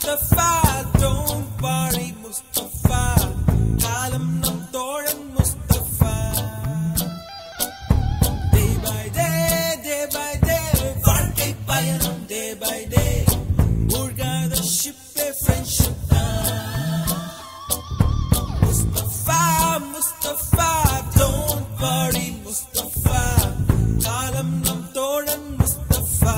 Mustafa don't worry Mustafa காலம் நம் தோழன் Mustafa day by day day by day வாழ்க்கை பயணம் day by day மூழ்காத ஷிப்பே friendship Mustafa Mustafa don't worry Mustafa காலம் நம் தோழன் முஸ்தபா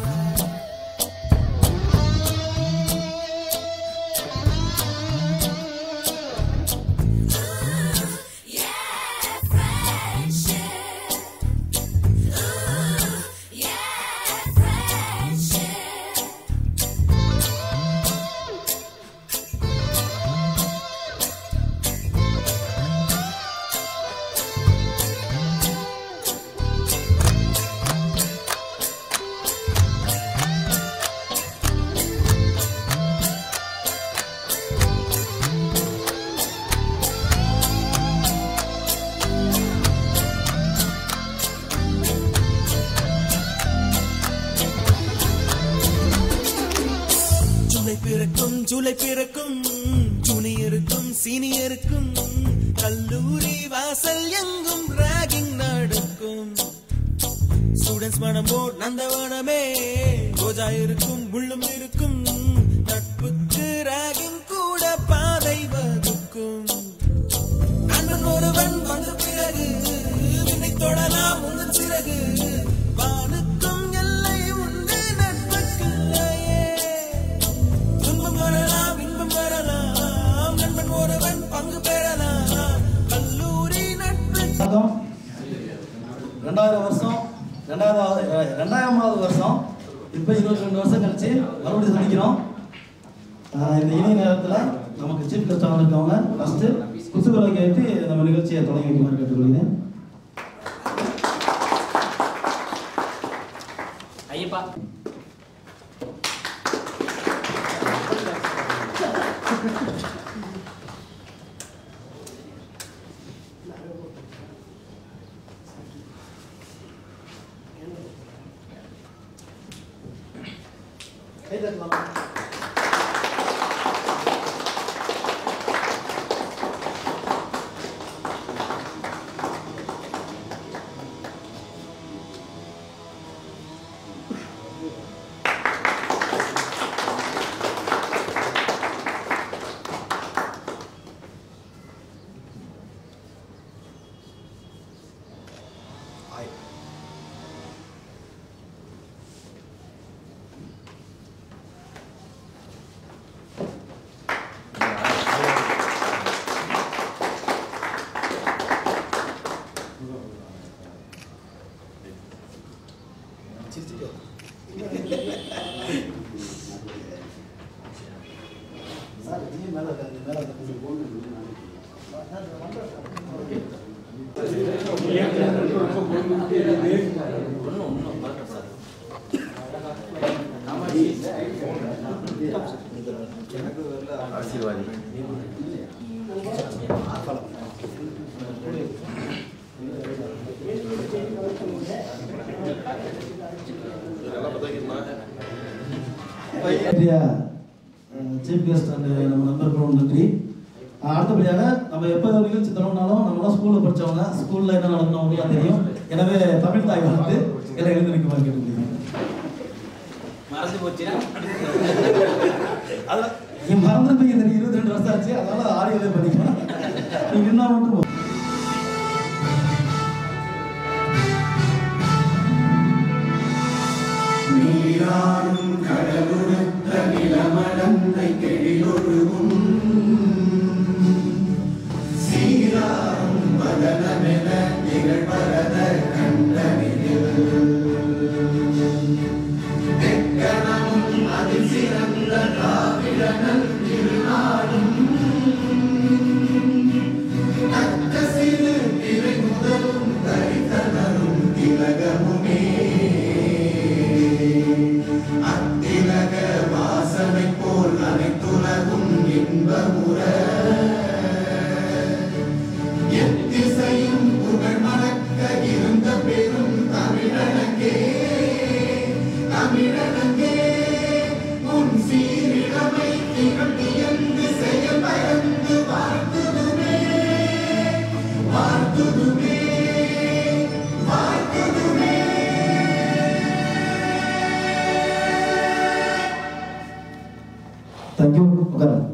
ஜூலை பிறக்கும் ஜூலை பிறக்கும் ஜூனியருக்கும் சீனியருக்கும் கல்லூரி வாசல் எங்கும் ராகிங் நடக்கும் ஸ்டூடெண்ட்ஸ் மனம் போர் நந்தவனமே ரோஜா இருக்கும் முள்ளும் இருக்கும் நட்புக்கு ராகிங் கூட பாதை வகுக்கும் அண்ணன் ஒருவன் வந்த பிறகு விண்ணை தொடலாம் உங்கள் சிறகு வானுக்கும் எல்லை உண்டு நட்புக்குள்ளையே துன்பம் வரலாம் இன்பம் வரலாம் நண்பன் ஒருவன் பங்கு பெறலாம் கல்லூரி நட்பு வணக்கம் ரெண்டாயிரம் வருஷம் ரெண்டாயிரம் ரெண்டாயிரமாவது வருஷம் இப்போ இருபத்தி ரெண்டு வருஷம் கழிச்சு மறுபடியும் சந்திக்கிறோம் ஆஹ் இந்த இணைய நேரத்தில் நமக்கு சீஃப் கெஸ்டாக வந்திருக்கவங்க ஃபஸ்ட்டு குத்துவிலை கேட்டு நம்ம நிகழ்ச்சியை தொடங்கி வைக்குமாறு கேட்டுக்கொள்கிறேன் ஐயப்பா சீஃப் கெஸ்ட் அண்ட் நம்ம நண்பர்களும் நன்றி அஹ் அடுத்தபடியாக நம்ம எப்போ ஏதாவது நிகழ்ச்சி தொடங்கினாலும் நம்மளாம் ஸ்கூலில் படித்தவங்க ஸ்கூலில் என்ன நடக்கணும் அவங்களுக்கு தெரியும் எனவே தமிழ் தாய் வந்து எல்லாம் எழுந்து நிற்குமாறு கேட்டுக்கிறேன் மறந்து போச்சுன்னா அதில் நீ மறந்துருப்பீங்க தெரியும் இருபத்தி ரெண்டு வருஷம் ஆச்சு அதனால ஆடியோவே பண்ணிக்கலாம் நீங்க என்ன மட்டும் போ- நீராடும் கடலுடுத்த நிலமடந்தை கெழிலொழுகும் சீராரும் வதனமென நிகழ்வரத கண்டனில் தெக்கணமும் அதில் சிறந்த திராவிடனல் திருநாடும் தக்க சிறு திரை முதலும் தரித்தனரும் திலகமுமே அத்திலக வாசனை போல் அனைத்துலகும் இன்பமுற எத்திசையும் புகழ் மணக்க இருந்த பெரும் தமிழனங்கே தமிழனங்கே உன் சீரிழமை தேங்க்யூ உட்காருங்க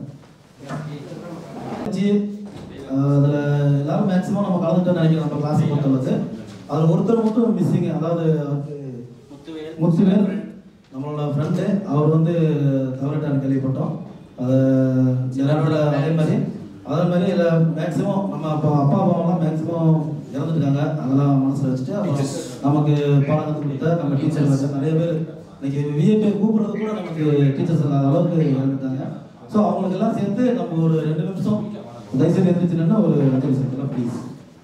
ஜி அதில் எல்லாரும் மேக்ஸிமம் நம்ம கலந்துட்டோம்னு நினைக்கிறோம் நம்ம கிளாஸை பொறுத்தளவுக்கு அதில் ஒருத்தர் மட்டும் மிஸ்ஸிங் அதாவது அவருக்கு முத்துவேல் முத்துவேல் நம்மளோட ஃப்ரெண்டு அவர் வந்து தவறிட்டான்னு கேள்விப்பட்டோம் அது எல்லாரோட அதே மாதிரி அதே மாதிரி இல்லை மேக்ஸிமம் நம்ம அப்பா அப்பா அம்மாவெல்லாம் மேக்ஸிமம் இறந்துட்டாங்க அதெல்லாம் மனசில் வச்சுட்டு அப்புறம் நமக்கு பாடம் கற்றுக் கொடுத்த நம்ம டீச்சர் வச்ச நிறைய பேர் இன்னைக்கு விஐபி கூப்பிடுறது கூட நமக்கு டீச்சர்ஸ் இல்லாத அளவுக்கு இறந்துட்டாங்க ஸோ அவங்களுக்கெல்லாம் சேர்த்து நம்ம ஒரு ரெண்டு நிமிஷம் தயவுசெய்து எந்திரிச்சுன்னா ஒரு அஞ்சலி செலுத்தலாம் ப்ளீஸ்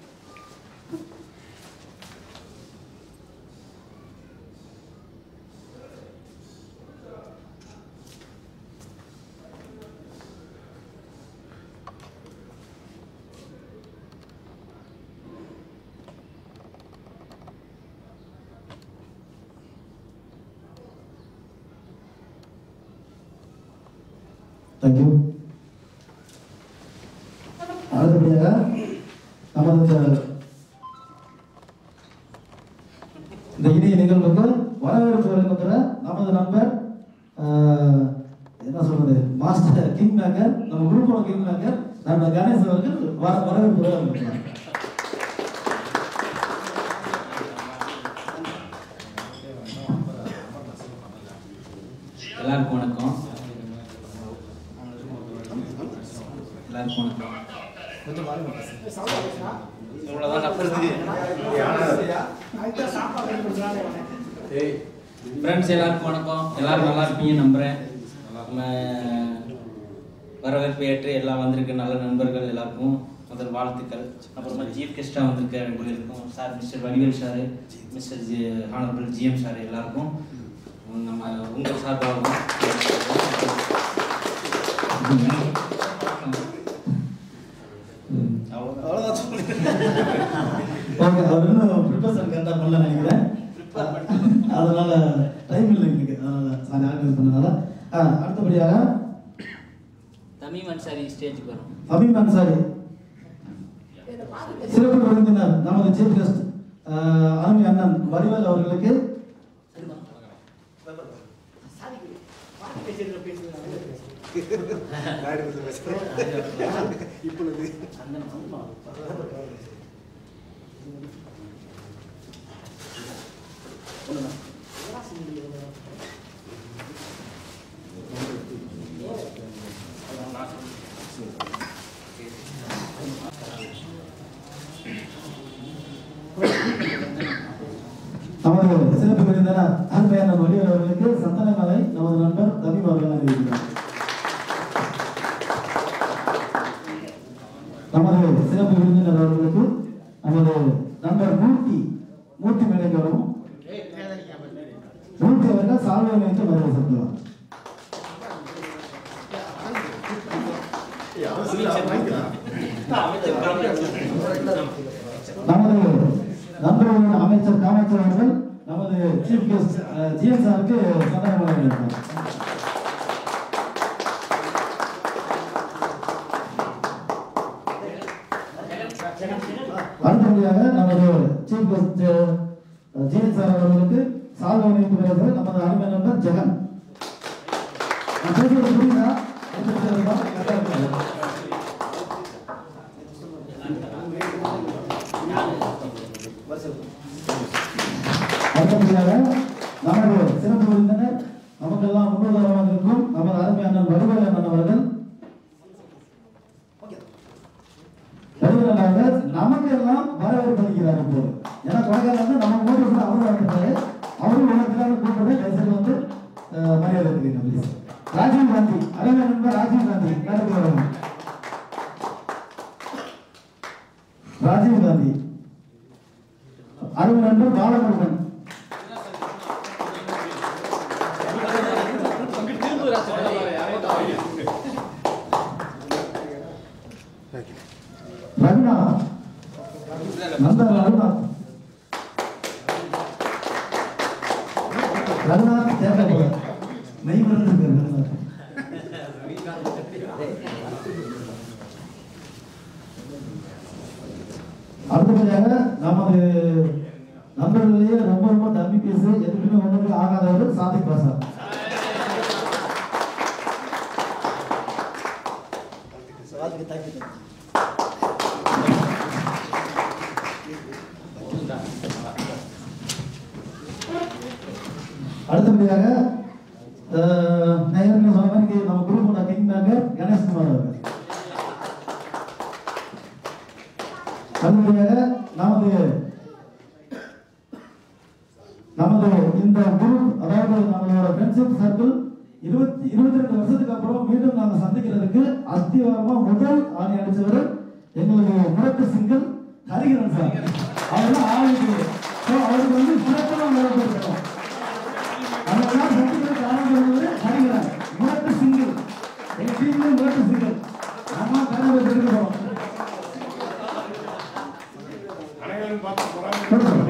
தேங்க்யூ அடுத்தபடியாக நமது இந்த- இந்த இனிய நிகழ்வுக்கு வரவேற்பு வழங்குகிற நமது நண்பர் ஆஹ், என்ன சொல்றது மாஸ்டர் கிங் மேக்கர் நம்ம குரூப்போட கிங் மேக்கர் நம்ம கணேஷ் அவர்கள் வர வரவேற்பு வழங்குகிறார் எல்லாருக்கும் வணக்கம் எல்லாருக்கும் வணக்கம் இவ்வளோதான் நம்புறது ஃப்ரெண்ட்ஸ் எல்லாருக்கும் வணக்கம் எல்லாரும் நல்லா இருப்பீங்க நம்புகிறேன் நம்ம வரவேற்பு ஏற்று எல்லாம் வந்திருக்க நல்ல நண்பர்கள் எல்லாருக்கும் முதல் வாழ்த்துக்கள் அப்புறமா சீஃப் கெஸ்ட்டாக வந்திருக்க ரெண்டு பேருக்கும் sir mister Vadivel sir mister G honourable GM sir எல்லாருக்கும் நம்ம உங்கள் சார்பாகவும் அவ்வளோதான் சொல்லுங்கள் ஓகே அவர் இன்னும் ப்ரிப்பரேஷன் கரெக்டாக பண்ணல நினைக்கிறேன் அதனால டைம் இல்லை எங்களுக்கு அதனால சாரி ஆர்கனைஸ் பண்ணனால ஆ, அடுத்தபடியாக தமிழ் அன்சாரி ஸ்டேஜுக்கு வரும் அபிம் அன்சாரி சிறப்பு விருந்தினர் நமது சீஃப் கெஸ்ட் அருமை அண்ணன் வடிவேல் அவர்களுக்கு நமது சிறப்பு விருந்தினர் அருமை அண்ணன் வடிவேல் அவர்களுக்கு சந்தனமலை நமது நண்பர் தமிழ் அவர்கள் அறிவிக்கிறார் நமது சிறப்பு விருந்தினர் அவர்களுக்கு நமது நண்பர் மூர்த்தி மூர்த்தி மேடைக்கு வரவும் மூர்த்தி அவர்கள் சால்வை வைத்து வருகை செலுத்துவார் நமது நண்பர்களுடன் அமைச்சர் காமேஸ்வரர் அவர்கள் நமது சீஃப் கெஸ்ட் ஜிஎம் சாருக்கு சந்தனமலை அளித்தார் அடுத்தபடியாக நமது சீஃப் கெஸ்ட் ஜிஎன் சார் அவர்களுக்கு சால்வை அணிவித்து வருகிறது நமது அருமை நண்பர் ஜெகன் நான் பேசுறது புரியுதா கரெக்டா இருக்கா? அடுத்தபடியாக நமது சிறப்பு விருந்தினர் நமக்கெல்லாம் முன்னுதாரணமாக இருக்கும் நமது அருமை அண்ணன் வடிவேல் அண்ணன் அவர்கள் வடிவேல் அவர்கள் நமக்கு எல்லாம் வரவேற்பு அளிக்கிறார் இப்போ ஏன்னா கொடைக்கானல் வந்து நம்ம மூன்று கூட அவரும் வந்துட்டாரு அவரும் உலகத்திலான கூப்பிட்டு கடைசியில் வந்து அஹ், மரியாதை இருக்குங்க ப்ளீஸ் ராஜீவ் காந்தி அருமை நண்பர் ராஜீவ் காந்தி நேரத்தில் வரணும் ராஜீவ் காந்தி அருமை நண்பர் பாலமுருகன் ரகுநாத் நண்பர் ரகுநாத் ரகுநாத் தேவைப்பட மெய் மறந்து ரகுநாத் அடுத்தபடியாக நமது நண்பர்களிலேயே ரொம்ப ரொம்ப டம்மி பீஸ் எதுக்குமே ஒன்றுமே ஆகாதவர் சாதிக் பிரசாத் ஓகே தேங்க்யூ அடுத்தபடியாக அஹ், நான் ஏற்கனவே சொன்ன மாதிரி நம்ம குரூப்போட கிங் மேக்கர் கணேஷ்குமார் அவர்கள் அடுத்தபடியாக நமது நமது இந்த குரூப் அதாவது நம்மளோட ஃப்ரெண்ட்ஷிப் சர்க்கிள் இருபத்தி இருபத்தி ரெண்டு வருஷத்துக்கு அப்புறம் மீண்டும் நாங்கள் சந்திக்கிறதுக்கு அஸ்திவாரமா முதல் ஆணி அடிச்சவர் எங்களுக்கு முரட்டு சிங்கிள் ஹரிகரன் சார் அவர்தான் ஆளுக்கு ஸோ அவருக்கு வந்து சிறப்பாக வரப்பட்டிருக்கோம் அதெல்லாம் சந்திக்கிறதுக்கு ஆரம்பிச்சது ஹரிகரன் முரட்டு சிங்கிள் எங்க டீம்ல முரட்டு சிங்கிள் நம்ம கடமை எடுக்கிறோம் அனைவரும் பார்த்து போறாங்க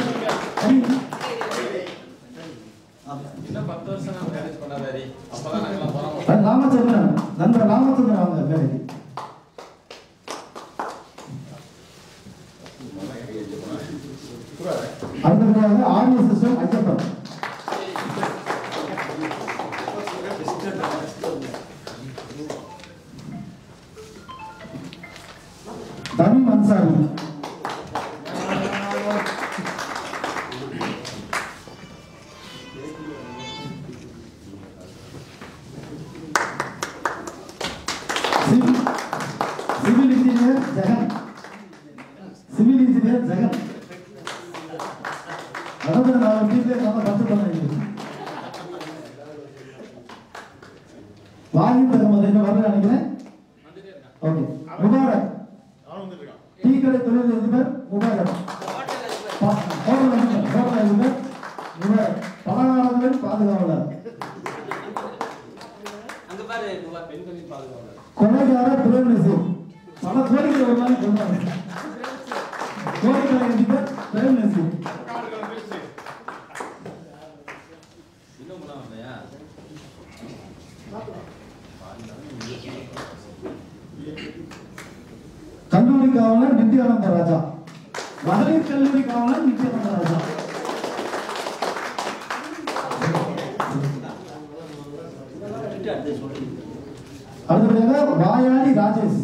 இன்னும் பத்து வருஷம் நம்ம மேரேஜ் பண்ணாதாரி அப்பதான் நாங்கெல்லாம் போறோம் ராமச்சந்திரன் நண்பர் ராமச்சந்திரன் அவங்க வேலைக்கு அடுத்தபடியாக audio system Ayyappan Tamil Ansari civil civil engineer Jagan civil engineer Jagan அதாவது நான் வீட்டிலே நல்லா கற்று பண்ணேன் வாங்கி தரும்போது என்ன வரல நினைக்கிறேன் ஓகே முபாரக் அவன் வந்துட்டு இருக்கான் டீ கடை தொழில் அதிபர் முபாரக் ப- ஹோட்டல் அதிபர் ஹோட்டல் அதிபர் முபாரக் பணக்காரர்களின் பாதுகாவலர் அங்க பாரு பெண்களின் பாதுகாவலர் கொலைகாரர் பிரேம் நசீர் பல கோடிகள் ஒரு நாளைக்கு கொண்டாங்க கோடிகளை அதிபர் பிரேம் நசீர் காடுகள் வந்துருச்சு இன்னும் முன்னாள் இல்லையா கல்லூரி காவலர் நித்யானந்த ராஜா மகளிர் கல்லூரி காவலர் நித்யானந்த ராஜா அடுத்தபடியாக வாயாடி Rajesh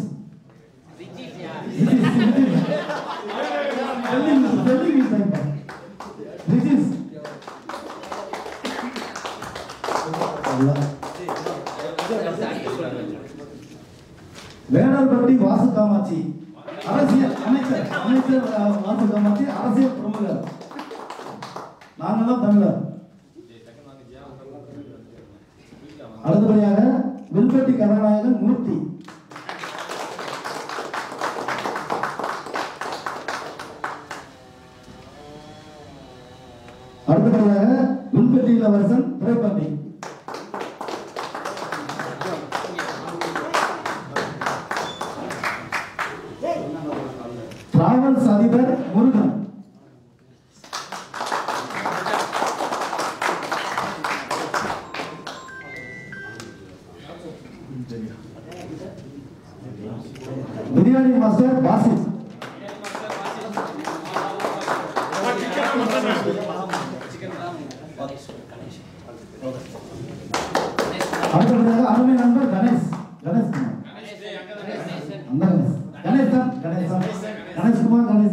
Spelling- spelling mistake. This is வேடர்பட்டி Vasu Kamakshi அரசியல் அமைச்சர் அமைச்சர் அஹ், வாசு காமாட்சி அரசியல் பிரமுகர் நாங்களும் தமிழர் அடுத்தபடியாக வில்பட்டி கதாநாயகன் மூர்த்தி அடுத்தபடியாக வில்பட்டி இளவரசன் துரைப்பண்டி டிராவல்ஸ் அதிபர் முருகன் பிரியாணி மாஸ்டர் பாசித் அடுத்தபடியாக அருமை நண்பர் கணேஷ் கணேஷ் குமார் அந்த கணேஷ் கணேஷ் தான் கணேஷ் தான் கணேஷ் குமார் கணேஷ்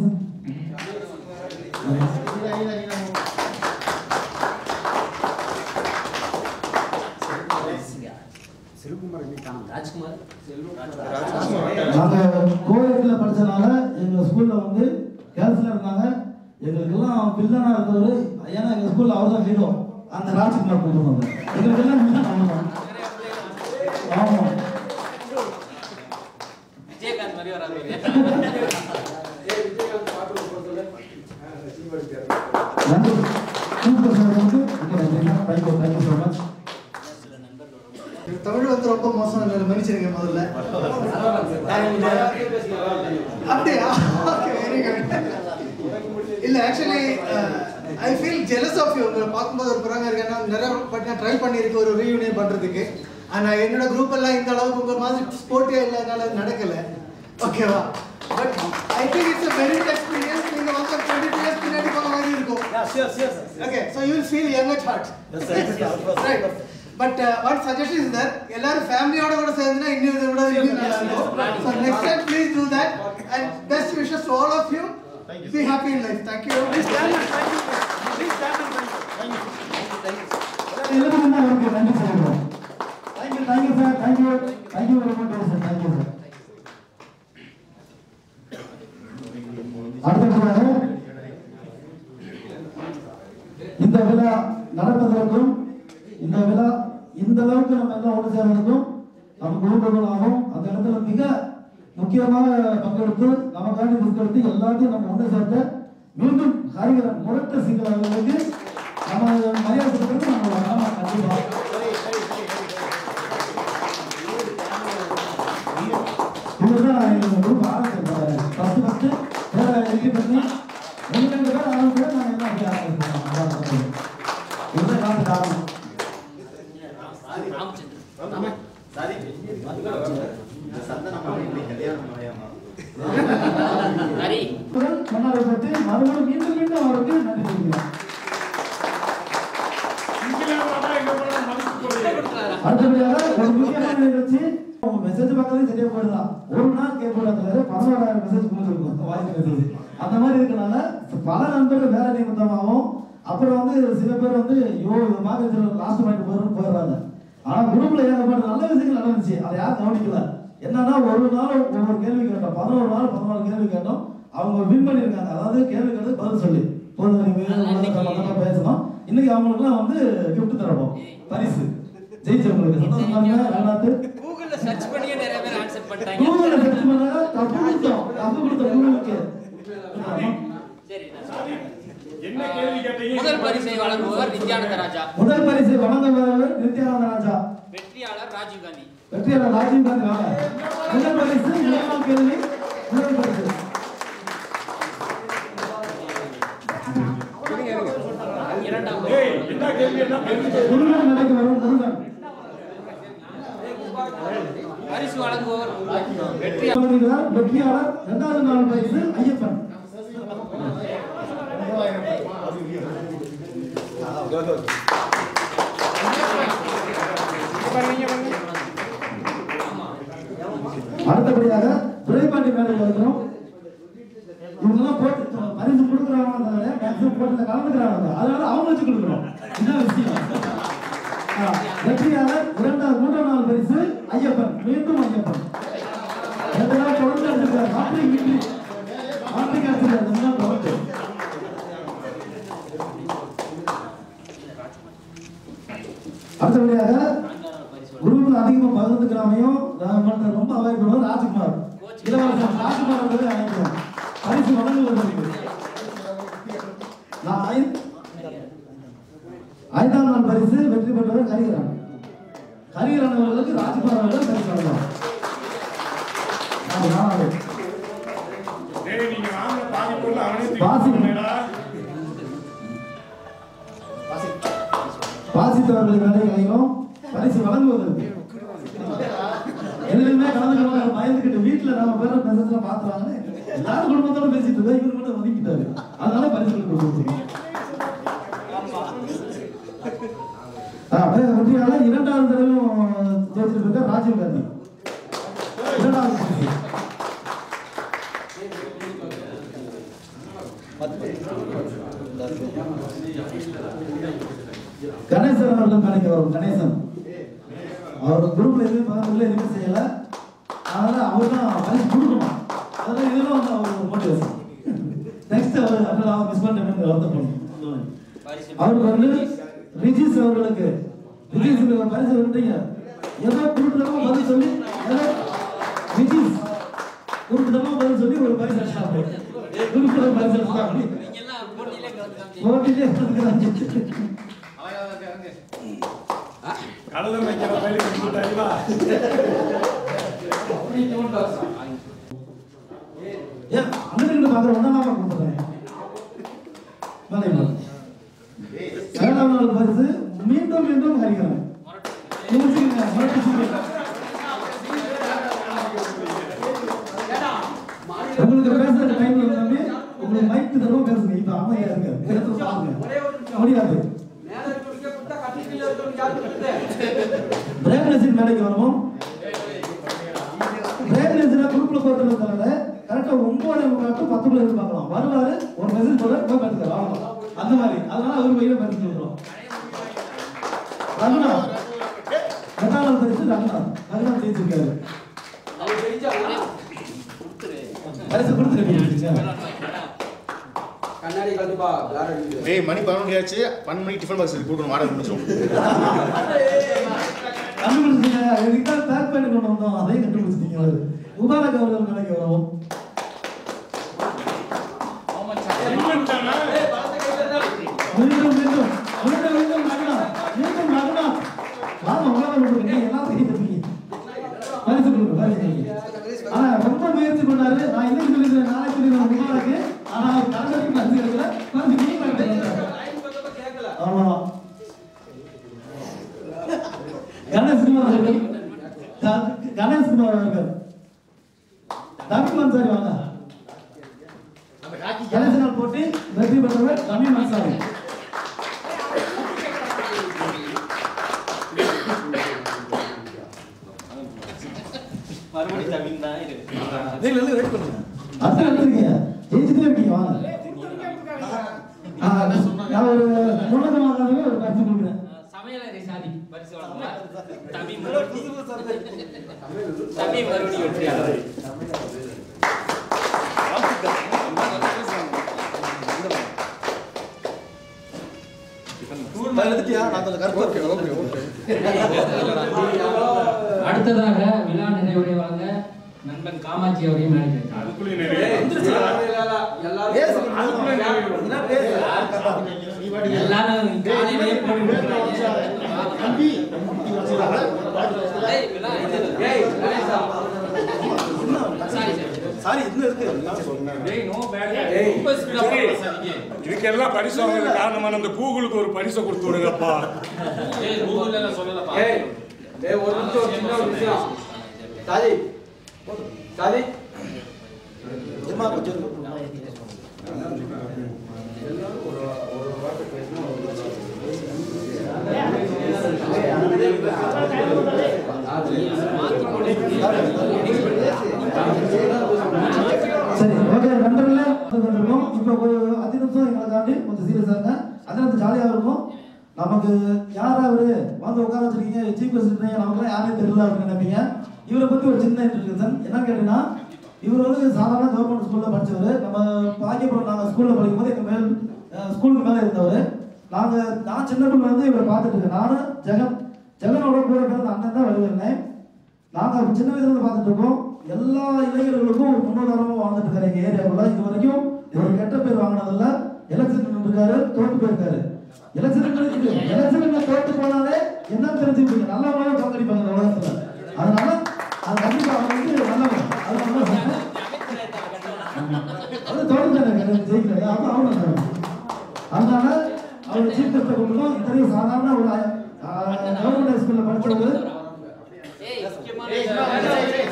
நாங்க கோயில்ல படிச்சனால எங்க ஸ்கூல்ல வந்து கேர்ள்ஸ்ல இருந்தாங்க எங்களுக்கெல்லாம் வில்லனா இருந்தவர் ஏன்னா எங்க ஸ்கூல்ல அவர் தான் ஹீரோ அந்த ராஜ்குமார் கூப்பிடுவாங்க எங்களுக்கு எல்லாம் வில்லன் அவர் தான் ஆமா விஜயகாந்த் மாதிரி வராது நன்றி சூப்பர் சார் வந்து thank you thank you so much Tamil வந்து ரொம்ப மோசம் இல்லை மன்னிச்சிருங்க முதல்ல அப்படியா ஓகே வெரி குட் இல்ல actually I feel jealous of you உங்களை பார்க்கும்போது ஒரு புறாங்க இருக்கு நான் நிறைய பட் நான் ட்ரை பண்ணியிருக்கேன் ஒரு ரீயூனியன் பண்றதுக்கு ஆனா என்னோட குரூப் எல்லாம் இந்த அளவுக்கு உங்க மாதிரி ஸ்போர்ட்டியா இல்லாதனால அது நடக்கல ஓகேவா but I think it's a very good experience நீங்க வந்து 20 இயர்ஸ் பின்னாடி போன மாதிரி இருக்கும் okay so you will feel young at heart right but what suggestion is that எல்லாரும் ஃபேமிலியோட கூட சேர்ந்துனா இன்னும் இதை விட இன்னும் நல்லா இருக்கும் so next time please do that and best wishes to all of you be happy in life thank you please எல்லாரும் தான் அவருக்கு நன்றி சொல்லுவோம் thank you thank you sir thank you thank you very much sir thank you sir அடுத்ததாக இந்த விழா நடப்பதற்கும் இந்த விழா இந்த அளவுக்கு நம்ம எல்லாம் ஒன்று சேர்வதற்கும் நம்ம குடும்பங்களாகவும் அந்த இடத்துல மிக முக்கியமாக பங்கெடுத்து நமக்காண்டி முன்னெடுத்து எல்லாத்தையும் நம்ம ஒன்று சேர்த்த மீண்டும் ஹரிகரன் முரட்ட சிங்கர் அவர்களுக்கு நம்ம மரியாதை கொடுக்கறது நம்ம நாம கண்டிப்பா இவர்தான் எங்க குரூப் ஆரம்பிச்சிருக்காரு ஃபர்ஸ்ட் ஃபர்ஸ்ட் வேற என்ட்ரி பண்ணி ரெண்டு ரெண்டு பேர் ஆரம்பிச்சு நாங்க எல்லாம் அப்படி ஆரம்பிச்சிருக்கோம் இதுதான் காத்து காரணம் முதல் மன்னரை பற்றி மறுபடியும் மீண்டும் மீண்டும் அவருக்கு நன்றி சொல்கிறேன் இங்கிலாந்து வாடா, எங்க போனா மதிப்பு குறையுது. அடுத்தபடியாக ஒரு முக்கியமான நிகழ்ச்சி உங்க மெசேஜ் பார்க்கறதே சரியா போயிடுதான் ஒரு நாள் கேட்கக்கூடாது பதினோராயிரம் மெசேஜ் கொடுத்துருக்கோம் வாய்ஸ் மெசேஜ் அந்த மாதிரி இருக்கனால பல நண்பர்கள் வேலை நிமித்தமாகவும் அப்புறம் வந்து சில பேர் வந்து ஐயோ இந்த மாதிரி லாஸ்ட் பாயிண்ட் போயிடும் போயிடுறாங்க ஆனா குரூப்ல ஏகப்பட்ட நல்ல விஷயங்கள் நடந்துச்சு அதை யாரும் கவனிக்கல என்னன்னா ஒரு நாள் ஒவ்வொரு கேள்வி கேட்டோம் பதினோரு நாள் பதினோரு கேள்வி கேட்டோம் அவங்க வின் பண்ணியிருக்காங்க அதாவது கேள்வி கேட்டது பதில் சொல்லி பொது அறிவு உலக சம்பந்தமா பேசணும் இன்னைக்கு அவங்களுக்குலாம் வந்து கிஃப்ட் தரணும் பரிசு ஜெயிச்சவங்களுக்கு சந்தோஷம் தாங்க வேணாத்து கூகுள்ல சர்ச் பண்ணியே நிறைய பேர் ஆன்சர் பண்ணிட்டாங்க கூகுள்ல செர்ச் பண்ணாங்க தப்பு கொடுத்தோம் தப்பு கொடுத்தோம் கூகுளுக்கு சரி நான் என்ன கேள்வி கேட்டீங்க முதல் பரிசை வழங்குபவர் நித்யானந்த ராஜா முதல் பரிசு வழங்குபவர் நித்யானந்த ராஜா வெற்றியாளர் ராஜீவ் காந்தி வெற்றியாளர் ராஜீவ் காந்தி வாங்க முதல் பரிசு முதலாம் கேள்வி முதல் பரிசு இரண்டாம் ஏய், என்ன கேள்வி என்ன கேள்வி முருகன் நிலைக்கு வரும் முருகன் பரிசு வழங்குபவர் வெற்றி வெற்றியாளர் வெற்றியாளர் இரண்டாவது நாள் பரிசு ஐயப்பன் அடுத்தபடியாக துரைப்பாண்டி மேடையில் இருக்கிறோம் இவங்கெல்லாம் போட்டு பரிசு கொடுக்குறாங்க தவிர மேக்ஸிமம் போட்டு கலந்துக்கிறாங்க அதனால அவங்க வச்சு கொடுக்குறோம் இதுதான் விஷயம் ஆ, வெற்றியாளர் இரண்டாவது மூன்றாம் நாள் பரிசு ஐயப்பன் மீண்டும் ஐயப்பன் ரெண்டு நாள் தொடர்ந்து அடிச்சிருக்காரு ஹாட்ரிக் விக்டரி ஹாட்ரிக் அடிச்சிருக்காரு ரெண்டு நாள் தொடர்ந்து அடுத்தபடியாக குருவில் அதிகமாக பகிர்ந்துக்கிறாமையும் நம்மள்ட்ட ரொம்ப அவாய்ட் பண்ணுவோம் ராஜ்குமார் இளவரசர் ராஜ்குமார் அவர்களே அழைக்கிறோம் பரிசு வழங்குவதற்கு நான் ஐ- ஐந்தாம் நாள் பரிசு வெற்றி பெற்றவர் ஹரிகரன் ஹரிகரன் அவர்களுக்கு ராஜ்குமார் அவர்கள் பரிசு வழங்குவார் நாலு நாளாவது. டேய், நீங்க வாங்க பாதி பொருள் அவனே தூக்கி பாசி. போடுறேடா. வாசித்தவர்களை மேடைகளையும் பரிசு வழங்குவதற்கு எதுலையுமே கலந்துக்க பயந்துக்கிட்டு வீட்டுல நம்ம பேர மெசேஜ்ல பாத்துறாங்கன்னு எல்லாரும் குடும்பத்தோட பேசிட்டு இருக்கோம் இவரு மட்டும் ஒதுக்கிட்டாரு அதனால பரிசு கொடுத்துருக்கோம் அப்படியே வெற்றியாளர் இரண்டாவது தடவையும் ஜெயிச்சிட்டு இருக்க ராஜீவ் காந்தி இரண்டாவது பரிசு. கணேசன் அவர்கள் கணக்கு வரும் கணேசன் அவர் குரூப்ல எதுவுமே பக்கத்துல எதுவுமே செய்யல அதனால அவர் தான் பரிசு கொடுக்கணும் அதனால இதெல்லாம் வந்து அவர் மோட்டிவேஷன் நெக்ஸ்ட் அவர் அதனால அவர் மிஸ் பண்ணிட்டு வருத்தப்படும் பரிசு அவருக்கு வந்து ரிஜிஸ் அவர்களுக்கு ரிஜிஸுக்கு ஒரு பரிசு வந்துட்டீங்க ஏதோ குறிப்பிட்டமா பதில் சொல்லி ஏதோ ரிஜிஸ் குறிப்பிட்டமா பதில் சொல்லி ஒரு பரிசு அடிச்சாங்க குறிப்பிட்ட பரிசு அடிச்சாங்க நீங்க எல்லாம் போட்டியிலே கலந்து காமிச்சீங்க போட்டிலே இருக்கிறாங்க கழுதை வைக்கிற பயிர் கொடுத்துட்டாங்களா? ஏன் அண்ணன் கிட்ட பாக்குற ஒன்னா நான் கொடுத்துறேன் வேலை இல்லை. ஏழாம் நாள் பரிசு மீண்டும் மீண்டும் ஹரிக்கிறேன் யோசிங்க, மறுபடியும் சொல்லுங்க. உங்களுக்கு பேசுற டைம் தம்பி உங்களுக்கு மைக் தரும் பேசுங்க இப்ப அமைதியா இருங்க பேசுறது பாருங்க முடியாது மேடைக்கு வரவும் ரேடியன்ஸ்ல குரூப்ல போட்டுருக்கனால கரெக்டா ஒன்பது முக்காட்டு பத்து பேர் எதிர்பார்க்கலாம் வருவாரு ஒரு மெசேஜ் போல போய் பார்த்துக்கலாம் அவ்வளவுதான் அந்த மாதிரி அதனால அவர் கையில பரிசு கொடுக்குறோம் ரகுநாத் ரெண்டாவது பரிசு ரகுநாத் ரகுநாத் ஜெயிச்சிருக்காரு பரிசு கொடுத்துருக்கீங்க கண்ணாடி கழுப்பா யாரும் இருக்குது டேய் மணி பதினொன்று ஆச்சு பன்னெண்டு மணிக்கு டிஃபன் பாக்ஸ் கொடுக்கணும் வாடகை முடிச்சிடும் கண்டுபிடிச்சீங்க இதுக்கு தான் பேக் பண்ணி கொண்டு வந்தோம் அதையும் கண்டுபிடிச்சிட்டீங்க அவரு முபாரக் அவர்கள் நினைக்க வரும் மீண்டும் மீண்டும் மீண்டும் மீண்டும் மகனா மீண்டும் மகனா வாங்க உங்களை கொடுங்க எல்லாம் தெரியுது பரிசு கொடுங்க பரிசு கொடுங்க ஆனா ரொம்ப முயற்சி பண்ணாரு நான் இன்னைக்கு சொல்லிடுறேன் நாளைக்கு சொல்லிடுறேன் முபாரக்கு ஆனா அவர் கலந்துக்கு பரிசு எடுக்கல பரிசு நீங்க எடுத்துக்கோங்க. ஆமா கணேஷ் குமார் அவர்கள் க- கணேஷ் குமார் அவர்கள் தமிழ் மன்சாரி வாங்க கணேச நாள் போட்டி வெற்றி பெற்றவர் தமிழ் மன்சாரி மறுபடியும் தமிழ் தான் இருக்கு நீங்க வந்து வெயிட் பண்ணுங்க அடுத்து எடுத்துருக்கீங்க ஜெயிச்சுட்டே இருக்கீங்க வாங்க ஆ, நான் ஒரு முன்னதமாகவே ஒரு பரிசு கொடுக்குறேன் சமையலறை சாதி பரிசு வழங்குவார் தமிழ் மறுபடியும் தமிழ் மறுபடியும் வெற்றியாளர் அடுத்ததாக விழா நிறைவுரை வழங்க நண்பன் காமாட்சி அவரையும் அழைக்கிறார் அதுக்குள்ளே நிறைய எல்லாரும் காலையிலேயே போய் விட்டுறாங்க. ஏய், விழா இது. Sorry, sorry. சாரி இன்னும் இருக்கு ரொம்ப speed ஆ போறீங்க சாரிக்கு. இதுக்கெல்லாம் பரிசு வாங்குறது காரணமான அந்த கூகுளுக்கு ஒரு பரிசை கொடுத்து விடுங்கப்பா ஏய், கூகுள்ல எல்லாம் சொல்லலப்பா. ஏய் ஏய் ஒரு நிமிஷம் ஒரு சின்ன ஒரு விஷயம் சாதி சாதி சரி ஓகே நண்பர்களே வந்திருக்கோம் இப்போ ஒரு அஞ்சு நிமிஷம் எங்களுக்காண்டி கொஞ்சம் சீரியஸாக இருங்க அதே நேரத்தில் ஜாலியாக இருக்கும் நமக்கு யார் அவரு வந்து உட்கார வச்சிருக்கீங்க சீஃப் கெஸ்ட் நமக்குலாம் யாரையும் தெரியல அப்படின்னு நினைப்பீங்க இவரை பற்றி ஒரு சின்ன இன்ட்ரடக்ஷன் என்ன கேட்டீங்கன்னா இவர் வந்து சாதாரண கவர்மெண்ட் ஸ்கூலில் படிச்சவர் நம்ம பாக்கியபுரம் நாங்கள் ஸ்கூலில் படிக்கும்போது எங்கள் மேல் அஹ், ஸ்கூலுக்கு மேலே இருந்தவர் நாங்கள் நான் சின்ன பிள்ளை வந்து இவரை பார்த்துட்டு இருக்கேன் நானும் ஜெகன் ஜெகனோட கூட பிறந்த அண்ணன் தான் வருவேன் நாங்கள் சின்ன வயசுல இருந்து பார்த்துட்டு இருக்கோம் எல்லா இளைஞர்களுக்கும் ஒரு முன்னுதாரணமாக வாழ்ந்துட்டு இருக்காரு எங்கள் ஏரியாவில் இது வரைக்கும் இவர் கெட்ட பேர் வாங்கினதில்ல எலெக்ஷன் நின்றுருக்காரு தோத்து போயிருக்காரு எலெக்ஷன் தெரிஞ்சுக்கு எலெக்ஷன் தோத்து போனாலே என்னன்னு தெரிஞ்சுக்கிங்க நல்லவங்க பங்களிப்பாங்க இந்த உலகத்துல அதனால அது கண்டிப்பா அவங்க வந்து நல்லவங்க அது நம்ம சொல்றேன். அது தோத்துட்டாரு ஜெயிக்கல அப்ப அவனு அதனால அவர் சீஃப் கெஸ்ட்டை கொண்டு இத்தனையும் சாதாரண ஒரு கவர்மெண்ட் ஸ்கூல்ல படிச்சவங்க ஏய், முக்கியமான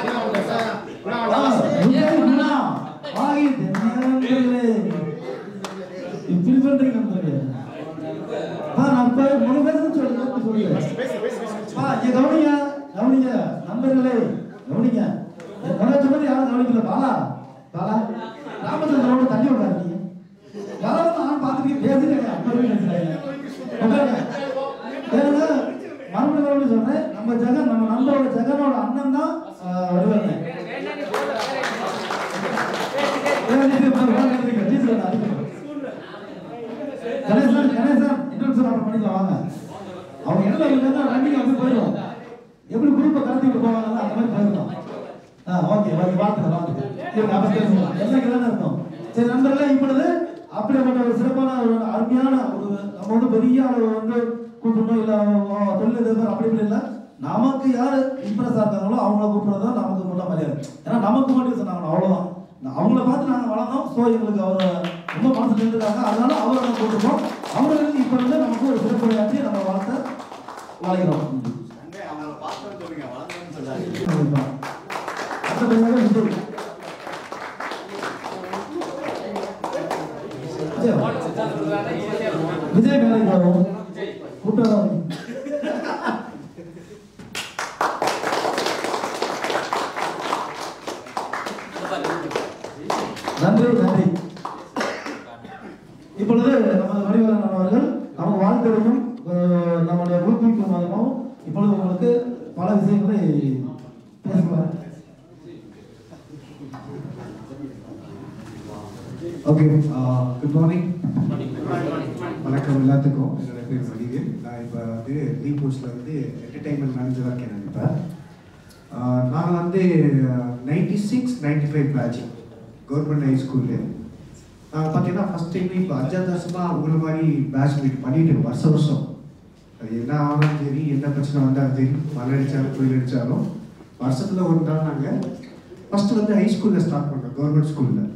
இப்படி பண்றீங்க நண்பர்களே. பா, நான் இப்ப மூணு பேருக்கு சொல்லுங்க, இப்ப சொல்லுங்க. பா, இங்க கவனிங்க, கவனிங்க, நண்பர்களே, கவனிங்க. என் முன்னாடி சொன்னது யாரும் கவனிக்கல. பாலா, பாலா, ராமச்சந்திரனோட தள்ளி விடாதீங்க. யாராவது நான் பார்த்துட்டு பேசிட்டேங்க, அப்பவே பேசுறாங்க. உட்காருங்க. ஏன்னா, மறுபடியும் மறுபடியும் சொல்றேன் நம்ம ஜெகன் நம்ம நண்பரோட ஜெகனோட அண்ணன் தான் வருவாங்க கணேசன் கணேசன் இன்ட்ரோடக்ஷன் அப்புறம் பண்ணிக்கலாம் வாங்க அவங்க என்ன இருந்தா ரன்னிங் அப்படி போயிடும் எப்படி குரூப்பை கடத்தி விட்டு போவாங்க அந்த மாதிரி போயிடும் ஆ ஓகே ஓகே வாழ்த்துங்க வாழ்த்துங்க இருங்க அப்ப பேசுவோம் எல்லாம் தானே இருக்கும் சரி நண்பர்களே இப்பொழுது அப்படிப்பட்ட ஒரு சிறப்பான ஒரு அருமையான ஒரு நம்ம வந்து பெரிய அளவு வந்து கூப்பிடணும் இல்ல அவ- தொழில் எதிர்பார் அப்படி இப்படி இல்லை நமக்கு யாரு இம்ப்ரெஸ் இருக்காங்களோ அவங்கள கூப்பிடுறது தான் நமக்கு முன்ன மரியாதை ஏன்னா நமக்கு மட்டும் சொன்னாங்க அவ்வளவுதான் நான் அவங்கள பார்த்து நாங்க வளர்ந்தோம் ஸோ எங்களுக்கு அவர் ரொம்ப மனசு நின்றுருக்காங்க அதனால அவரை நம்ம கூப்பிடுறோம் அவர்களுக்கு இப்போ வந்து நமக்கு ஒரு சிறப்புரையாற்றி நம்ம வளர்த்த வளைக்கிறோம் கண்டிப்பா. அடுத்தபடியாக விஜய். விஜய். விஜய் மேலே வரும் கூட்டம் நன்றி நன்றி இப்பொழுது நமது மணிவரன் அவர்கள் நமக்கு வாழ்க்கையும் அஹ், நம்முடைய ஊக்குவிக்கும் விதமாகவும் இப்பொழுது உங்களுக்கு பல விஷயங்களை பேசுவார் ஓகே குட் மார்னிங் வணக்கம் எல்லாத்துக்கும் என்னோட பேர் வடிவேல் நான் இப்போ வந்து ரீபோஸ்டில் வந்து என்டர்டைன்மெண்ட் மேனேஜராக இருக்கேன் நான் இப்போ நான் வந்து ninety six ninety five batch government high school நான் பார்த்தீங்கன்னா ஃபஸ்ட் டைம் இப்போ அஞ்சாவது வருஷமாக உங்களை மாதிரி பேட்ச் மீட் பண்ணிட்டு வருஷம் வருஷம் அது என்ன ஆனாலும் சரி என்ன பிரச்சனை வந்தாலும் சரி மழை அடித்தாலும் புயல் அடித்தாலும் வருஷத்தில் ஒரு நாள் நாங்கள் ஃபஸ்ட்டு வந்து ஹை ஸ்கூலில் ஸ்டார்ட் பண்ணோம் கவர்மெண்ட் ஸ்கூலில்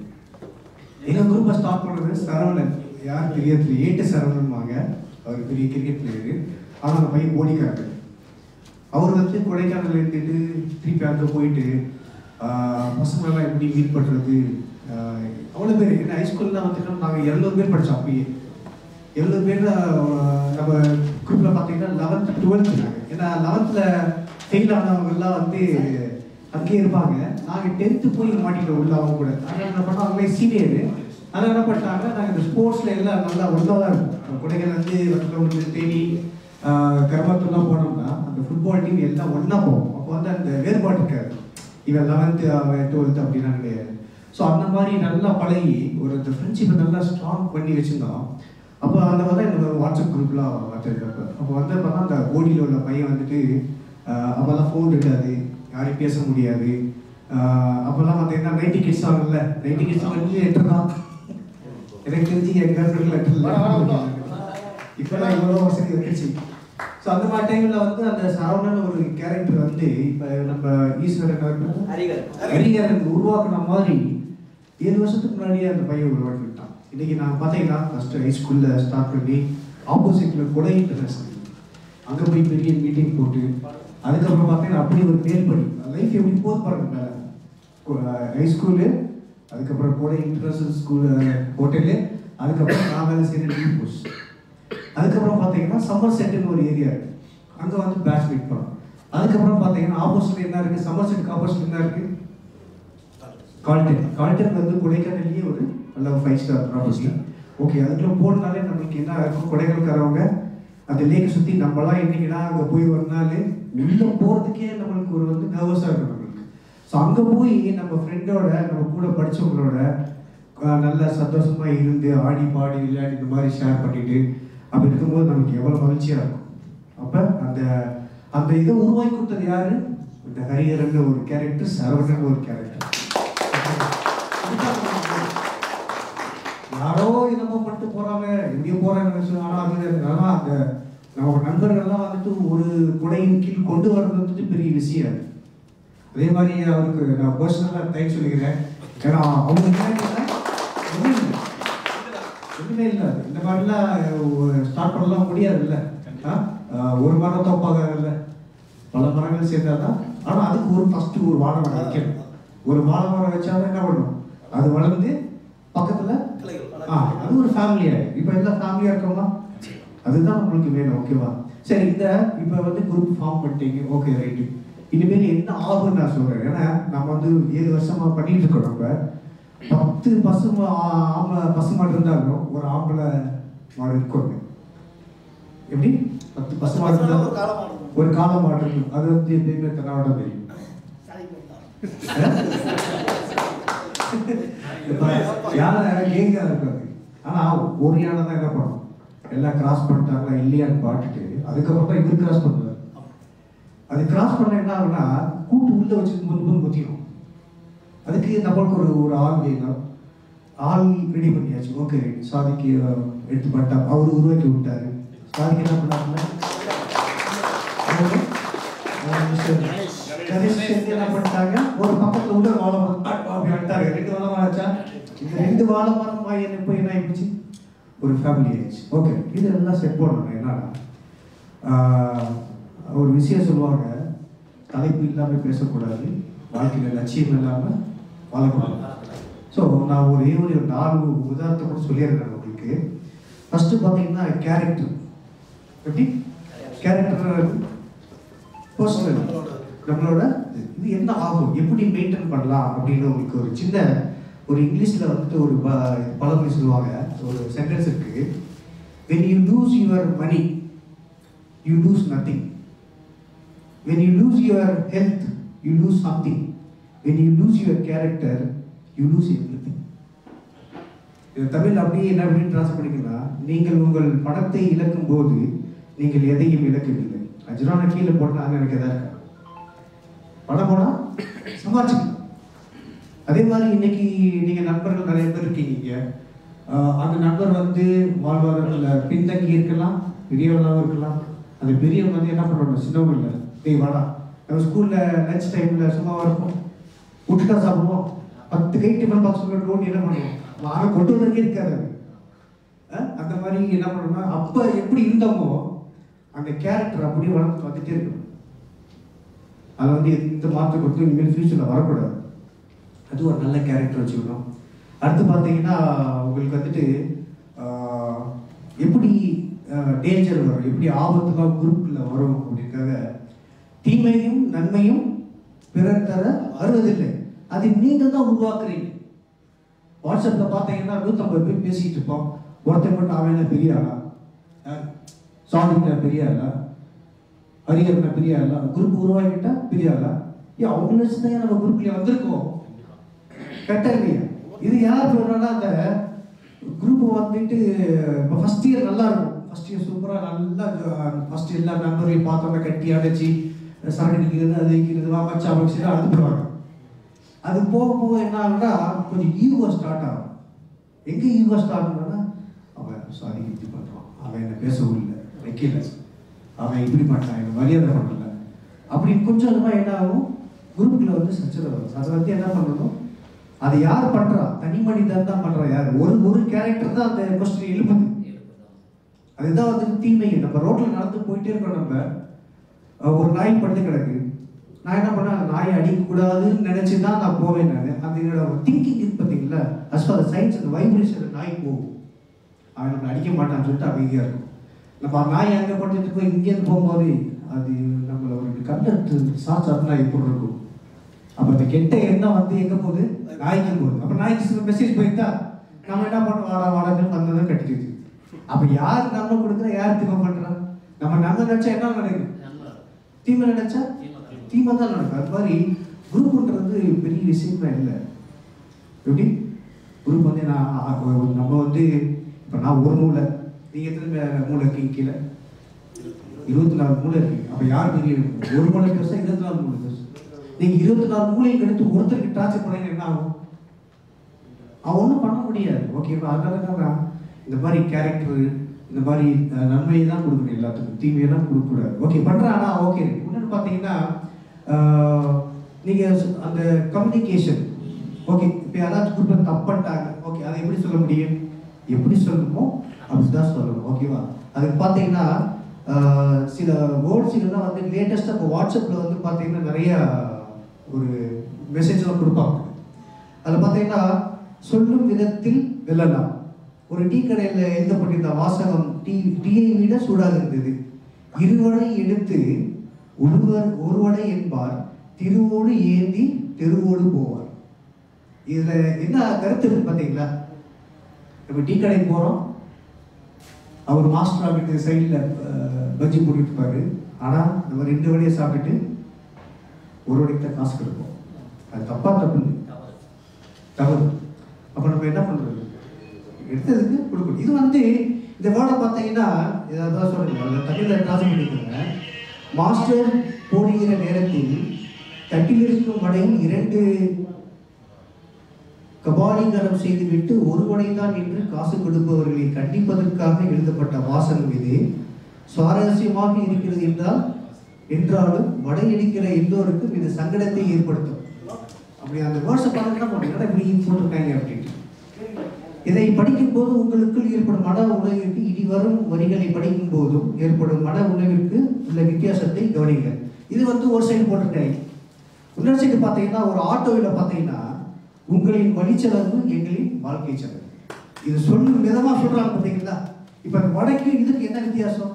எங்கள் குரூப்பை ஸ்டார்ட் பண்ணது சரவணன் யார் தெரியல ஏட்டு சரவணன்வாங்க அவர் பெரிய கிரிக்கெட் பிளேயரு ஆனால் அந்த பையன் ஓடிக்காரு அவர் வந்து கொடைக்கானல் இருந்துட்டு திருப்பி அங்கே போயிட்டு ஆஹ், பசங்களெல்லாம் எப்படி மீட் பண்ணுறது அவ்வளோ பேர் ஏன்னா ஹைஸ்கூலில் வந்துட்டு நாங்கள் எழுநூறு பேர் படித்தோம் அப்பயே எழுநூறு பேர் ஆஹ், நம்ம குரூப்பில் பார்த்தீங்கன்னா லெவன்த்து டுவெல்த்து நாங்கள் ஏன்னா லெவன்த்தில் ஃபெயில் ஆனவங்கெல்லாம் வந்து அங்கேயே இருப்பாங்க நாங்கள் டென்த்து போய் மாட்டிட்டோம் உள்ள அவங்க கூட நாங்கள் என்ன பண்ணோம் அவங்களே சீனியரு அதனால் என்ன பண்ணிட்டாங்க நாங்கள் இந்த ஸ்போர்ட்ஸில் எல்லாம் நல்லா உள்ளே தான் இருப்போம் கொடைக்கானல் வந்து தேனி கர்மத்தெல்லாம் போனோம்னா அந்த ஃபுட்பால் டீம் எல்லாம் ஒன்றா போவோம் அப்போ வந்து அந்த வேறுபாடு இருக்காது இவன் லெவன்த்து அவன் டுவெல்த்து அப்படின்னா கிடையாது ஸோ அந்த மாதிரி நல்லா பழகி ஒரு இந்த ஃப்ரெண்ட்ஷிப்பை நல்லா ஸ்ட்ராங் பண்ணி வச்சுருந்தோம் அப்போ அந்த மாதிரி தான் என்னோட வாட்ஸ்அப் குரூப்லாம் வச்சிருக்கப்ப அப்போ வந்து பார்த்தா அந்த போடியில் உள்ள பையன் வந்துட்டு ஆஹ் அப்போல்லாம் ஃபோன் இருக்காது யாரையும் பேச முடியாது ஆஹ் அப்போல்லாம் பார்த்தீங்கன்னா நைன்டி கிட்ஸ் ஆகல நைன்டி கிட்ஸ் வந்து லெட்டர் தான் எனக்கு தெரிஞ்சு என் கேர்ள் லெட்டர் இப்போலாம் இவ்வளோ வசதி வந்துருச்சு ஸோ அந்த மாதிரி டைமில் வந்து அந்த சரவணன் ஒரு கேரக்டர் வந்து இப்போ நம்ம ஈஸ்வரன் ஹரிகர். ஹரிகரன் உருவாக்குன மாதிரி ஏழு வருஷத்துக்கு முன்னாடியே அந்த பையன் உருவாக்கிட்டான் இன்னைக்கு நான் பார்த்தீங்கன்னா ஃபஸ்ட்டு ஹை ஸ்கூலில் ஸ்டார்ட் பண்ணி ஆப்போசிட்டில் கொடை இன்டர்நேஷனல் அங்கே போய் பெரிய மீட்டிங் போட்டு அதுக்கப்புறம் பார்த்தீங்கன்னா அப்படி ஒரு மேல்படி லைஃப் எப்படி போது பாருங்க மேலே ஹை ஸ்கூலு அதுக்கப்புறம் கோடை இன்டர்நேஷனல் ஸ்கூல் ஹோட்டலு அதுக்கப்புறம் நான் வேலை செய்கிற டீ போஸ்ட் அதுக்கப்புறம் பார்த்தீங்கன்னா சம்மர் செட்டுன்னு ஒரு ஏரியா இருக்கு அங்கே வந்து பேட்ச் மீட் பண்ணோம் அதுக்கப்புறம் பார்த்தீங்கன்னா ஆப்போசிட்ல என்ன இருக்கு சம்மர் செட்டுக்கு ஆப்போசிட் என்ன இருக்கு கால்டன் கால்டன் வந்து கொடைக்கானல்லையே ஒரு நல்ல ஃபைவ் ஸ்டார் ப்ராப்பர்ட்டி ஓகே அதுக்குள்ள போனாலே நம்மளுக்கு என்ன இருக்கும் கொடைக்கானல்காரவங்க அந்த லேக்கை சுற்றி நம்மளாம் என்னைக்குன்னா அங்கே போய் ஒரு நாள் உள்ள போகிறதுக்கே நம்மளுக்கு ஒரு வந்து நர்வஸாக இருக்கும் நம்மளுக்கு ஸோ அங்கே போய் நம்ம ஃப்ரெண்டோட நம்ம கூட படிச்சவங்களோட அஹ், நல்ல சந்தோஷமா இருந்து ஆடி பாடி விளையாடி இந்த மாதிரி ஷேர் பண்ணிட்டு அப்படி இருக்கும்போது நமக்கு எவ்வளோ மகிழ்ச்சியாக இருக்கும் அப்போ அந்த அந்த இதை உருவாக்கி கொடுத்தது யாரு இந்த ஹரிஹரன் ஒரு கேரக்டர் சரவணன் ஒரு கேரக்டர் யாரோ என்னமோ பண்ணிட்டு போறாங்க எங்கேயோ போறாங்க நினைச்சு ஆனா அது நல்லா அந்த நம்ம நண்பர்கள்லாம் வந்துட்டு ஒரு குடையின் கீழ் கொண்டு வர்றது வந்துட்டு பெரிய விஷயம் அது. அதே மாதிரி அவருக்கு நான் பர்சனலாக தேங்க்ஸ் சொல்லிக்கிறேன் ஏன்னா அவங்க என்ன ஒன்றும் இல்லை ஒன்றுமே இல்லை இந்த மாதிரிலாம் ஸ்டார்ட் பண்ணலாம் முடியாது இல்லை ஒரு மரம் தோப்பாக இல்லை பல மரங்கள் சேர்ந்தாதான் ஆனால் அதுக்கு ஒரு ஃபர்ஸ்ட் ஒரு வாழை மரம் வைக்கணும் ஒரு வாழை மரம் வச்சாதான் என்ன பண்ணும் அது வளர்ந்து பக்கத்துல ஆ அது ஒரு ஃபேமிலியா இப்போ எல்லாம் ஃபேமிலியா இருக்கோமா அதுதான் நம்மளுக்கு வேணும் ஓகேவா சரி இந்த இப்போ வந்து குரூப் ஃபார்ம் பண்ணிட்டீங்க ஓகே ரைட்டு இனிமேல் என்ன ஆகும்னு நான் சொல்றேன் ஏன்னா நம்ம வந்து ஏழு வருஷமா பண்ணிட்டு இருக்கோம் நம்ம பத்து பசு மா- ஆ- ஆம்பளை பசு மாடு இருந்தாலும் ஒரு ஆம்பளை மாடு இருக்கும் எப்படி பத்து பசு மாடு இருந்தாலும் ஒரு காளை மாடு இருக்கும் அது வந்து எப்பயுமே தன்னாவோட தெரியும் யானை கேங்கா இருக்காது ஆனா ஒரு யானை தான் என்ன பண்ணும் எல்லாம் கிராஸ் பண்ணிட்டாங்களா இல்லையான்னு பார்த்துட்டு அதுக்கப்புறம் தான் இவர் கிராஸ் பண்ணுவார் அது கிராஸ் பண்ண என்ன ஆகும்னா கூட்டு உள்ள வச்சு முன் முன் குத்திடும் அதுக்கு நம்மளுக்கு ஒரு ஒரு ஆள் வேணும் ஆள் ரெடி பண்ணியாச்சு ஓகே சாதிக்கு அஹ், எடுத்து பண்ணிட்டா அவர் உருவாக்கி விட்டாரு சாதிக்கு என்ன பண்ணாருன்னா அவரு, அஹ், மிஸ்டர் கணேஷ் சேர்ந்து என்ன பண்ணிட்டாங்க ஒரு பக்கத்துல உள்ள வாழை மரம் அப்படி வந்துட்டாங்க ரெண்டு வாழை மரம் ஆச்சா இந்த ரெண்டு வாழை மரம் வாங்கி என்ன போய் என்ன ஆயிடுச்சு ஒரு ஃபேமிலி ஆயிடுச்சு ஓகே இது எல்லாம் செட் பண்ணணும் என்னன்னா ஆஹ், ஒரு விஷயம் சொல்லுவாங்க தலைப்பு இல்லாமல் பேசக்கூடாது வாழ்க்கையில் லட்சியம் இல்லாமல் வாழக்கூடாது ஸோ நான் ஒரே ஒரு நாலு உதாரணத்தை கூட சொல்லிடுறேன் உங்களுக்கு ஃபஸ்ட்டு பார்த்தீங்கன்னா கேரக்டர் எப்படி கேரக்டர் பர்சனல் நம்மளோட இது என்ன ஆகும் எப்படி மெயின்டைன் பண்ணலாம் அப்படின்னு உங்களுக்கு ஒரு சின்ன ஒரு இங்கிலீஷில் வந்துட்டு ஒரு ப பழமொழி சொல்லுவாங்க ஒரு சென்டென்ஸ் இருக்கு when you lose your money you lose nothing when you lose your health you lose something when you lose your character you lose everything இது தமிழ் அப்படியே என்ன அப்படின்னு ட்ரான்ஸ்ஃபர் பண்ணிக்கலாம் நீங்கள் உங்கள் பணத்தை இழக்கும் போது நீங்கள் எதையும் இழக்கவில்லை அஜுரான கீழே போட்டாங்க எனக்கு எதா இருக்கா பணம் போனா சம்பாதிச்சுக்கலாம் அதே மாதிரி இன்னைக்கு நீங்க நண்பர்கள் நிறைய பேர் இருக்கீங்க இங்க. ஆஹ் அந்த நண்பர் வந்து வாழ்வாதாரத்தில் பின்தங்கி இருக்கலாம் பெரியவங்களாகவும் இருக்கலாம் அந்த பெரியவங்க வந்து என்ன பண்ணுவாங்க சின்னவங்க இல்லை டேய் வாடா நம்ம ஸ்கூல்ல லஞ்ச் டைம்ல சும்மாவா இருக்கும் விட்டுட்டா சாப்பிடுவோம் பத்து கை டிஃபன் பாக்ஸ் நோண்டி என்ன பண்ணுவோம் வாங்க கொண்டு வந்ததே இருக்காது அது. அஹ் அந்த மாதிரி என்ன பண்ணணும்னா அப்ப எப்படி இருந்தோமோ அந்த கேரக்டர் அப்படியே வளர்ந்து வந்துட்டே இருக்கணும் அது வந்து எந்த மாற்றம் கொடுத்து இனிமேல் ஃபியூச்சரில் வரக்கூடாது அது ஒரு நல்ல கேரக்டர் வச்சுக்கணும் அடுத்து பார்த்தீங்கன்னா உங்களுக்கு வந்துட்டு ஆஹ், எப்படி டேஞ்சர் வரும் எப்படி ஆபத்துலாம் குரூப்பில் வரும் அப்படின்றத தீமையும் நன்மையும் பிறர் தர வருவதில்லை அது நீங்கள் தான் உருவாக்குறீங்க வாட்ஸ்அப்பில் பார்த்தீங்கன்னா நூற்றம்பது பேர் பேசிட்டு இருப்போம் ஒருத்தன் மட்டும் அவன் என்ன பெரிய ஆளா சாதிக்கிற பெரிய ஆளா ஹரியர்னா பெரிய ஆளா குரூப் உருவாக்கிட்டா பெரிய ஆளா ஏன் அவங்க வச்சு தான் நம்ம குரூப்ல வந்திருக்கோம் கரெக்டா இல்லையா இது யார் சொல்றாங்கன்னா அந்த குரூப் வந்துட்டு இப்போ ஃபர்ஸ்ட் இயர் நல்லா இருக்கும் ஃபர்ஸ்ட் இயர் சூப்பராக நல்லா ஃபர்ஸ்ட் எல்லா நம்பரையும் பார்த்தோம்னா கட்டி அடைச்சி சரக்கு நிற்கிறது அது வைக்கிறது வா மச்சா வச்சு அனுப்புவாங்க அது போக போக என்ன ஆகும்னா கொஞ்சம் ஈகோ ஸ்டார்ட் ஆகும் எங்க ஈகோ ஸ்டார்ட் ஆகும்னா அவன் சாரி இப்படி பண்றான் அவன் என்ன பேசவும் இல்லை வைக்கல அவன் இப்படி பண்ணான் எனக்கு மரியாதை பண்ணல அப்படி கொஞ்சம் கொஞ்சமா என்ன ஆகும் குரூப்ல வந்து சச்சரவு வரும் அதை வந்து என்ன பண்ணணும் அதை யார் பண்றா தனி மனிதன் தான் பண்றா யார் ஒரு ஒரு கேரக்டர் தான் அந்த கொஸ்டின் எழுப்புது அதுதான் வந்து தீமை நம்ம ரோட்ல நடந்து போயிட்டே இருக்கோம் நம்ம அஹ் ஒரு நாய் படுத்து கிடக்கு நான் என்ன பண்ணேன் அந்த நாயை அடிக்கக்கூடாதுன்னு நினைச்சு தான் நான் போவேன் நான் அது என்னோட திங்கிங் இருக்கு பார்த்தீங்களா அஸ் ஃபார் சயின்ஸ் அந்த வைப்ரேஷன் நாய் போகும் அவன் நம்மளை அடிக்க மாட்டான்னு சொல்லிட்டு அமைதியாக இருக்கும் நம்ம அந்த நாய் அங்கே படுத்துட்டு போய் இங்கேருந்து போகும்போது அது நம்மளை ஒரு கண்டக்ட் சாச்சாப்னா எப்படி இருக்கும் அப்போ அந்த கெட்ட எண்ணம் வந்து எங்கே போகுது நாய்க்கு போகுது அப்போ நாய்க்கு மெசேஜ் போயிட்டா நம்ம என்ன பண்ணோம் வாடா வாடான்னு வந்ததும் கட்டிடுச்சு அப்போ யார் நம்ம கொடுக்குற யார் தீமை பண்ணுறா நம்ம நம்ம நினச்சா என்ன நடக்குது தீமை நினைச்சா தீமை தான் நடக்கும் அது மாதிரி குரூப்ன்றது பெரிய விஷயமே இல்லை எப்படி குரூப் வந்து நான் அ- அ- நம்ம வந்து இப்போ நான் ஒரு மூளை நீங்கள் எத்தனை மே- மூளை இருக்கீங்க கீழே இருபத்தி நாலு மூளை இருக்கீங்க அப்போ யார் பெரிய ஒரு மூளை பெருசா இருபத்தி நாலு மூளை பெருசு நீங்கள் இருபத்தி நாலு மூளையை எடுத்து ஒருத்தருக்கு டார்ச்சர் பண்ணீங்க என்ன ஆகும் அவன் ஒன்றும் பண்ண முடியாது ஓகேவா அதனால தான் நான் இந்த மாதிரி கேரக்டர் இந்த மாதிரி அஹ், நன்மையை தான் கொடுக்கணும் எல்லாத்துக்கும் தீமையெல்லாம் கொடுக்கக்கூடாது ஓகே பண்ணுறானா ஓகே இன்னொன்று பார்த்தீங்கன்னா ஆஹ், நீங்க சொ- அந்த கம்யூனிகேஷன் ஓகே இப்போ யாராச்சும் குரூப்பில் தப்பு பண்ணிட்டாங்க ஓகே அதை எப்படி சொல்ல முடியும் எப்படி சொல்லணுமோ அப்படிதான் சொல்லணும் ஓகேவா அதுக்கு பார்த்தீங்கன்னா ஆஹ், சில வேர்ட்ஸ் இதெல்லாம் வந்து லேட்டஸ்ட்டாக இப்போ வாட்ஸ்அப்பில் வந்து பார்த்தீங்கன்னா நிறைய ஒரு மெசேஜ்லாம் கொடுப்பாங்க அதில் பார்த்தீங்கன்னா சொல்லும் விதத்தில் வெல்லலாம் ஒரு டீ கடையில் எழுதப்பட்டிருந்த வாசகம் டீ டீயை விட சூடாக இருந்தது இருவடை எடுத்து ஒருவர் ஒருவடை என்பார் திருவோடு ஏந்தி தெருவோடு போவார் இதுல என்ன கருத்து இருக்கு பார்த்தீங்களா நம்ம டீ கடைக்கு போறோம் அவர் மாஸ்டர் ஆகிட்டு சைடில் பஜ்ஜி போட்டுட்டு இருப்பாரு ஆனா நம்ம ரெண்டு வடையை சாப்பிட்டுட்டு ஒரு வடைக்கு தான் காசு கொடுப்போம் அது தப்பா தப்பு இல்லை தவறு அப்ப நம்ம என்ன பண்றது எடுத்ததுக்கு கொடுக்கணும் இது வந்து இந்த வேர்டை பார்த்தீங்கன்னா இதான் சொல்லுங்க அதில் தமிழில் டிரான்ஸ்லேட் பண்ணிக்கோங்க மாஸ்டர் போடுகிற நேரத்தில் தட்டில் இருக்கும் வடையில் இரண்டு கபாலீகரம் செய்துவிட்டு ஒரு வடைதான் என்று காசு கொடுப்பவர்களை கண்டிப்பதற்காக எழுதப்பட்ட வாசகம் இது சுவாரஸ்யமாக இருக்கிறது என்றால் என்றாலும் வடை அடிக்கிற எல்லோருக்கும் இது சங்கடத்தை ஏற்படுத்தும் அப்படி அந்த வேர்ட்ஸை பார்த்துட்டு போனீங்கன்னா இப்படி போட்டிருக்காங்க அப்படின்ட்டு இதை படிக்கும் போது உங்களுக்குள் ஏற்படும் மன உணர்விற்கு இனி வரும் வரிகளை படிக்கும் போதும் ஏற்படும் மன உணர்விற்கு உள்ள வித்தியாசத்தை கவனிங்க இது வந்து ஒரு சைடு போட்டிருக்காங்க இன்னொரு சைடு பார்த்தீங்கன்னா ஒரு ஆட்டோவில் பார்த்தீங்கன்னா உங்களின் வழிச்செலவு எங்களின் வாழ்க்கை செலவு இது சொல்லும் விதமா சொல்றாங்க பார்த்தீங்களா இப்போ அந்த வடக்கு இதுக்கு என்ன வித்தியாசம்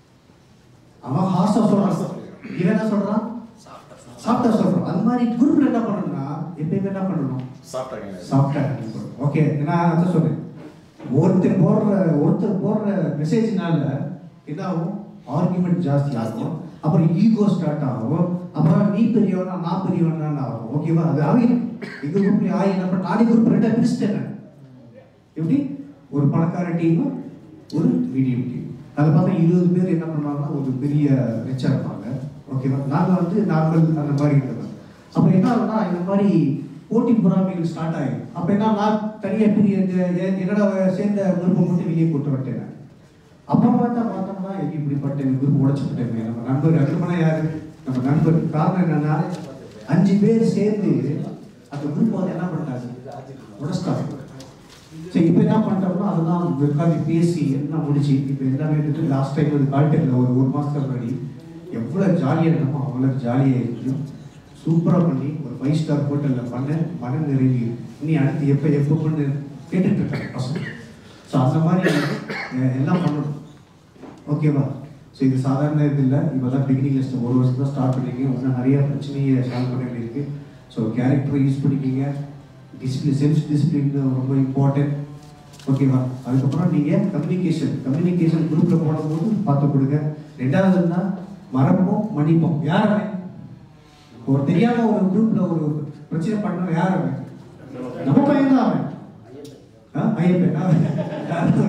அவன் ஹார்ஸா சொல்றான் இவன் என்ன சொல்றான் சாப்பிட்டா சொல்றான் அது மாதிரி குரூப்ல என்ன என்ன பண்ணணும்னா எப்பயுமே என்ன பண்ணணும் சாப்பிட்டாங்க சாஃப்டா ஓகே நான் அதான் சொன்னேன் ஒருத்தர் போடுற ஒருத்தர் போடுற மெசேஜ்னால என்ன ஆகும் ஆர்குமெண்ட் ஜாஸ்தி ஆகும் அப்புறம் ஈகோ ஸ்டார்ட் ஆகும் அப்புறம் நீ பெரியவனா நான் பெரியவனா ஆகும் ஓகேவா அது ஆகிடும் எங்க குரூப்ல ஆகி என்ன பண்ண நானே குரூப் ரெண்டா பிரிச்சிட்டேன் நான். எப்படி ஒரு பணக்கார டீம் ஒரு மீடியம் டீம் அதை பார்த்தா இருபது பேர் என்ன பண்ணுவாங்கன்னா ஒரு பெரிய ரிச்சா இருப்பாங்க ஓகேவா நாங்கள் வந்து நார்மல் அந்த மாதிரி இருந்தோம் அப்போ என்ன ஆகும்னா இந்த மாதிரி போட்டி பொறாமைகள் ஸ்டார்ட் ஆகும் அப்போ என்ன நான் தனியாக பிரிய எ- என்னோட சேர்ந்த குரூப்பை மட்டும் வெளியே கூட்டு விட்டேன் நான். அப்புறம் பார்த்தா பார்த்தோம்னா இப்படிப்பட்ட இந்த குரூப் உடச்சுக்கிட்டேன் நம்ம நண்பர் அதுக்கு யாரு நம்ம நண்பர் காரணம் என்னன்னா அஞ்சு பேர் சேர்ந்து அந்த குரூப் வந்து என்ன பண்ணாங்க உடச்சிட்டாங்க சரி இப்போ என்ன பண்ணிட்டோம்னா அதெல்லாம் உட்காந்து பேசி எல்லாம் முடிச்சு இப்போ எல்லாமே வந்துட்டு லாஸ்ட் டைம் வந்து கால்டெக்கில் ஒரு ஒரு மாதத்துக்கு முன்னாடி எவ்வளோ ஜாலியாக இருக்கணுமோ அவ்வளோ ஜாலியாக இருந்துச்சு சூப்பராக பண்ணி ஒரு ஃபைவ் ஸ்டார் ஹோட்டலில் பண்ண மன நிறைவு இனி அடுத்து எப்போ எப்போ பண்ணு கேட்டுட்டு இருக்காங்க பசங்க ஸோ அந்த மாதிரி அஹ், எல்லாம் பண்ணணும் ஓகேவா ஸோ இது சாதாரண இது இல்லை இப்போ தான் பிகினிங் லிஸ்ட் ஒரு வருஷம் தான் ஸ்டார்ட் பண்ணிருக்கீங்க இன்னும் நிறைய பிரச்சனையை சால்வ் பண்ண வேண்டியிருக்கு ஸோ கேரக்டரை யூஸ் பண்ணிக்கிங்க டிசிப்ளின் செல்ஃப் டிசிப்ளின் ரொம்ப இம்பார்ட்டன்ட் ஓகேவா அதுக்கப்புறம் நீங்கள் கம்யூனிகேஷன் கம்யூனிகேஷன் குரூப்பில் போடும்போது பார்த்து கொடுங்க ரெண்டாவது என்ன மறப்போம் மன்னிப்போம் யார் அவன் ஒரு தெரியாம ஒரு குரூப்ல ஒரு பிரச்சனை பண்ண யார் அவன் நம்ம பையன் தான் அவன் ஆ, ஐயப்பன் அவன்.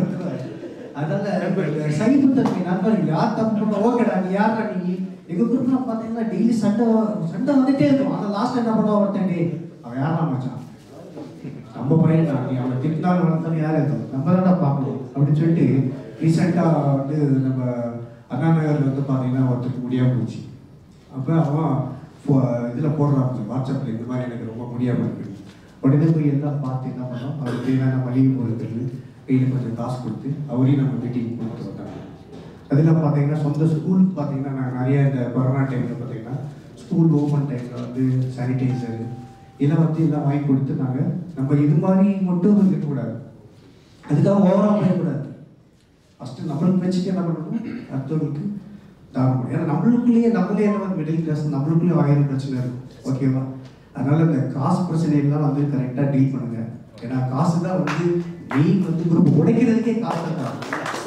அதனால சகிப்புத்தன்மை நண்பர்கள் யார் தப்பு பண்ண ஓகேடா நீ யாரா நீ எங்க குரூப்ல பாத்தீங்கன்னா டெய்லி சண்டை சண்டை வந்துட்டே இருக்கும் ஆனா லாஸ்ட் என்ன பண்ணுவா ஒருத்தன் டேய் அவன் யாரா மச்சான் நம்ம பையன் தான் நீ அவனை திட்டினாலும் வளர்த்தாலும் யார் இருக்கும் நம்ம தான் பார்க்கணும் அப்படின்னு சொல்லிட்டு ரீசெண்டாக வந்து நம்ம அண்ணா நகர்ல வந்து பார்த்தீங்கன்னா ஒருத்தருக்கு முடியாம போச்சு அப்போ அவன் இதில் போடுறான் வாட்ஸ்அப்பில் இந்த மாதிரி எனக்கு ரொம்ப முடியாம இருக்கு உடனே போய் எல்லாம் பார்த்து என்ன பண்ணோம் அவருக்கு தேவையான மளிகை பொருட்கள் கையில் கொஞ்சம் காசு கொடுத்து அவரையும் நம்ம மீட்டிங் கொடுத்து வந்தாங்க அதெல்லாம் பார்த்தீங்கன்னா சொந்த ஸ்கூலுக்கு பார்த்தீங்கன்னா நாங்கள் நிறைய இந்த கொரோனா டைமில் பார்த்தீங்கன்னா ஸ்கூல் ஓப்பன் டைமில் வந்து சானிடைசர் இதெல்லாம் வந்து எல்லாம் வாங்கி கொடுத்து நாங்கள் நம்ம இது மாதிரி மட்டும் இருக்கக்கூடாது அதுக்காக ஓவராக பண்ணக்கூடாது ஃபஸ்ட்டு நம்மளுக்கு வச்சுட்டு என்ன பண்ணணும் அடுத்தவங்களுக்கு தானம் பண்ணணும் ஏன்னா நம்மளுக்குள்ளேயே நம்மளே என்ன மிடில் கிளாஸ் நம்மளுக்குள்ளேயே ஆயிரம் பிரச்சனை இருக்கும் ஓகேவா அதனால இந்த காசு பிரச்சனைகள்லாம் வந்து கரெக்டாக டீல் பண்ணுங்க ஏன்னா காசு தான் வந்து மெயின் வந்து குரூப் உடைக்கிறதுக்கே காசு தான்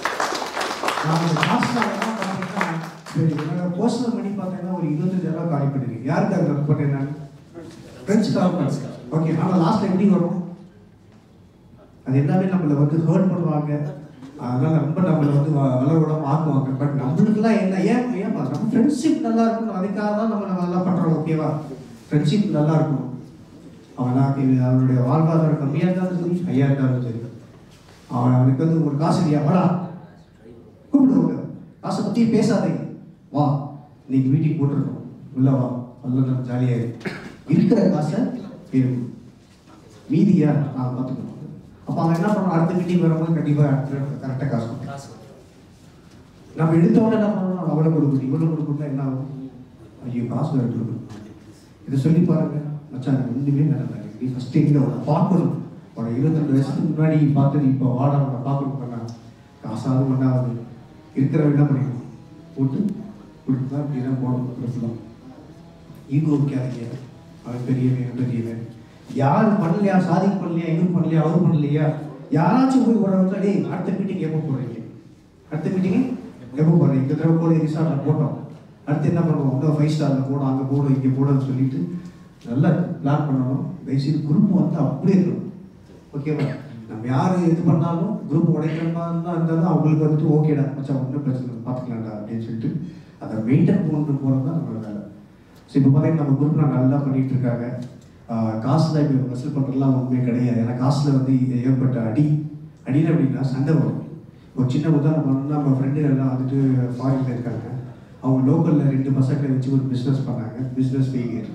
நான் அந்த காசு நான் என்ன பார்த்தீங்கன்னா சரி என்னோட பர்சனல் மணி பார்த்தீங்கன்னா ஒரு இருபத்தஞ்சாயிரம் காலி பண்ணிருக்கேன் யாருக்கு அது ஒர்க் பண்ணேன் நான் ஃப்ரெண்ட்ஸ் கால் ஓகே ஆனால் லாஸ்ட் எப்படி வரும் அது எல்லாமே நம்மளை வந்து ஹர்ட் பண்ணுவாங்க அதனால ரொம்ப நம்மளை வந்து வ- வளர விடாம ஆக்குவாங்க பட் நம்மளுக்குலாம் என்ன ஏன் ஏன் பா- நம்ம ஃப்ரெண்ட்ஷிப் நல்லா இருக்கணும் அதுக்காக தான் நம்ம நம்ம நல்லா பண்றோம் ஓகேவா ஃப்ரெண்ட்ஷிப் நல்லா இருக்கணும் அவன் நான் இது அவனுடைய வாழ்வாதாரம் கம்மியாக இருந்தாலும் சரி ஹையாக இருந்தாலும் சரி அவன் அவனுக்கு வந்து ஒரு காசு இல்லையா வாடா கூப்பிடுவாங்க காசை பற்றி பேசாதீங்க வா இன்னைக்கு வீட்டுக்கு போட்டுருக்கோம் உள்ள வா நல்ல நம்ம ஜாலியாக இருக்கிற காசை இருக்கும் மீதியா நான் பார்த்துக்கணும் அப்போ அவன் என்ன பண்ணுவான் அடுத்த மீட்டிங் வரும்போது கண்டிப்பாக கரெக்டாக காசு கொடுப்பான். நம்ம எடுத்தவொடனே என்ன பண்ணணும் அவளை கொடுக்கணும் இவ்வளோ கொடுக்கணும் என்ன ஆகும் ஐயோ காசு வேறு கொடுக்கணும் இதை சொல்லி பாருங்க மச்சான் எனக்கு ஒன்றுமே நடந்தாங்க நீ ஃபஸ்ட்டு எங்கே அவனை பார்க்கணும் அவனை இருபத்தெண்டு வயசுக்கு முன்னாடி பார்த்தது இப்போ வாடா அவனை பார்க்கணும் பண்ணா காசாவது ஒன்றாவது இருக்கிற என்ன பண்ணிக்கணும் போட்டு கொடுத்தா அப்படின்னா போகணும் கொடுக்கலாம் ஈகோ வைக்காதீங்க அவன் பெரியவன் இவன் பெரியவன் யார் பண்ணலையா சாதிக்க பண்ணலையா இவன் பண்ணலையா அவர் பண்ணலையா யாராச்சும் போய் ஒரு இடத்துல டேய் அடுத்த மீட்டிங் எப்போ போடுறீங்க அடுத்த மீட்டிங் எப்போ போடுறீங்க இந்த தடவை போட ரிசார்ட்டில் போட்டோம் அடுத்து என்ன பண்ணுவோம் இன்னும் ஃபைவ் ஸ்டாரில் போடும் அங்கே போடும் இங்கே போடுன்னு சொல்லிட்டு நல்லா பிளான் பண்ணணும் தயவுசெய்து குரூப் வந்து அப்படியே இருக்கணும் ஓகேவா நம்ம யார் இது பண்ணாலும் குரூப் உடைக்கிற மாதிரி தான் இருந்தாலும் அவங்களுக்கு வந்துட்டு ஓகேடா மச்சான் ஒன்றும் பிரச்சனை இல்லை, பார்த்துக்கலாம்டா அப்படின்னு சொல்லிட்டு அதை மெயின்டைன் கொண்டு போகிறது தான் நம்மளோட வேலை ஸோ இப்போ பார்த்தீங்கன்னா நம்ம குரூப்ல நல்லா பண்ணிட்டு இருக்காங்க ஆஹ் காசு தான் இப்போ வசூல் பண்ணுறதுலாம் ஒன்றுமே கிடையாது ஏன்னா காசில் வந்து இது ஏற்பட்ட அடி அடியில் அப்படின்னா சண்டை வரும் ஒரு சின்ன உதாரணம் பண்ணணும்னா நம்ம ஃப்ரெண்டு எல்லாம் வந்துட்டு ஃபாரின்ல இருக்காங்க அவங்க லோக்கலில் ரெண்டு பசங்களை வச்சு ஒரு பிஸ்னஸ் பண்ணாங்க பிஸ்னஸ் ஃபெயிலியர்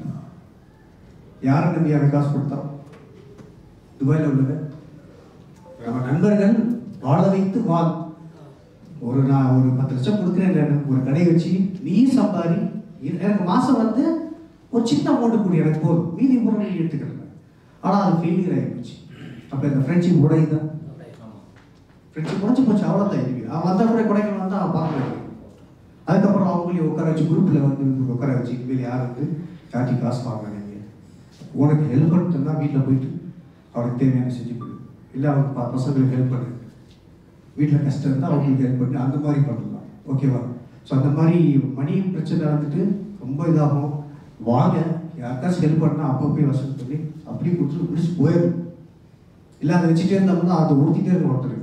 யாரை நம்பி அவன் காசு கொடுத்தா துபாயில் உள்ளது நம்ம நண்பர்கள் வாழ வைத்து வாழ் ஒரு நான் ஒரு பத்து லட்சம் கொடுக்குறேன் நான் ஒரு கடையை வச்சு நீ சம்பாரி இ- எனக்கு மாசம் வந்து ஒரு சின்ன அமௌண்ட் கூடி எனக்கு போதும் மீதி முறை நீ எடுத்துக்கிறேன் ஆனால் அது ஃபெயிலியர் ஆகி போச்சு அப்போ இந்த ஃப்ரெண்ட்ஷிப் உடையுதான் ஃப்ரெண்ட்ஷிப் உடச்சு போச்சு அவ்வளோதான் இருக்கு அவன் வந்தால் கூட கொடைக்கானல் வந்தால் அவன் பார்க்க அதுக்கப்புறம் அவங்களையும் உட்கார வச்சு குரூப்பில் வந்து உட்கார வச்சு இனிமேல் யார் வந்து காட்டி காசு வாங்கினீங்க உனக்கு ஹெல்ப் பண்ணிட்டுனா வீட்டில் போயிட்டு அவருக்கு தேவையான செஞ்சு கொடு இல்லை அவங்க ப- பசங்களுக்கு ஹெல்ப் பண்ணு வீட்டில் கஷ்டம் இருந்தால் அவங்களுக்கு ஹெல்ப் பண்ணி அந்த மாதிரி பண்ணலாம் ஓகேவா ஸோ அந்த மாதிரி மணி பிரச்சனை வந்துட்டு ரொம்ப இதாகும் வாங்க யாருக்காச்சும் ஹெல்ப் பண்ணால் அப்போ போய் வசூல் பண்ணி அப்படியே கொடுத்துட்டு பிடிச்சி போயிடும் இல்லை அதை வச்சுட்டே இருந்தோம்னா அதை ஊற்றிட்டே இருக்கும் ஒருத்தர்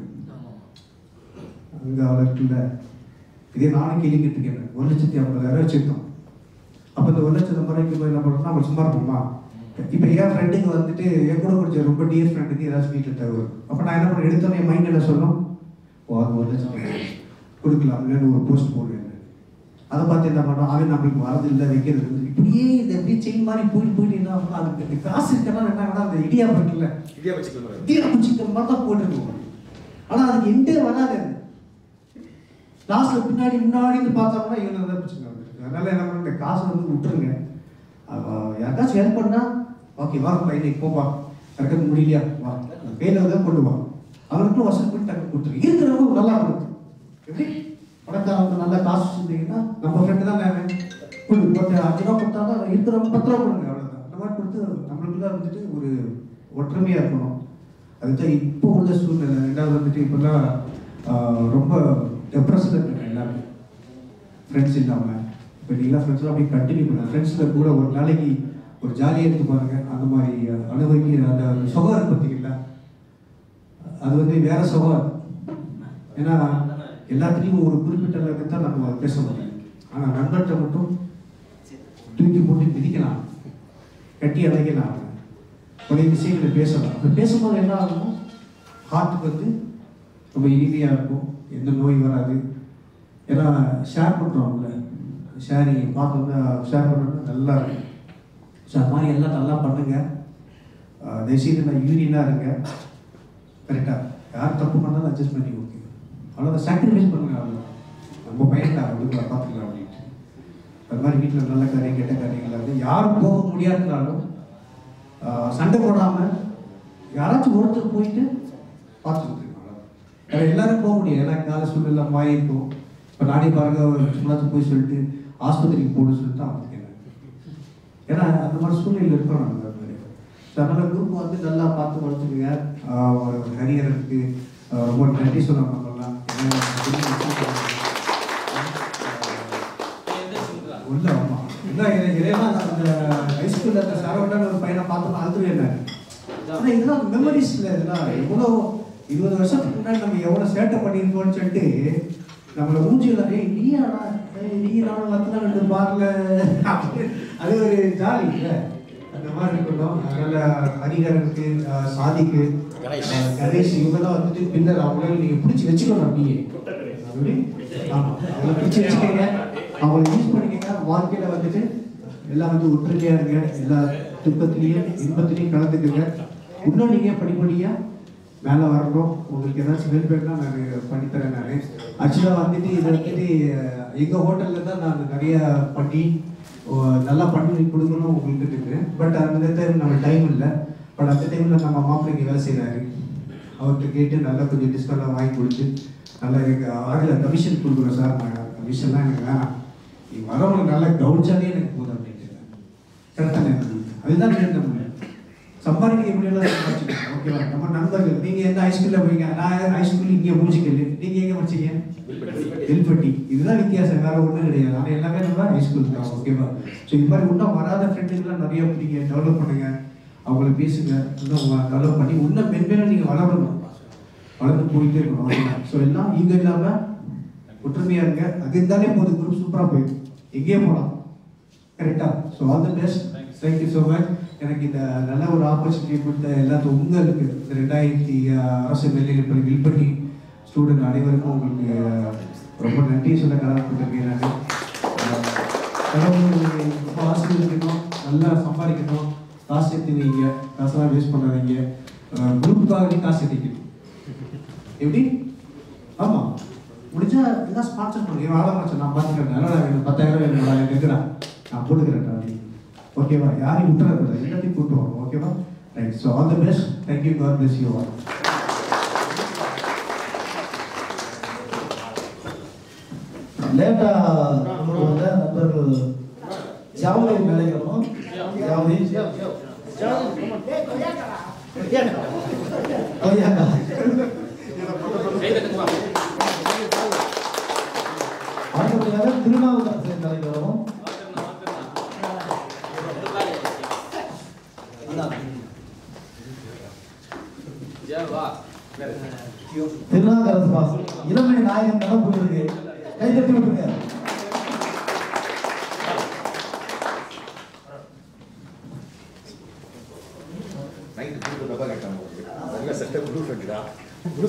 அங்கே அவளை இருக்குல்ல இதே நானும் கேள்வி கேட்டுருக்கேன் ஒரு லட்சத்தி ஐம்பதாயிரம் வச்சுருக்கோம் அப்போ இந்த ஒரு லட்சத்து ரூபாய்க்கு போய் என்ன பண்ணுறோம்னா நம்ம சும்மா இருப்போமா இப்போ என் ஃப்ரெண்டுக்கு வந்துட்டு என் கூட கொஞ்சம் ரொம்ப டியர் ஃப்ரெண்டுக்கு ஏதாச்சும் வீட்டில் தேவை அப்போ நான் என்ன பண்ண எடுத்தோன்னே என் மைண்ட் என்ன சொல்லும் ஓ அது ஒரு லட்சம் கொடுக்கலாம்னு ஒரு போஸ்ட் போடுவேன் அதை பார்த்து என்ன பண்ணோம் அவன் நம்மளுக்கு வரது இல்லை வைக்கிறது இல்லை. இப்படியே இது அப்படியே செயின் மாதிரி போயிட்டு போயிட்டு என்ன ஆகும்னா, அதுக்கு இந்த காசு இருக்கனால என்ன ஆகும்னா, அந்த இடியாப்பம் இருக்குல்ல இடியா வச்சுக்கலாம் இடியாப்பம் சிக்கன் மாதிரி தான் போட்டுருக்கோம் ஆனால் அதுக்கு எண்டே வராது அது. லாஸ்ட்ல பின்னாடி முன்னாடி இருந்து பார்த்தோம்னா இவங்க தான் பிரச்சனை வந்துருக்கு அதனால என்ன பண்ண இந்த காசை வந்து விட்டுருங்க அவ- யாருக்காச்சும் ஹெல்ப் பண்ணா ஓகே வா பையனை போப்பா கரெக்டாக முடியலையா வா கையில் தான் கொண்டு வா அவனுக்கும் வசூல் பண்ணி டக்கு கொடுத்துரு இருக்கிறவங்க நல்லா கொடுத்து எப்படி பணக்காரவங்க நல்லா காசு வச்சிருந்தீங்கன்னா நம்ம ஃப்ரெண்டு தான் நான் கொடு போட்டு அஞ்சு ரூபா கொடுத்தாலும் இருக்கிறவங்க பத்து ரூபா கொடுங்க அவ்வளோதான் அந்த மாதிரி கொடுத்து நம்மளுக்குள்ள வந்துட்டு ஒரு ஒற்றுமையாக இருக்கணும் அதுதான் இப்போ உள்ள சூழ்நிலை ரெண்டாவது வந்துட்டு இப்போல்லாம் ஆஹ், ரொம்ப டெப்ரெஷனில் இருக்காங்க எல்லாமே ஃப்ரெண்ட்ஸ் இல்லாமல் இப்போ நீங்களாம் ஃப்ரெண்ட்ஸ்லாம் அப்படியே கண்டினியூ பண்ணுங்க ஃப்ரெண்ட்ஸில் கூட ஒரு நாளைக்கு ஒரு ஜாலியாக எடுத்து பாருங்க அந்த மாதிரி அனுபவிக்க அந்த சுகம் இருக்கு பார்த்தீங்களா அது வந்து வேற சுகம் அது. ஏன்னா எல்லாத்துலேயும் ஒரு குறிப்பிட்ட அளவுக்கு தான் நம்ம பேச முடியும் ஆனால் நண்பர்கிட்ட மட்டும் தூக்கி போட்டு மிதிக்கலாம் கட்டி அடைக்கலாம் பழைய விஷயங்களை பேசலாம் அப்படி பேசும்போது என்ன ஆகும் ஹார்ட்டுக்கு வந்து ரொம்ப இனிமையாக இருக்கும் எந்த நோய் வராது ஏன்னா ஷேர் பண்ணுறோம்ல ஷேரிங் பார்த்தோம்னா ஷேர் பண்ணுறது நல்லா இருக்கும் ஸோ அது மாதிரி எல்லாம் நல்லா பண்ணுங்க ஆஹ் தயவுசெய்து நான் யூனியனாக இருங்க கரெக்டாக யார் தப்பு பண்ணாலும் அட்ஜஸ்ட் பண்ணி ஓகே அவ்வளோதான் சாக்ரிஃபைஸ் பண்ணுங்க அவ்வளோ நம்ம பையன்டா அவங்களுக்கு பார்த்துக்கலாம் அப்படின்ட்டு அது மாதிரி வீட்டில் நல்ல காரியம் கெட்ட காரியங்கள் வந்து யாரும் போக முடியாதுனாலும் ஆஹ் சண்டை போடாமல் யாராச்சும் ஒருத்தர் போயிட்டு பார்த்துட்டு வேற எல்லாரும் போக முடியாது ஏன்னா கால சூழ்நிலை மாறி இருக்கும் இப்போ நானே பாருங்க சும்மாச்சும் போய் சொல்லிட்டு ஆஸ்பத்திரிக்கு போட சொல்லிட்டு அவனுக்கு என்ன ஏன்னா அந்த மாதிரி சூழ்நிலை இருக்கணும் நம்ம அது மாதிரி ஸோ அதனால குரூப் வந்து நல்லா பார்த்து வளர்த்துக்குங்க ஆஹ் ஒரு ஹரியருக்கு ஆஹ் ரொம்ப நன்றி சொல்ல நம்மலாம் உள்ள ஆமா இல்லை இதெல்லாம் அந்த ஹைஸ்கூலில் அந்த சரவணன் ஒரு பையனை பார்த்தோம் அழுதுருவேன் ஆனால் இதெல்லாம் மெமரிஸ்ல இதெல்லாம் எவ்வளோ இருபது வருஷத்துக்கு முன்னாடி நம்ம எவ்வளோ சேட்டை பண்ணியிருக்கோம்னு சொல்லிட்டு நம்மளை மூஞ்சியில் ஏய் நீயாடா ஏய் நீ நானும் வத்தனா ரெண்டு பார்ல அது ஒரு ஜாலி இல்லை அந்த மாதிரி இருக்கட்டும் அதனால ஹரிகரனுக்கு ஆஹ் சாதிக்கு ஆஹ் கணேஷ் இவங்கெல்லாம் வந்துட்டு பின்னர் அவங்கள நீங்கள் பிடிச்சி வச்சுக்கணும் அப்படியே அப்படி ஆமாம் அவங்கள பிடிச்சி வச்சுக்கோங்க அவங்கள யூஸ் பண்ணிக்கங்க வாழ்க்கையில் வந்துட்டு எல்லாம் வந்து ஒற்றுமையாக இருங்க எல்லா துக்கத்திலையும் இன்பத்திலையும் கலந்துக்குங்க இன்னும் நீங்கள் படிப்படியாக மேலே வரணும் உங்களுக்கு ஏதாச்சும் ஹெல்ப் வேணும்னா நான் பண்ணித்தரேன் நான் ஆக்சுவலாக வந்துட்டு இது வந்துட்டு எங்கள் ஹோட்டலில் தான் நான் நிறைய பண்ணி ஓ, நல்லா பண்ணி கொடுக்கணும் உங்களுக்கு இருக்கு பட் அந்த டைம் நம்ம டைம் இல்லை பட் அந்த டைமில் நம்ம மாப்பிள்ளைக்கு வேலை செய்கிறாரு அவர்கிட்ட கேட்டு நல்லா கொஞ்சம் டிஸ்கவுண்ட்லாம் வாங்கி கொடுத்து நல்லா எனக்கு அதில் கமிஷன் கொடுக்குறேன் சார் நான் கமிஷன்லாம் எனக்கு வேணாம் நீ வரவங்களை நல்லா கவனிச்சாலே எனக்கு போதும் அப்படின்ட்டு கரெக்டாக அதுதான் வேணும் நம்ம சம்பாதிக்க எப்படியெல்லாம் சம்பாதிச்சுக்கணும் ஓகேவா நம்ம நண்பர்கள் நீங்கள் எந்த ஹைஸ்கூலில் போறீங்க நான் ஹைஸ்கூல் இங்கே மூஞ்சிக்கல் நீங்கள் எங்கே படிச்சீங்க வில்பட்டி இதுதான் வித்தியாசம் வேற ஒன்றும் கிடையாது ஆனால் எல்லாமே நம்ம ஹைஸ்கூல் தான் ஓகேவா ஸோ இது மாதிரி இன்னும் வராத ஃப்ரெண்டுங்களாம் நிறைய பிடிங்க டெவலப் பண்ணுங்க அவங்கள பேசுங்க இன்னும் டெவலப் பண்ணி இன்னும் மென்மேலும் நீங்கள் வளரணும் வளர்ந்து போயிட்டே இருக்கணும் ஸோ எல்லாம் இங்கே இல்லாமல் ஒற்றுமையாக இருங்க அது இருந்தாலே போதும் குரூப் சூப்பராக போயிடும் எங்கேயே போகலாம் கரெக்டா so all the best thank you so much எனக்கு இந்த நல்ல ஒரு ஆப்பர்ச்சுனிட்டி கொடுத்த எல்லாத்துக்கும் உங்களுக்கு இந்த ரெண்டாயிரத்தி அரசு மேல்நிலைப்பள்ளி வில்பட்டி ஸ்டூடெண்ட் அனைவருக்கும் உங்களுக்கு அஹ், ரொம்ப நன்றி சொல்ல கடமைப்பட்டிருக்கேன் நான் அஹ், கடவுள் ரொம்ப ஆசீர்வதிக்கணும் நல்லா சம்பாதிக்கணும் காசு சேர்த்து வைங்க காசெல்லாம் வேஸ்ட் பண்ணாதீங்க குரூப்புக்காகவே காசு சேர்த்திக்கணும் எப்படி ஆமாம் முடிஞ்சா எல்லாம் ஸ்பான்சர் பண்ணுங்க என் ஆளை மச்சான் நான் பார்த்துக்கிறேன் நல்லா வேணும் பத்தாயிரம் வேணும் எனக்கு இருக்குடா நான் போட்டுக்கிறேன் அப்படி ஓகேவா யாரையும் விட்டுறக்கூடாது எல்லாத்தையும் கூட்டு வரும் ஓகேவா right so all the best thank you God bless you all லேட்டா நம்மளோட நண்பர்கள் ஜாமலை மேலைக்கிறோம் ஜாமலை கொய்யாக்கா அடுத்தபடியாக திருநாவுக்கரசு தலைவரும் திருநாவுக்கரசு பாஸ் இளமை நாயகன் நினப்பு இருக்கு கை தட்டி விட்டுருங்க நைட்டு ப்ளூ டப்பா கேட்டாங்க நல்ல செட்டப் ப்ளூ ஃபெட்டுடா ப்ளூ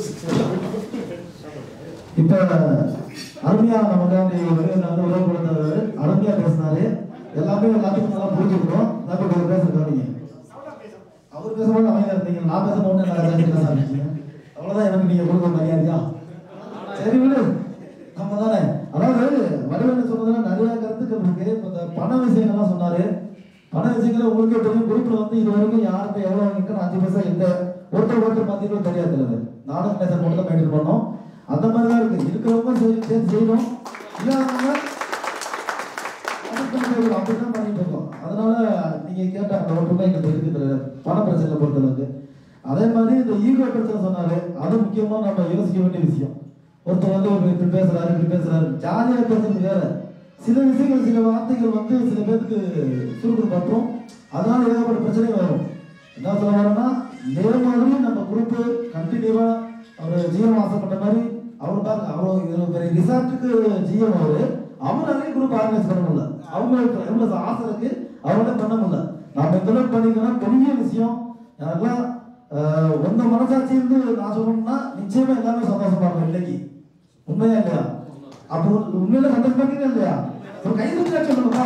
இப்ப அருமையா நமக்காண்டி வெளியில் வந்து உறவு கொடுத்தவர் அருமையா பேசினாரு எல்லாமே எல்லாத்துக்கும் நல்லா புரிஞ்சுக்கணும் நம்ம கொஞ்சம் பேச கவனிங்க அவர் பேசும்போது அமைதியா இருந்தீங்க நான் பேசும்போது நல்லா பேசி பேச ஆரம்பிச்சீங்க அவ்வளவுதான் எனக்கு நீங்க கொடுக்க மரியாதையா சரி விடு நம்ம தானே அதாவது வடிவேலு சொன்னதுல நிறைய கருத்துக்கள் இருக்கு இப்ப இந்த பண விஷயங்கள்லாம் சொன்னாரு பண விஷயங்களை உங்களுக்கே தெரியும் குரூப்ல வந்து இது வரைக்கும் யார்கிட்ட எவ்வளவு வாங்கிக்கணும் அஞ்சு பைசா எந்த ஒருத்தர் ஒருத்தர் மத்தியிலும் தெரியாது இல்லை. நானும் நேசன் மட்டும் தான் மெயின்டைன் பண்ணோம் அந்த மாதிரி தான் இருக்கு இருக்கிறவங்க சரி சரி செய்யணும் இல்லாதவங்க அதுக்கு நம்ம அப்படிதான் பண்ணிட்டு இருக்கோம் அதனால நீங்க கேட்ட அந்த ஒற்றுமை எங்களுக்கு இருக்குது பண பிரச்சனை பொறுத்தளவுக்கு அதே மாதிரி இந்த ஈகோ பிரச்சனை சொன்னாரு அது முக்கியமா நம்ம யோசிக்க வேண்டிய விஷயம் ஒருத்தர் வந்து ஒரு இப்படி பேசுறாரு இப்படி பேசுறாரு ஜாலியா பேசுறது வேற சில விஷயங்கள் சில வார்த்தைகள் வந்து சில பேருக்கு சுருக்கு பற்றும் அதனால ஏகப்பட்ட பிரச்சனை வரும் என்ன சொல்ல வரேன்னா இதே மாதிரி நம்ம குரூப் கண்டினியூவா அவர் ஜிஎம் ஆசைப்பட்ட மாதிரி அவர் பாருங்க அவர் ஒரு பெரிய ரிசார்ட்டுக்கு ஜிஎம் அவரு அவராலே குரூப் ஆர்கனைஸ் பண்ண முடியல அவங்களுக்கு எவ்வளவு ஆசை இருக்கு அவரால பண்ண முடியல நாம இந்த அளவுக்கு பண்ணிக்கலாம் பெரிய விஷயம் எனக்கெல்லாம் ஆஹ், உங்க மனசாட்சி இருந்து நான் சொல்லணும்னா நிச்சயமா எல்லாமே சந்தோஷப்படுறோம் இன்னைக்கு உண்மையா இல்லையா அப்போ உண்மையில சந்தோஷப்படுறீங்க இல்லையா ஒரு கை தூக்கா சொல்லணுமா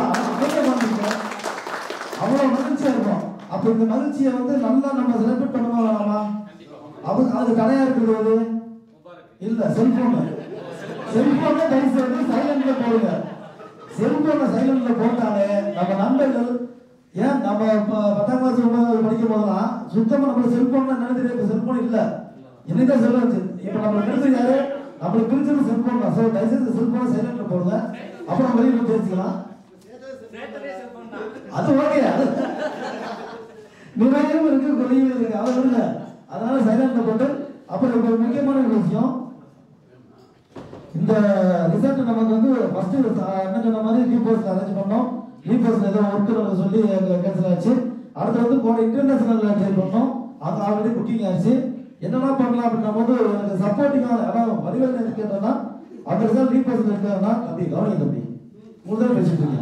அவ்வளவு மகிழ்ச்சியா இருக்கும் அப்ப இந்த மகிழ்ச்சியை வந்து நல்லா நம்ம செலிப்ரேட் பண்ணுவோம் வேணாமா அவங்க அது தடையா இருக்கிறது இல்ல செல்போன் செல்போனை தயவு செய்து சைலண்ட்ல போடுங்க செல்போனை சைலண்ட்ல போட்டாலே நம்ம நண்பர்கள் ஏன் நம்ம ப- பத்தாம் கிளாஸ் ஒன்பதாவது படிக்கும் போதெல்லாம் சுத்தமா நம்ம செல்போன் என்ன தெரியாது செல்போன் இல்ல இன்னைக்கு செல்ல வச்சு இப்ப நம்ம கிடைச்சது யாரு நம்மளுக்கு பிடிச்சது செல்போன் தான் ஸோ தயவுசெய்து செல்போனை சைலண்ட்ல போடுங்க அப்புறம் வெளியில பேசிக்கலாம் அது ஓகே அது நிறைய இருக்கு குறையும் இருக்கு அதை விடுங்க அதனால சைலண்ட்ல போட்டு அப்புறம் இப்ப ஒரு முக்கியமான ஒரு விஷயம் இந்த ரிசல்ட் நமக்கு வந்து ஃபர்ஸ்ட் என்ன சொன்ன மாதிரி ரீபோஸ்ட் அரேஞ்ச் பண்ணோம் ரீபோஸ்ட் ஏதோ ஒர்க்கு சொல்லி கேன்சல் ஆச்சு அடுத்து வந்து போன இன்டர்நேஷனல் ட்ரை பண்ணோம் அது ஆல்ரெடி புக்கிங் ஆச்சு என்னென்ன பண்ணலாம் அப்படின்னும் போது எனக்கு சப்போர்ட்டிங்காக அதாவது வடிவேல் கேட்டோம்னா அந்த ரிசல்ட் ரீபோஸ்ட் இருக்காங்கன்னா தம்பி கவனிங்க தம்பி முதல் பேசிட்டு இருக்கீங்க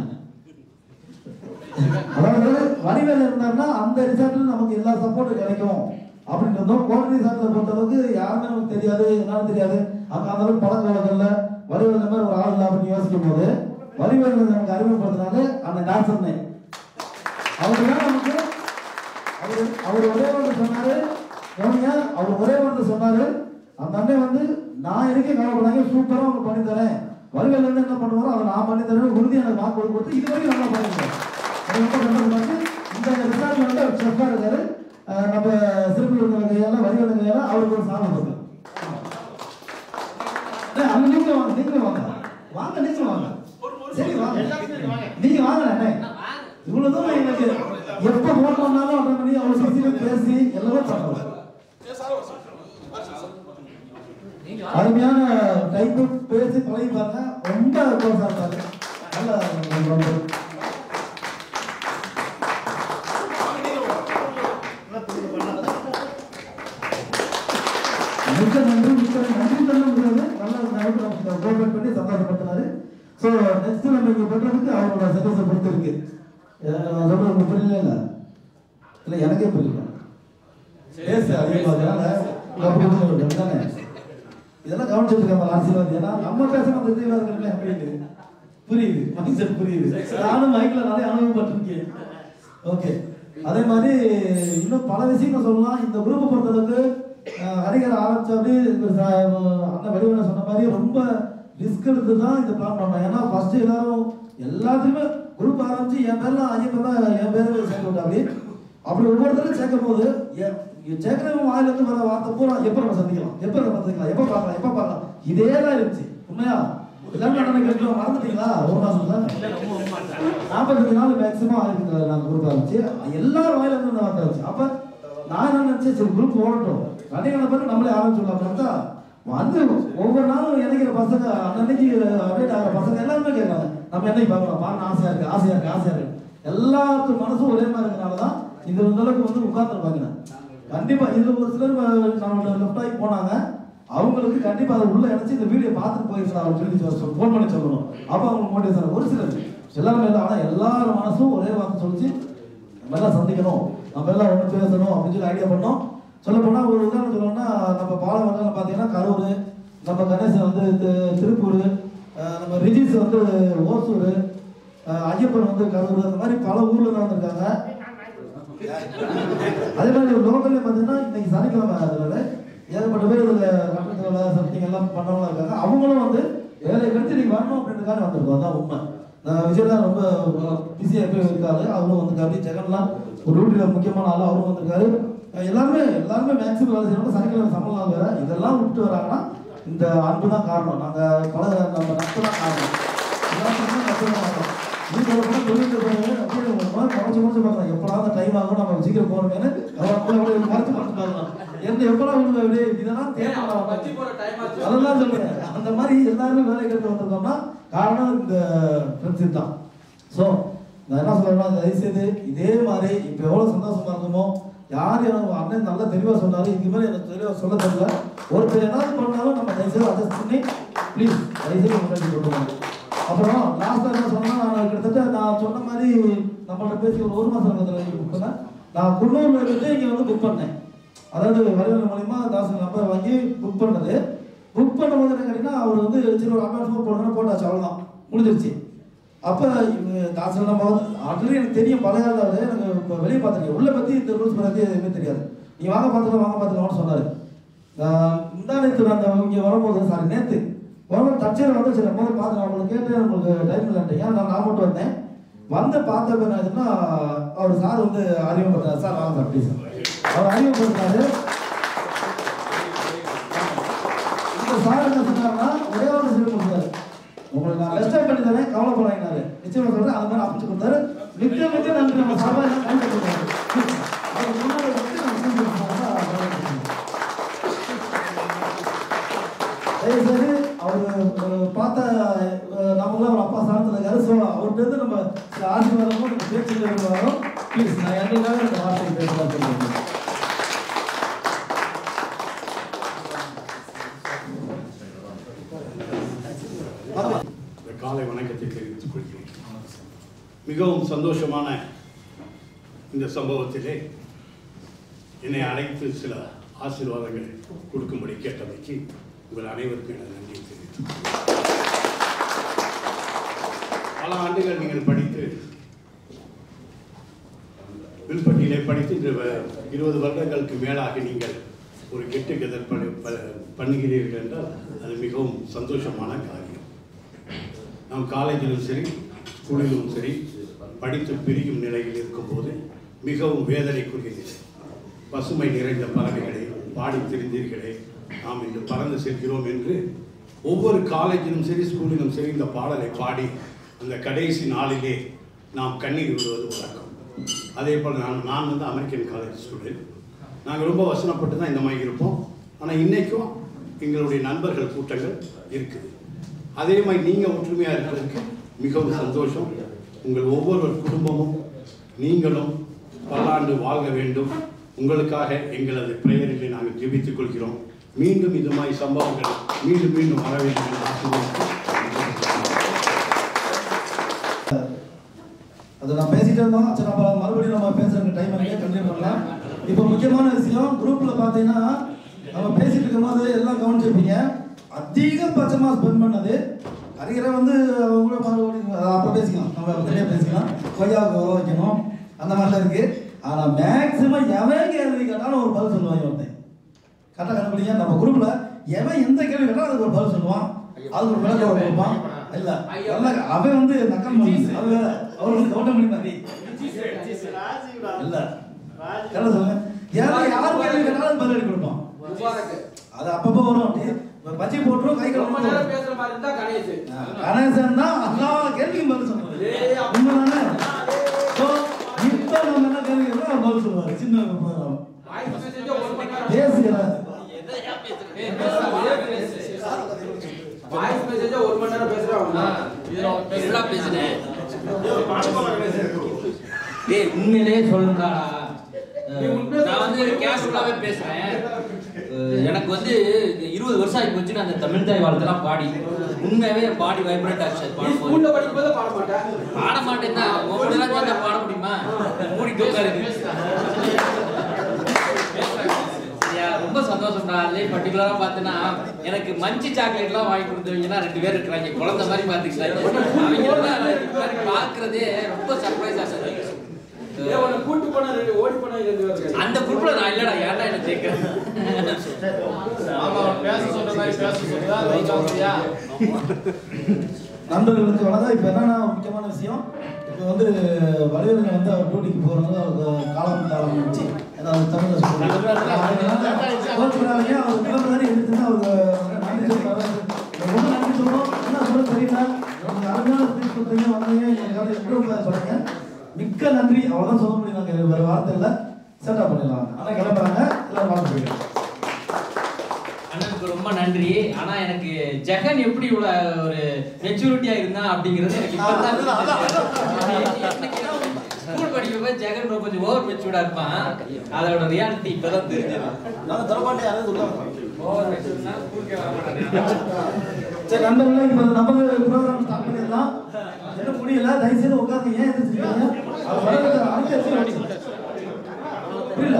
அதாவது வடிவேல் இருந்தாருன்னா அந்த ரிசார்ட்ல நமக்கு எல்லா சப்போர்ட்டும் கிடைக்கும் அப்படின்னு இருந்தோம் கோவில் ரிசார்ட்ல பொறுத்த அளவுக்கு யாருமே நமக்கு தெரியாது என்னன்னு தெரியாது அங்க அந்த அளவுக்கு பழக்க வழக்கம்ல வடிவேல் இந்த மாதிரி ஒரு ஆள் இல்லை அப்படின்னு யோசிக்கும் போது வடிவேல் நமக்கு அறிமுகப்படுத்தினாலே அந்த டான்சர்னே அவர் தான் நமக்கு அவர் அவர் ஒரே ஒன்று சொன்னாரு கவனிங்க அவர் ஒரே ஒன்று சொன்னாரு அந்த அண்ணன் வந்து நான் இருக்கே கவலைப்படாங்க சூப்பரா அவங்க பண்ணி தரேன் வடிவேல் வந்து என்ன பண்ணுவாரோ அதை நான் பண்ணி தரேன் உறுதி எனக்கு வாக்கு கொடுத்து இது வரைக்கும் நல்லா பண்ணிருக்கேன் எனக்கு ரொம்ப சந்தோஷமா இருக்கு. இந்த ரிசார்ட் வந்து அவர் செஃப்பா இருக்காரு அஹ் நம்ம சிறுபிள்ளை கையால வடிவேல் கையால அவருக்கு ஒரு சாதம் இருக்கு அண்ணே, அண்ணே, நீங்களும் வாங்க நீங்களும் வாங்க வாங்க நீங்களும் வாங்க சரி வாங்க நீங்க வாங்க அண்ணே இவ்வளவு தூரம் எனக்கு எப்ப போன் பண்ணாலும் அட்டன் பண்ணி அவ்வளவு சிசில பேசி எல்லாமே பண்ணுவோம் அருமையான டைப்பு பேசி பழகி பாருங்க ரொம்ப க்ளோஸா இருப்பாரு நல்ல ரொம்ப மிக்க நன்றி மிக்க நன்றி சொல்ல முடியாது நல்ல நன்றி நம்ம கோஆபரேட் பண்ணி சந்தோஷப்படுத்தினாரு ஸோ நெக்ஸ்ட் நம்ம இங்க பண்றதுக்கு அவரோட சந்தோஷ பொறுத்து இருக்கு அஹ் நான் சொல்றது உங்களுக்கு புரியல இல்ல இல்ல எனக்கே புரியல பேசு அதிகமா அதனால உங்களுக்கு புரிஞ்சு தானே இதெல்லாம் கவனிச்சுட்டு இருக்கேன் ஆசீர்வாதம் ஏன்னா நம்ம பேச அந்த தீவிரம் அப்படின்னு புரியுது மைண்ட் செட் புரியுது நானும் மைக்ல நிறைய அனுபவப்பட்டிருக்கேன் ஓகே அதே மாதிரி இன்னும் பல விஷயங்கள் சொல்லலாம் இந்த குரூப்பை பொறுத்தளவுக்கு அஹ், ஹரிகர் ஆரம்பிச்ச அப்படி இந்த ச- அண்ணன் வடிவன சொன்ன மாதிரி ரொம்ப ரிஸ்க் எடுத்து தான் இந்த பிளான் பண்ணோம் ஏன்னா ஃபர்ஸ்ட் எல்லாரும் எல்லாத்துக்குமே குரூப் ஆரம்பிச்சு என் பேர்ல ஐயப்பன் தான் என் பேர் சேர்த்து விட்டா அப்படி அப்படி ஒவ்வொருத்தரும் சேர்க்கும் போது எ- சேர்க்கிறவங்க வாயில இருந்து வர வார்த்தை பூரா எப்ப நம்ம சந்திக்கலாம் எப்ப நம்ம சந்திக்கலாம் எப்ப பார்க்கலாம் எப்ப பார்க்கலாம் இதே தான் இருந்துச்சு உண்மையா எல்லாமே நடன கேட்டு மறந்துட்டீங்களா ஒரு மாசம் தான் நாற்பத்தஞ்சு நாள் மேக்ஸிமம் ஆயிருக்கு நாங்கள் குரூப் ஆரம்பிச்சு எல்லாரும் வாயில இருந்து இந்த வார்த்தை வச்சு அப்ப நான் என்ன நினைச்சேன் சரி குரூப் ஓடட்டும் ரன்னிங் பிறகு நம்மளே ஆரம்பிச்சுடலாம் பார்த்தா வந்து ஒவ்வொரு நாளும் இணைக்கிற பசங்க அன்னன்னைக்கு அப்டேட் ஆகிற பசங்க எல்லாருமே கேட்குறாங்க நம்ம என்னைக்கு பார்க்கலாம் பாருங்க ஆசையா இருக்கு ஆசையா இருக்கு ஆசையா இருக்கு எல்லாத்து மனசும் ஒரே மாதிரி இருக்கனால தான் இந்த இந்த அளவுக்கு வந்து உட்கார்ந்துருப்பாங்க கண்டிப்பா இதுல ஒரு சிலர் வ- நம்மளோட லெஃப்ட் ஆகி போனாங்க அவங்களுக்கு கண்டிப்பா அதை உள்ள இணைச்சு இந்த வீடியோ பார்த்துட்டு போயிருக்கலாம் அப்படின்னு சொல்லி ஃபோன் பண்ணி சொல்லணும் அப்போ அவங்க மோட்டிவேஷன் ஒரு சிலர் எல்லாருமே இல்லை ஆனால் எல்லாரும் மனசும் ஒரே வார்த்தை சொல்லிச்சு நம்ம எல்லாம் சந்திக்கணும் நம்ம எல்லாம் ஒன்று பேசணும் அப்படின்னு சொல்லி ஐடியா பண்ணோம் சொல்ல போனா ஒரு உதாரணம் சொல்லணும்னா நம்ம பாலமங்கலம் பார்த்தீங்கன்னா கரூர் நம்ம கணேசன் வந்து தி- திருப்பூர் அஹ் நம்ம ரிஜிஸ் வந்து ஓசூர் அஹ் ஐயப்பன் வந்து கரூர் அந்த மாதிரி பல ஊர்ல தான் வந்திருக்காங்க அதே மாதிரி லோக்கல்ல பார்த்தீங்கன்னா இன்னைக்கு சனிக்கிழமை அதில் ஏகப்பட்ட பேர் இதில் கட்டண வேலை சம்திங் எல்லாம் பண்ணவங்களா இருக்காங்க அவங்களும் வந்து வேலை கிடைச்சு நீங்க வரணும் அப்படின்றதுக்காக வந்திருக்கோம் அதான் உண்மை நான் விஜய் தான் ரொம்ப பிஸியாக எப்பயும் இருக்காரு அவரும் வந்திருக்காரு ஜெகன்லாம் ஒரு டியூட்டியில் முக்கியமான ஆள் அவரும் வந்திருக்காரு அஹ் எல்லாருமே எல்லாருமே மேக்ஸிமம் வேலை செய்யணும் சனிக்கிழமை சம்பளம் நாள் வேற இதெல்லாம் விட்டு வராங்கன்னா இந்த அன்பு தான் காரணம் நாங்கள் பல நம்ம நட்பு தான் காரணம் எல்லாத்துக்குமே நட்பு தான் காரணம் வீட்டில் கூட தொழிலுக்கு போய் அப்படியே ஒரு மாதிரி குறைச்சி குறைச்சி பார்க்கலாம் எப்படா அந்த டைம் ஆகும் நம்ம சீக்கிரம் போகணுமேனு அவன் கூட அப்படியே மறைச்சு மறைச்சு பார்க்கலாம் என்ன எப்படா விடுவேன் அப்படியே இதெல்லாம் தேவை அதெல்லாம் சொல்லுங்க அந்த மாதிரி எல்லாருமே வேலை கேட்டு வந்திருக்கோம்னா காரணம் இந்த ஃப்ரெண்ட்ஷிப் தான் ஸோ நான் என்ன சொல்றேன்னா தயவு செய்து இதே மாதிரி இப்போ எவ்வளோ சந்தோஷமா இருக்குமோ யார் எனக்கு அண்ணன் நல்லா தெளிவாக சொன்னாரு இதுக்கு மேலே எனக்கு தெளிவாக சொல்ல தெரியல ஒருத்தர் ஏதாவது பண்ணாலும் நம்ம தயவு செய்து அட்ஜஸ்ட் பண்ணி ப்ளீஸ் தயவு செய்து முன்னாடி கொண்டு வாங்க அப்புறம் லாஸ்ட்டாக என்ன சொன்னா நான் கிட்டத்தட்ட நான் சொன்ன மாதிரி நம்மள்ட்ட பேசி ஒரு ஒரு மாதம் புக் பண்ணேன் நான் குன்னூர்ல இருந்து இங்கே வந்து புக் பண்ணேன் அதாவது வடிவல் மூலியமா தாசன் நம்பர் வாங்கி புக் பண்ணது புக் பண்ணும்போது என்ன கேட்டீங்கன்னா அவர் வந்து சரி ஒரு அட்வான்ஸ் போடணும் போட்டாச்சு அவ்வளோதான் முடிஞ்சிருச்சு அப்போ தாசன் நம்ம ஆல்ரெடி எனக்கு தெரியும் பழைய ஆள் அவரு எனக்கு இப்போ வெளியே பார்த்துருக்கேன் உள்ள பற்றி இந்த ரூல்ஸ் பற்றி எதுவுமே தெரியாது நீ வாங்க பார்த்துக்கலாம் வாங்க பார்த்துக்கலாம்னு சொன்னார் முந்தா நேற்று அந்த இங்கே வரும்போது சாரி நேற்று வரும்போது தற்செயல் வந்து சரி முதல்ல பார்த்து நான் உங்களுக்கு கேட்டு உங்களுக்கு டைம் இல்லைன்ட்டு ஏன் நான் நான் மட்டும் வந்தேன் வந்து பார்த்த என்ன ஆச்சுன்னா அவர் சார் வந்து அறிமுகப்படுத்தார் சார் வாங்க சார் ப்ளீஸ் அவர் அறிமுகப்படுத்தாரு இந்த சார் என்ன சொன்னாருன்னா ஒரே ஒரு விஷயம் கொடுத்தாரு உங்களுக்கு நான் பெஸ்ட்டாக பண்ணி தரேன் கவலைப்படாங்கினாரு நிச்சயமா சொல்றேன் அது மாதிரி ஆப்பிச்சு கொடுத்தாரு மிக்க மிக்க நன்றி நம்ம சபா எல்லாம் கை கொடுத்தாரு அவர் முன்னாடி வந்து நம்ம செஞ்சு கொடுத்தாருன்னா தயவு செய்து அவர் பார்த்த நம்மளாம் ஒரு அப்பா சார்ந்த இருக்காரு ஸோ அவர்கிட்ட இருந்து நம்ம சில ஆசீர்வாதமும் நம்ம பேச்சு வரோம் ப்ளீஸ் நான் எங்களுக்காக இந்த வார்த்தையை பேசலாம் சொல்லுங்க இந்த காலை வணக்கத்தை தெரிவித்துக் கொள்கிறேன் மிகவும் சந்தோஷமான இந்த சம்பவத்திலே என்னை அழைத்து சில ஆசீர்வாதங்களை கொடுக்கும்படி கேட்டமைக்கு உங்கள் அனைவருக்கும் எனது நன்றியை தெரிவித்துக் கொள்கிறேன் பல ஆண்டுகள் நீங்கள் படித்து வில்பட்டியிலே படித்து இன்று வ- இருபது வருடங்களுக்கு மேலாக நீங்கள் ஒரு கெட்டு கெதர் பண்ணுகிறீர்கள் என்றால் அது மிகவும் சந்தோஷமான காரியம் நாம் காலேஜிலும் சரி ஸ்கூலிலும் சரி படித்து பிரியும் நிலையில் இருக்கும்போது மிகவும் வேதனைக்குரிய நிலை பசுமை நிறைந்த பறவைகளே பாடி திரிந்தீர்களே நாம் இன்று பறந்து செல்கிறோம் என்று ஒவ்வொரு காலேஜிலும் சரி ஸ்கூலிலும் சரி இந்த பாடலை பாடி அந்த கடைசி நாளிலே நாம் கண்ணீர் விடுவது வழக்கம் அதே போல் நான் நான் வந்து அமெரிக்கன் காலேஜ் ஸ்டூடெண்ட் நாங்கள் ரொம்ப வசனப்பட்டு தான் இந்த மாதிரி இருப்போம் ஆனால் இன்னைக்கும் எங்களுடைய நண்பர்கள் கூட்டங்கள் இருக்குது அதே மாதிரி நீங்கள் ஒற்றுமையாக இருக்கிறதுக்கு மிகவும் சந்தோஷம் உங்கள் ஒவ்வொரு குடும்பமும் நீங்களும் பல்லாண்டு வாழ்க வேண்டும் உங்களுக்காக எங்களது பிரேயரிலே நாங்கள் ஜெபித்துக் கொள்கிறோம் மீண்டும் இது மாதிரி சம்பவங்கள் மீண்டும் மீண்டும் வர வேண்டும் என்று ஆசீர்வதித்து அது நான் பேசிட்டே இருந்தோம் சரி நம்ம மறுபடியும் நம்ம பேசுறதுக்கு டைம் இருக்கு கண்டினியூ பண்ணலாம் இப்போ முக்கியமான விஷயம் குரூப்ல பார்த்தீங்கன்னா நம்ம பேசிட்டு இருக்கும்போது எல்லாம் கவனிச்சிருப்பீங்க அதிகபட்சமா ஸ்பெண்ட் பண்ணது அறிகிற வந்து அவங்க கூட மறுபடி அப்போ பேசிக்கலாம் நம்ம தனியாக பேசிக்கலாம் கொய்யாவுக்கு உரம் வைக்கணும் அந்த மாதிரிலாம் இருக்கு ஆனா மேக்சிமம் எவன் கேள்வி கேட்டாலும் ஒரு பதில் சொல்லுவாங்க ஒருத்தன் கரெக்டாக கண்டுபிடிங்க நம்ம குரூப்ல எவன் எந்த கேள்வி கேட்டாலும் அதுக்கு ஒரு பதில் சொல்லுவான் அதுக்கு ஒரு விளக்கம் கொடுப்பான் இல்ல எல்லாம் அவன் வந்து நக்கல் பண்ணி அது வேற அவர் வந்து கவுண்ட பண்ணி மாதிரி இல்ல கரெக்டா சொல்லுங்க யாரும் யார் கேள்வி கேட்டாலும் பதில் அடி கொடுப்பான் அது அப்பப்போ வரும் அப்படியே இப்ப பச்சை போட்டுரும் கை ரொம்ப நேரம் கழுவும் பேசுற மாதிரி இருந்தா கணேஷ் கணேசன் தான் எல்லா கேள்விக்கும் பதில் சொல்லுவாரு உண்மைதானே So, இப்ப நம்ம என்ன கேள்வி கேட்கிறோம் அவர் பதில் சொல்லுவாரு சின்ன பேசுகிறேன் வாய்ஸ் மெசேஜ் ஒரு மணி நேரம் பேசுறேன் இதெல்லாம் பேசுனேன் டேய் உண்மையிலேயே சொல்லுடா நான் வந்து கேஷுவலாவே பேசுறேன் அஹ் எனக்கு வந்து இந்த இருபது வருஷம் ஆகி போச்சு நான் அந்த தமிழ் தாய் வாழ்த்தெல்லாம் பாடி உண்மையாவே என் பாடி வைப்ரேட் ஆச்சு நீ ஸ்கூல்ல படிக்கும் போது பாட மாட்டேன் பாட மாட்டேன் தான் உங்களெல்லாம் சேர்ந்தா பாட முடியுமா மூடி உட்காரு சரியா ரொம்ப சந்தோஷம்டா அதே பர்டிகுலரா பார்த்தேன்னா எனக்கு மஞ்சி சாக்லேட்லாம் வாங்கி கொடுத்தவங்கன்னா ரெண்டு பேர் இருக்கிறாங்க குழந்தை மாதிரி பார்த்துக்கிட்டாங்க அவங்க எல்லாம் இந்த மாதிரி பார்க்கறதே ரொம்ப சர்ப்ரைஸ் ஆச்சு ஏன் உன்னை கூட்டு போனா ரெண்டு ஓடி போனா ரெண்டு பேர் இருக்காங்க. அந்த குரூப்ல நான் இல்லடா ஏன்டா என்ன கேட்கிறேன் நண்பர்களுக்கு வணக்கம் இப்போ என்னன்னா முக்கியமான விஷயம் இப்போ வந்து வடிவேலன் வந்து அவர் டியூட்டிக்கு போகிறது அவர் காலம் காலம் வச்சு ஏதாவது தமிழில் சொல்லுவாங்க அவர் கிளம்பு தானே எடுத்துன்னு அவர் நன்றி சொல்றாரு. ரொம்ப நன்றி சொல்றோம் என்ன சொல்ல தெரியல உங்களுக்கு அருமையான ஸ்பீச் கொடுத்தீங்க வந்தீங்க எங்களுக்காக எவ்வளோ சொல்லுங்க மிக்க நன்றி அவ்வளோதான் சொல்ல முடியும் நாங்கள் வேறு வார்த்தை இல்லை செட்டப் பண்ணிடலாம் ஆனால் கிளம்புறாங்க எல்லாரும் வாழ்த்து போயிடலாம் அண்ணனுக்கு ரொம்ப நன்றி ஆனா எனக்கு ஜெகன் எப்படி இவ்வளவு ஒரு மெச்சூரிட்டியா இருந்தா அப்படிங்கிறது எனக்கு இப்பதான் ஸ்கூல் படிக்கிறப்ப ஜெகன் ரொம்ப கொஞ்சம் ஓவர் மெச்சூர்டா இருப்பான் அதோட ரியாலிட்டி இப்பதான் தெரிஞ்சது நான் தரமாட்டேன் யாரும் சொல்லுவாங்க ஓவர் மெச்சூர்னா ஸ்கூலுக்கே வர சரி நண்பர்களே இப்போ நம்ம ப்ரோக்ராம் ஸ்டார்ட் பண்ணிடலாம் என்ன முடியல தயவு செய்து உட்காந்து ஏன் எதிர்த்துருக்கீங்க அவர் வரதுக்கு அடுத்த எத்தனை நிமிஷம்? புரியல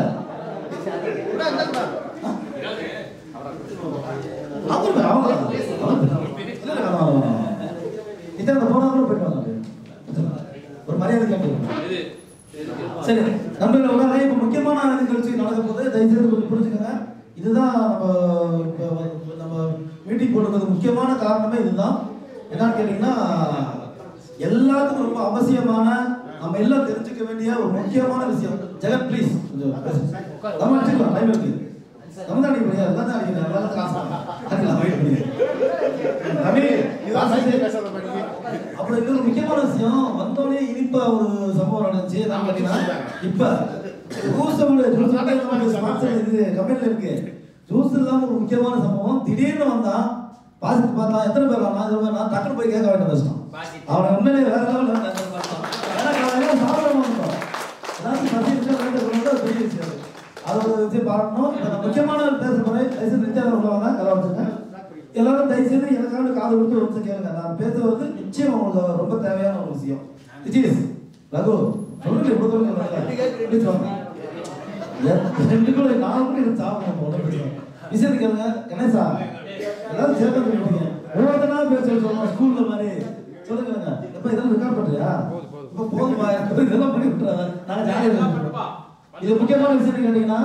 அவங்க அவங்க இல்ல இல்ல வாங்க, வாங்க, வாங்க. இதான் அந்த போனா கூட போயிட்டு வாங்க ஒரு மரியாதை கேட்டு சரி நண்பர்கள் உட்காந்து இப்போ முக்கியமான நிகழ்ச்சி நடக்க போது தயவுசெய்து கொஞ்சம் புரிஞ்சுக்கோங்க இதுதான் நம்ம இப்போ வந்து நம்ம மீட்டிங் போட்டுருக்கிறது முக்கியமான காரணமே இதுதான் என்னன்னு கேட்டிங்கன்னா எல்லாத்துக்கும் ரொம்ப அவசியமான நம்ம எல்லாம் தெரிஞ்சுக்க வேண்டிய ஒரு முக்கியமான விஷயம் ஜெகன் ப்ளீஸ் கொஞ்சம் பேசுங்க. நம்ம அடிச்சுக்கலாம் டைம் இருக்கு நம்ம தான் அடிக்க முடியாது எல்லாம் தான் அடிக்கிறேன் எல்லாம் காசு அடிக்கலாம் வெயிட் பண்ணி ரவி அப்புறம் இன்னொரு முக்கியமான விஷயம் வந்தோடனே இனிப்பா ஒரு சம்பவம் நடந்துச்சு நான் கேட்டீங்கன்னா இப்ப ஜூஸ் ஸ்பான்சர் இது கம்பெனில இருக்கு ஜூஸ் இல்லாம ஒரு முக்கியமான சம்பவம் திடீர்னு வந்தா பாசிட்டு பார்த்தா எத்தனை பேர் நான் இது நான் டக்குனு போய் கேட்க வேண்டிய கஷ்டம் அவனை உண்மையிலே வேற லெவலில் ஏன்னா காலையில சாப்பிட வந்தோம் ஏதாச்சும் பசி விஷயம் வேண்டிய கொண்டு வந்தா பெரிய விஷயம் அது. அது ஒரு விஷயம் பார்க்கணும் இப்ப நான் முக்கியமான பேச போறேன் தயவுசெய்து நித்யானந்த உள்ளவங்க கதை வச்சுங்க எல்லாரும் தயவுசெய்து எனக்காக காது கொடுத்து ஒரு நிமிஷம் கேளுங்க நான் பேசுறது நிச்சயம் உங்களுக்கு ரொம்ப தேவையான ஒரு விஷயம் விஜயஸ் ரகு சொல்லுங்க இவ்வளவு தூரம் சொல்லுங்க. please வாங்க. என் ரெண்டு கூட நான் கூட இருந்து சாப்பிடணும் ஒன்றும் பிரச்சனை இல்லை. விஷயத்துக்கு கேளுங்க கணேசா எல்லாரும் சேர்ந்து போயிட்டீங்க ஒவ்வொருத்தனா பேச சொல்லணும் ஸ்கூல்ல மாதிரி சொல்லுங்க எப்ப இதெல்லாம் ரெக்கார்ட் பண்றியா இப்ப போதுமா இப்ப இதெல்லாம் பண்ணி விட்டுறாங்க நாங்க ஜாலியா இருக்கோம் இது முக்கியமான விஷயம் கேட்டீங்கன்னா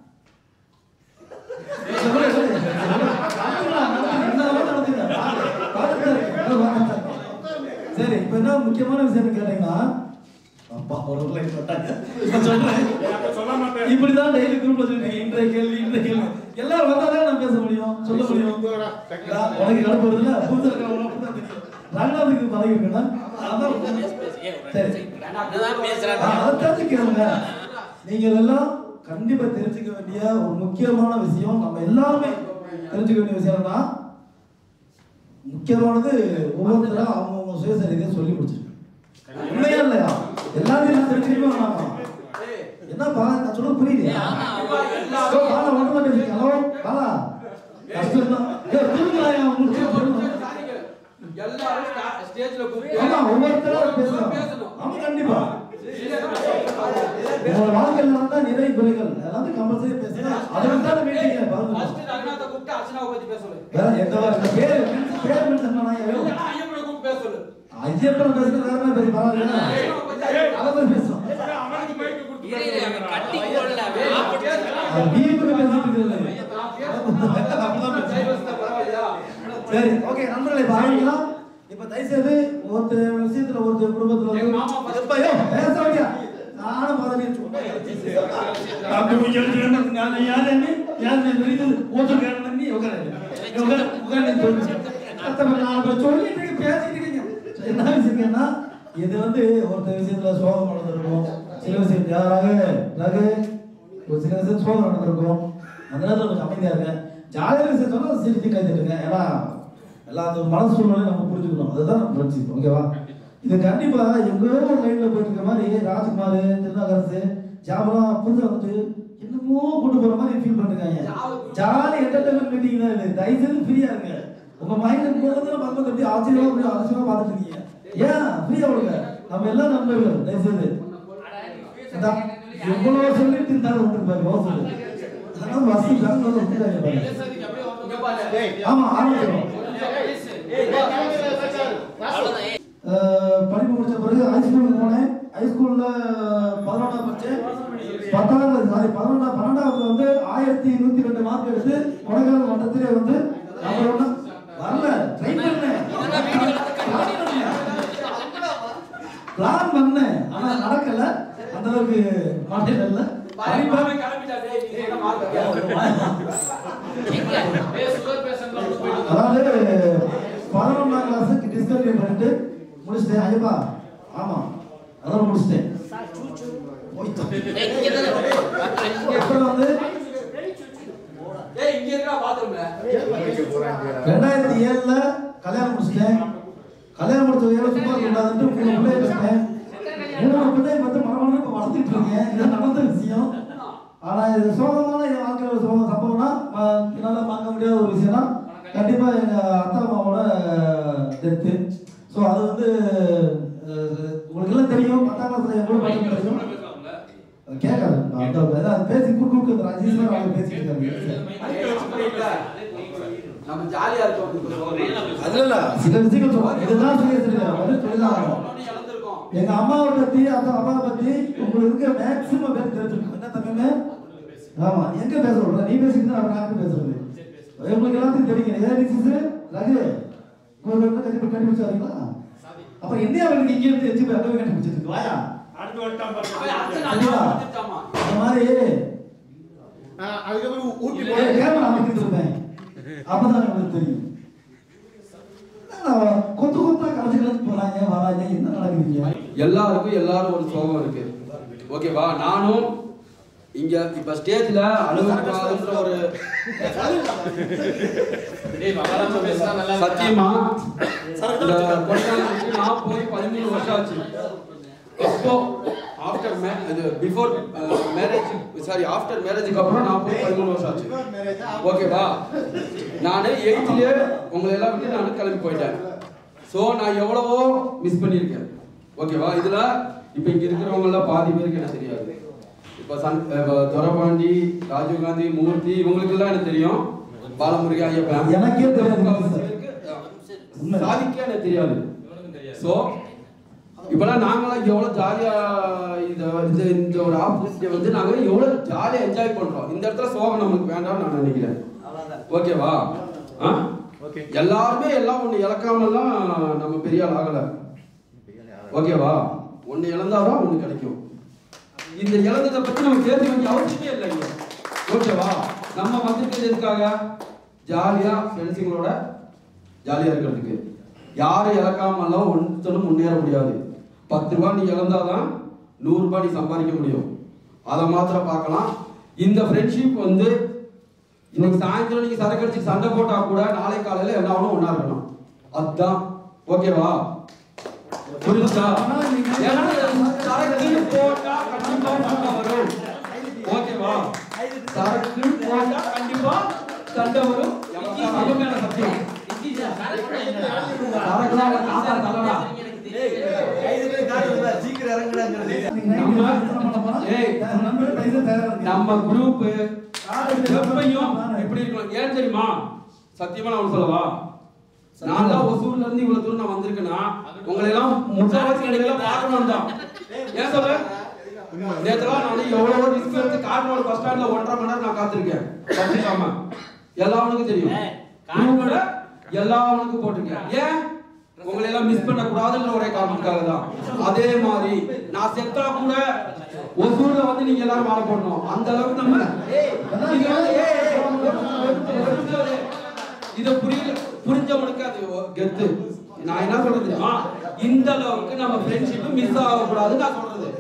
சொல்லு, சொல்லு. நடத்துங்களா, நடத்துங்க. இந்த அளவுக்கு நடத்துங்க. பார்த்து- பார்த்துட்டு தான் இருக்கேன். இதோ பார்த்துட்டு தான் இருக்கேன். சரி இப்ப என்ன முக்கியமான விஷயம் கேட்டீங்கன்னா அப்பா ஒரு லைன் போட்டாங்க நான் சொல்றேன் இப்படிதான் டெய்லி குரூப்ல சொல்றீங்க இன்றைய கேள்வி இன்றைய கேள்வி எல்லாரும் வந்தாதான் நான் பேச முடியும் சொல்ல முடியும் உனக்கு கடுப்பு வருதுல்ல புதுசா இருக்கிறவங்க அப்படிதான் தெரியும் ரங்கநாதுக்கு பழகி இருக்கா அதான் சரி என்னதான் பேசுறாங்க ஆ, அதைத்தாச்சும் கேளுங்க நீங்கள் எல்லாம் கண்டிப்பா தெரிஞ்சுக்க வேண்டிய ஒரு முக்கியமான விஷயம் நம்ம எல்லாருமே தெரிஞ்சுக்க வேண்டிய விஷயம் என்னன்னா முக்கியமானது ஒவ்வொருத்தரா அவங்கவுங்க சுயசரிதையை சொல்லி முடிச்சிருக்காங்க உண்மையா இல்லையா எல்லாத்தையும் நான் தெரிஞ்சுக்கவே வேணாமா என்னப்பா நான் சொல்றது புரியலையா ஓ, பாலா ஒன்று தான் பேசுறீங்க ஹலோ பாலா கஷ்டம் தான் ஏய், புரியுங்களாயா உங்களுக்கு புரியுங்களா? எல்லாரும் ஸ்டா- ஸ்டேஜ்ல கூப்பிட்டு ஆமா ஒவ்வொருத்தரா பேசணும் பேசணும். ஆமா கண்டிப்பா உங்களோட வாழ்க்கையில நடந்தா நிறைய குறைகள் எல்லாத்தையும் கம்பல்சரி பேசுங்க அதுக்கு தான் மீட்டிங் பாருங்க ஃபர்ஸ்ட் ரங்கநாத கூப்பிட்டு அர்ச்சனாவை பத்தி பேச சொல்லு வேற எந்த வாரம் பேர் பேர் மென்ஷன் பண்ணா இல்லைன்னா ஐயப்பனை கூப்பிட்டு பேச சொல்லு ஐயப்பன் பேசுறது வேற மாதிரி பேசி பரவாயில்ல அதை பத்தி பேசுவோம் கட்டி போடல அவன் ஆப்படிச்சு. அது வீட்டுக்கு பேசிட்டு இருக்கிறது சரி ஓகே நண்பர்களை பாருங்களாம் இப்ப தயவுசெய்து ஒருத்தர் விஷயத்துல ஒருத்தர் குடும்பத்துல எங்க மாமா வந்து எப்பா, யோ, பேச வையா. நானும் பதவி அப்படி கொஞ்சம் எழுதுறேன். நான் யார் என்ன? யார் என்ன? இது ஓட்டு கேரளம் நீ உட்காரு. நீ உட்காரு, உட்காரு, நீ சொல்லு. அத்தனை நாலு பேர் சொல்லிட்டு இருக்கு, பேசிட்டு இருக்கீங்க. என்ன விஷயம்னா இது வந்து ஒருத்தர் விஷயத்துல சோகம் இருக்கும் சில விஷயம் யாராக ரகு ஒரு சில விஷயம் சோதனை நடந்திருக்கும் அந்த நேரத்தில் கொஞ்சம் அமைதியாக இருங்க ஜாலியாக விஷயம் சொன்னால் சிரித்து கை தட்டுங்க ஏன்னா எல்லா அந்த மன சூழ்நிலையும் நம்ம புரிஞ்சுக்கணும் அதுதான் ஃப்ரெண்ட்ஷிப் ஓகேவா இது கண்டிப்பா எங்கேயோ ஒரு லைன்ல போயிட்டு இருக்க மாதிரி ராஜ்குமார் திருநாகரசு ஜாபலாம் புதுசா வந்துட்டு என்னமோ கொண்டு போற மாதிரி ஃபீல் பண்ணுறாங்க ஜாலி என்டர்டைன்மெண்ட் மீட்டிங் தான் இது தயவு செய்து ஃப்ரீயா இருங்க உங்க மைண்ட் போகிறது பார்த்து எப்படி ஆச்சரியமா அப்படி ஆச்சரியமா பார்த்துட்டு இருக்கீங்க ஏன் ஃப்ரீயா விடுங்க நம்ம எல்லாம் நண்பர்கள் தயவு செய்து அதான், எவ்வளவு சொல்லிட்டு இருந்தாலும் வந்துருப்பாரு யோசனை அதெல்லாம் வசதி தான் வந்துட்டாங்க பாருங்க. ஆமா ஆரம்பிக்கிறோம் அஹ் படிப்பு முடிச்ச பிறகு ஹைஸ்கூலுக்கு போனேன் ஹைஸ்கூல்ல பதினொன்றாம் படிச்சேன் பத்தாவது சாரி பதினொன்றாம் பன்னெண்டாவது வந்து ஆயிரத்தி நூத்தி ரெண்டு மார்க் எடுத்து கொடைக்கானல் மட்டத்திலே வந்து நம்பர் ஒன்று வரல ட்ரை பண்ணேன் பிளான் பண்ணேன் ஆனா நடக்கல அந்த அளவுக்கு மாட்டேன் இல்ல அதாவது பதினொன்றாம் கிளாஸுக்கு டிஸ்கவரி பண்ணிட்டு முடிச்சிட்டேன் ஐயப்பா ஆமா அதான் முடிச்சிட்டேன் அப்புறம் வந்து ரெண்டாயிரத்தி ஏழுல கல்யாணம் முடிச்சிட்டேன் கல்யாணம் முடிச்ச ஏழு சும்மா கூடாதுன்ட்டு மூணு பிள்ளைய வச்சிட்டேன் மூணு பிள்ளைய பார்த்து மரமான இப்போ வளர்த்துட்டு இருக்கேன் இது நடந்த விஷயம் ஆனா இது சோகமான என் வாழ்க்கையில ஒரு சோகம் சம்பவம்னா ம- என்னால மறக்க முடியாத ஒரு விஷயம்னா கண்டிப்பா எங்க அத்தா அம்மாவோட டெத்து ஸோ அது வந்து அஹ், உங்களுக்கு எல்லாம் தெரியும் பத்தாம் கிளாஸ்ல என் கூட படிக்க தெரியும் கேட்காது அந்த அதான் பேசி குறுக்கு குறுக்கு அஜீஸ் சார் அவங்க பேசிட்டு இருக்காங்க நம்ம ஜாலியா இருக்கோம் அதுல இல்ல சில விஷயங்கள் சொல்லுவாங்க இதுதான் சொல்லி வச்சிருக்காங்க வந்து சொல்லிதான் ஆகணும் எங்க அம்மாவை பத்தி அந்த அம்மாவை பத்தி உங்களுக்கு மேக்ஸிமம் பேர் தெரிஞ்சிருக்கும் என்ன தம்பிமே ஆமா எங்க பேச விடுற நீ பேசிட்டு நான் நாட்டு பேசுறது உங்களுக்கு எல்லாத்துக்கும் தெரியுங்க ஏன் டிசீஸ் ரகு உங்களுக்கு வந்து கண்டிப்பா கண்டுபிடிச்சு வரீங்களா அப்புறம் இந்தியாவில் இங்க இருந்து எச்சு போய் அங்கே கண்டுபிடிச்சிருக்கு வாயா சரியா இந்த மாதிரி அதுக்கப்புறம் ஊட்டி ஏய், கேமரா அமைக்கிட்டு இருப்பேன் அப்பதான் உங்களுக்கு தெரியும் என்னடா, கொத்து கொத்தா கலந்து கலந்து போறாங்க வராங்க என்ன நடக்குதுங்க எல்லாருக்கும் எல்லாரும் ஒரு சோகம் இருக்கு ஓகேவா நானும் இங்க இப்ப ஸ்டேஜ்ல அழுகக்கூடாதுன்ற ஒரு சத்தியமா இந்த கொடைக்கானலுக்கு நான் போய் பதிமூணு வருஷம் ஆச்சு அப்போ ஆஃப்டர் மே இது பிஃபோர் மேரேஜ் சாரி ஆஃப்டர் மேரேஜுக்கு அப்புறம் நான் போய் பதிமூணு வருஷம் ஆச்சு ஓகேவா நான் எயித்துலேயே உங்களை எல்லாம் விட்டு நான் கிளம்பி போயிட்டேன் ஸோ நான் எவ்வளவோ மிஸ் பண்ணியிருக்கேன் ஓகேவா இதில் இப்போ இங்கே இருக்கிறவங்களாம் பாதி பேருக்கு எனக்கு தெரியாது இப்போ சன் இப்போ துரபாண்டி ராஜீவ்காந்தி மூர்த்தி இவங்களுக்கெல்லாம் எனக்கு தெரியும் பாலமுருகன் ஐயப்பன் எனக்கே தெரியாது சாதிக்கே எனக்கு தெரியாது ஸோ இப்போலாம் நாங்களாம் எவ்வளோ ஜாலியாக இந்த இந்த இந்த ஒரு ஆப்பர்ச்சுனிட்டியை வந்து நாங்கள் எவ்வளோ ஜாலியாக என்ஜாய் பண்ணுறோம் இந்த இடத்துல சோகம் நமக்கு வேண்டாம்னு நான் நினைக்கிறேன் ஓகேவா ஆ எல்லாருமே எல்லாம் ஒன்று இழக்காமலாம் நம்ம பெரிய ஆள் ஆகலை ஓகேவா ஒன்று இழந்தாதான் ஒன்று கிடைக்கும் இந்த இழந்ததை பற்றி நம்ம பேச வேண்டிய அவசியமே இல்லைங்க ஓகேவா நம்ம வந்திருக்கிறது எதுக்காக ஜாலியாக ஃப்ரெண்ட்ஸுங்களோட ஜாலியாக இருக்கிறதுக்கு யாரும் இழக்காமலாம் ஒருத்தனும் முன்னேற முடியாது பத்து ரூபா நீ இழந்தாதான் நூறு ரூபாய் நீ சம்பாதிக்க முடியும் அதை மாத்திரம் பார்க்கலாம் இந்த ஃப்ரெண்ட்ஷிப் வந்து இன்னைக்கு சாயந்தரம் நீங்க சரக்கு அடிச்சு சண்டை போட்டா கூட நாளை காலையில எல்லாரும் ஒண்ணா இருக்கணும் அதுதான் ஓகேவா புரியுதா ஏன்னா சரக்கு போட்டா கண்டிப்பா சண்டை வரும் ஓகேவா சரக்கு போட்டா கண்டிப்பா சண்டை வரும் அது மேல சத்தியம் சரக்குலாம் அவன் தாத்தா தலைவா ஏய், நம்ம குரூப் எப்பயும் இப்படி இருக்கலாம் ஏன் தெரியுமா சத்தியமா நான் ஒண்ணு சொல்லவா நான் தான் ஒசூர்ல இருந்து இவ்வளவு தூரம் நான் வந்திருக்கேன்னா உங்களை எல்லாம் முக்காவாசி எல்லாம் பார்க்கணும் தான் ஏன் சொல்ல நேற்றுலாம் நான் எவ்வளவோ ரிஸ்க் எடுத்து கார்னோட பஸ் ஸ்டாண்ட்ல ஒன்றரை மணி நேரம் நான் காத்திருக்கேன் தப்பிக்காம எல்லாவனுக்கும் தெரியும் குரூப்ல எல்லாவனுக்கும் போட்டிருக்கேன் ஏன் உங்களை எல்லாம் மிஸ் பண்ண கூடாதுன்ற ஒரே காரணத்துக்காக தான் அதே மாதிரி நான் செத்தா கூட ஒசூர்ல வந்து நீங்க எல்லாரும் மாலை போடணும் அந்த அளவுக்கு நம்ம நீங்க வந்து, ஏய், ஏய், இத புரியல புரிஞ்சவனுக்கு அது கெத்து நான் என்ன சொல்றது தெரியுமா இந்த அளவுக்கு நம்ம ஃப்ரெண்ட்ஷிப் மிஸ் ஆக கூடாதுன்னு நான் சொல்றது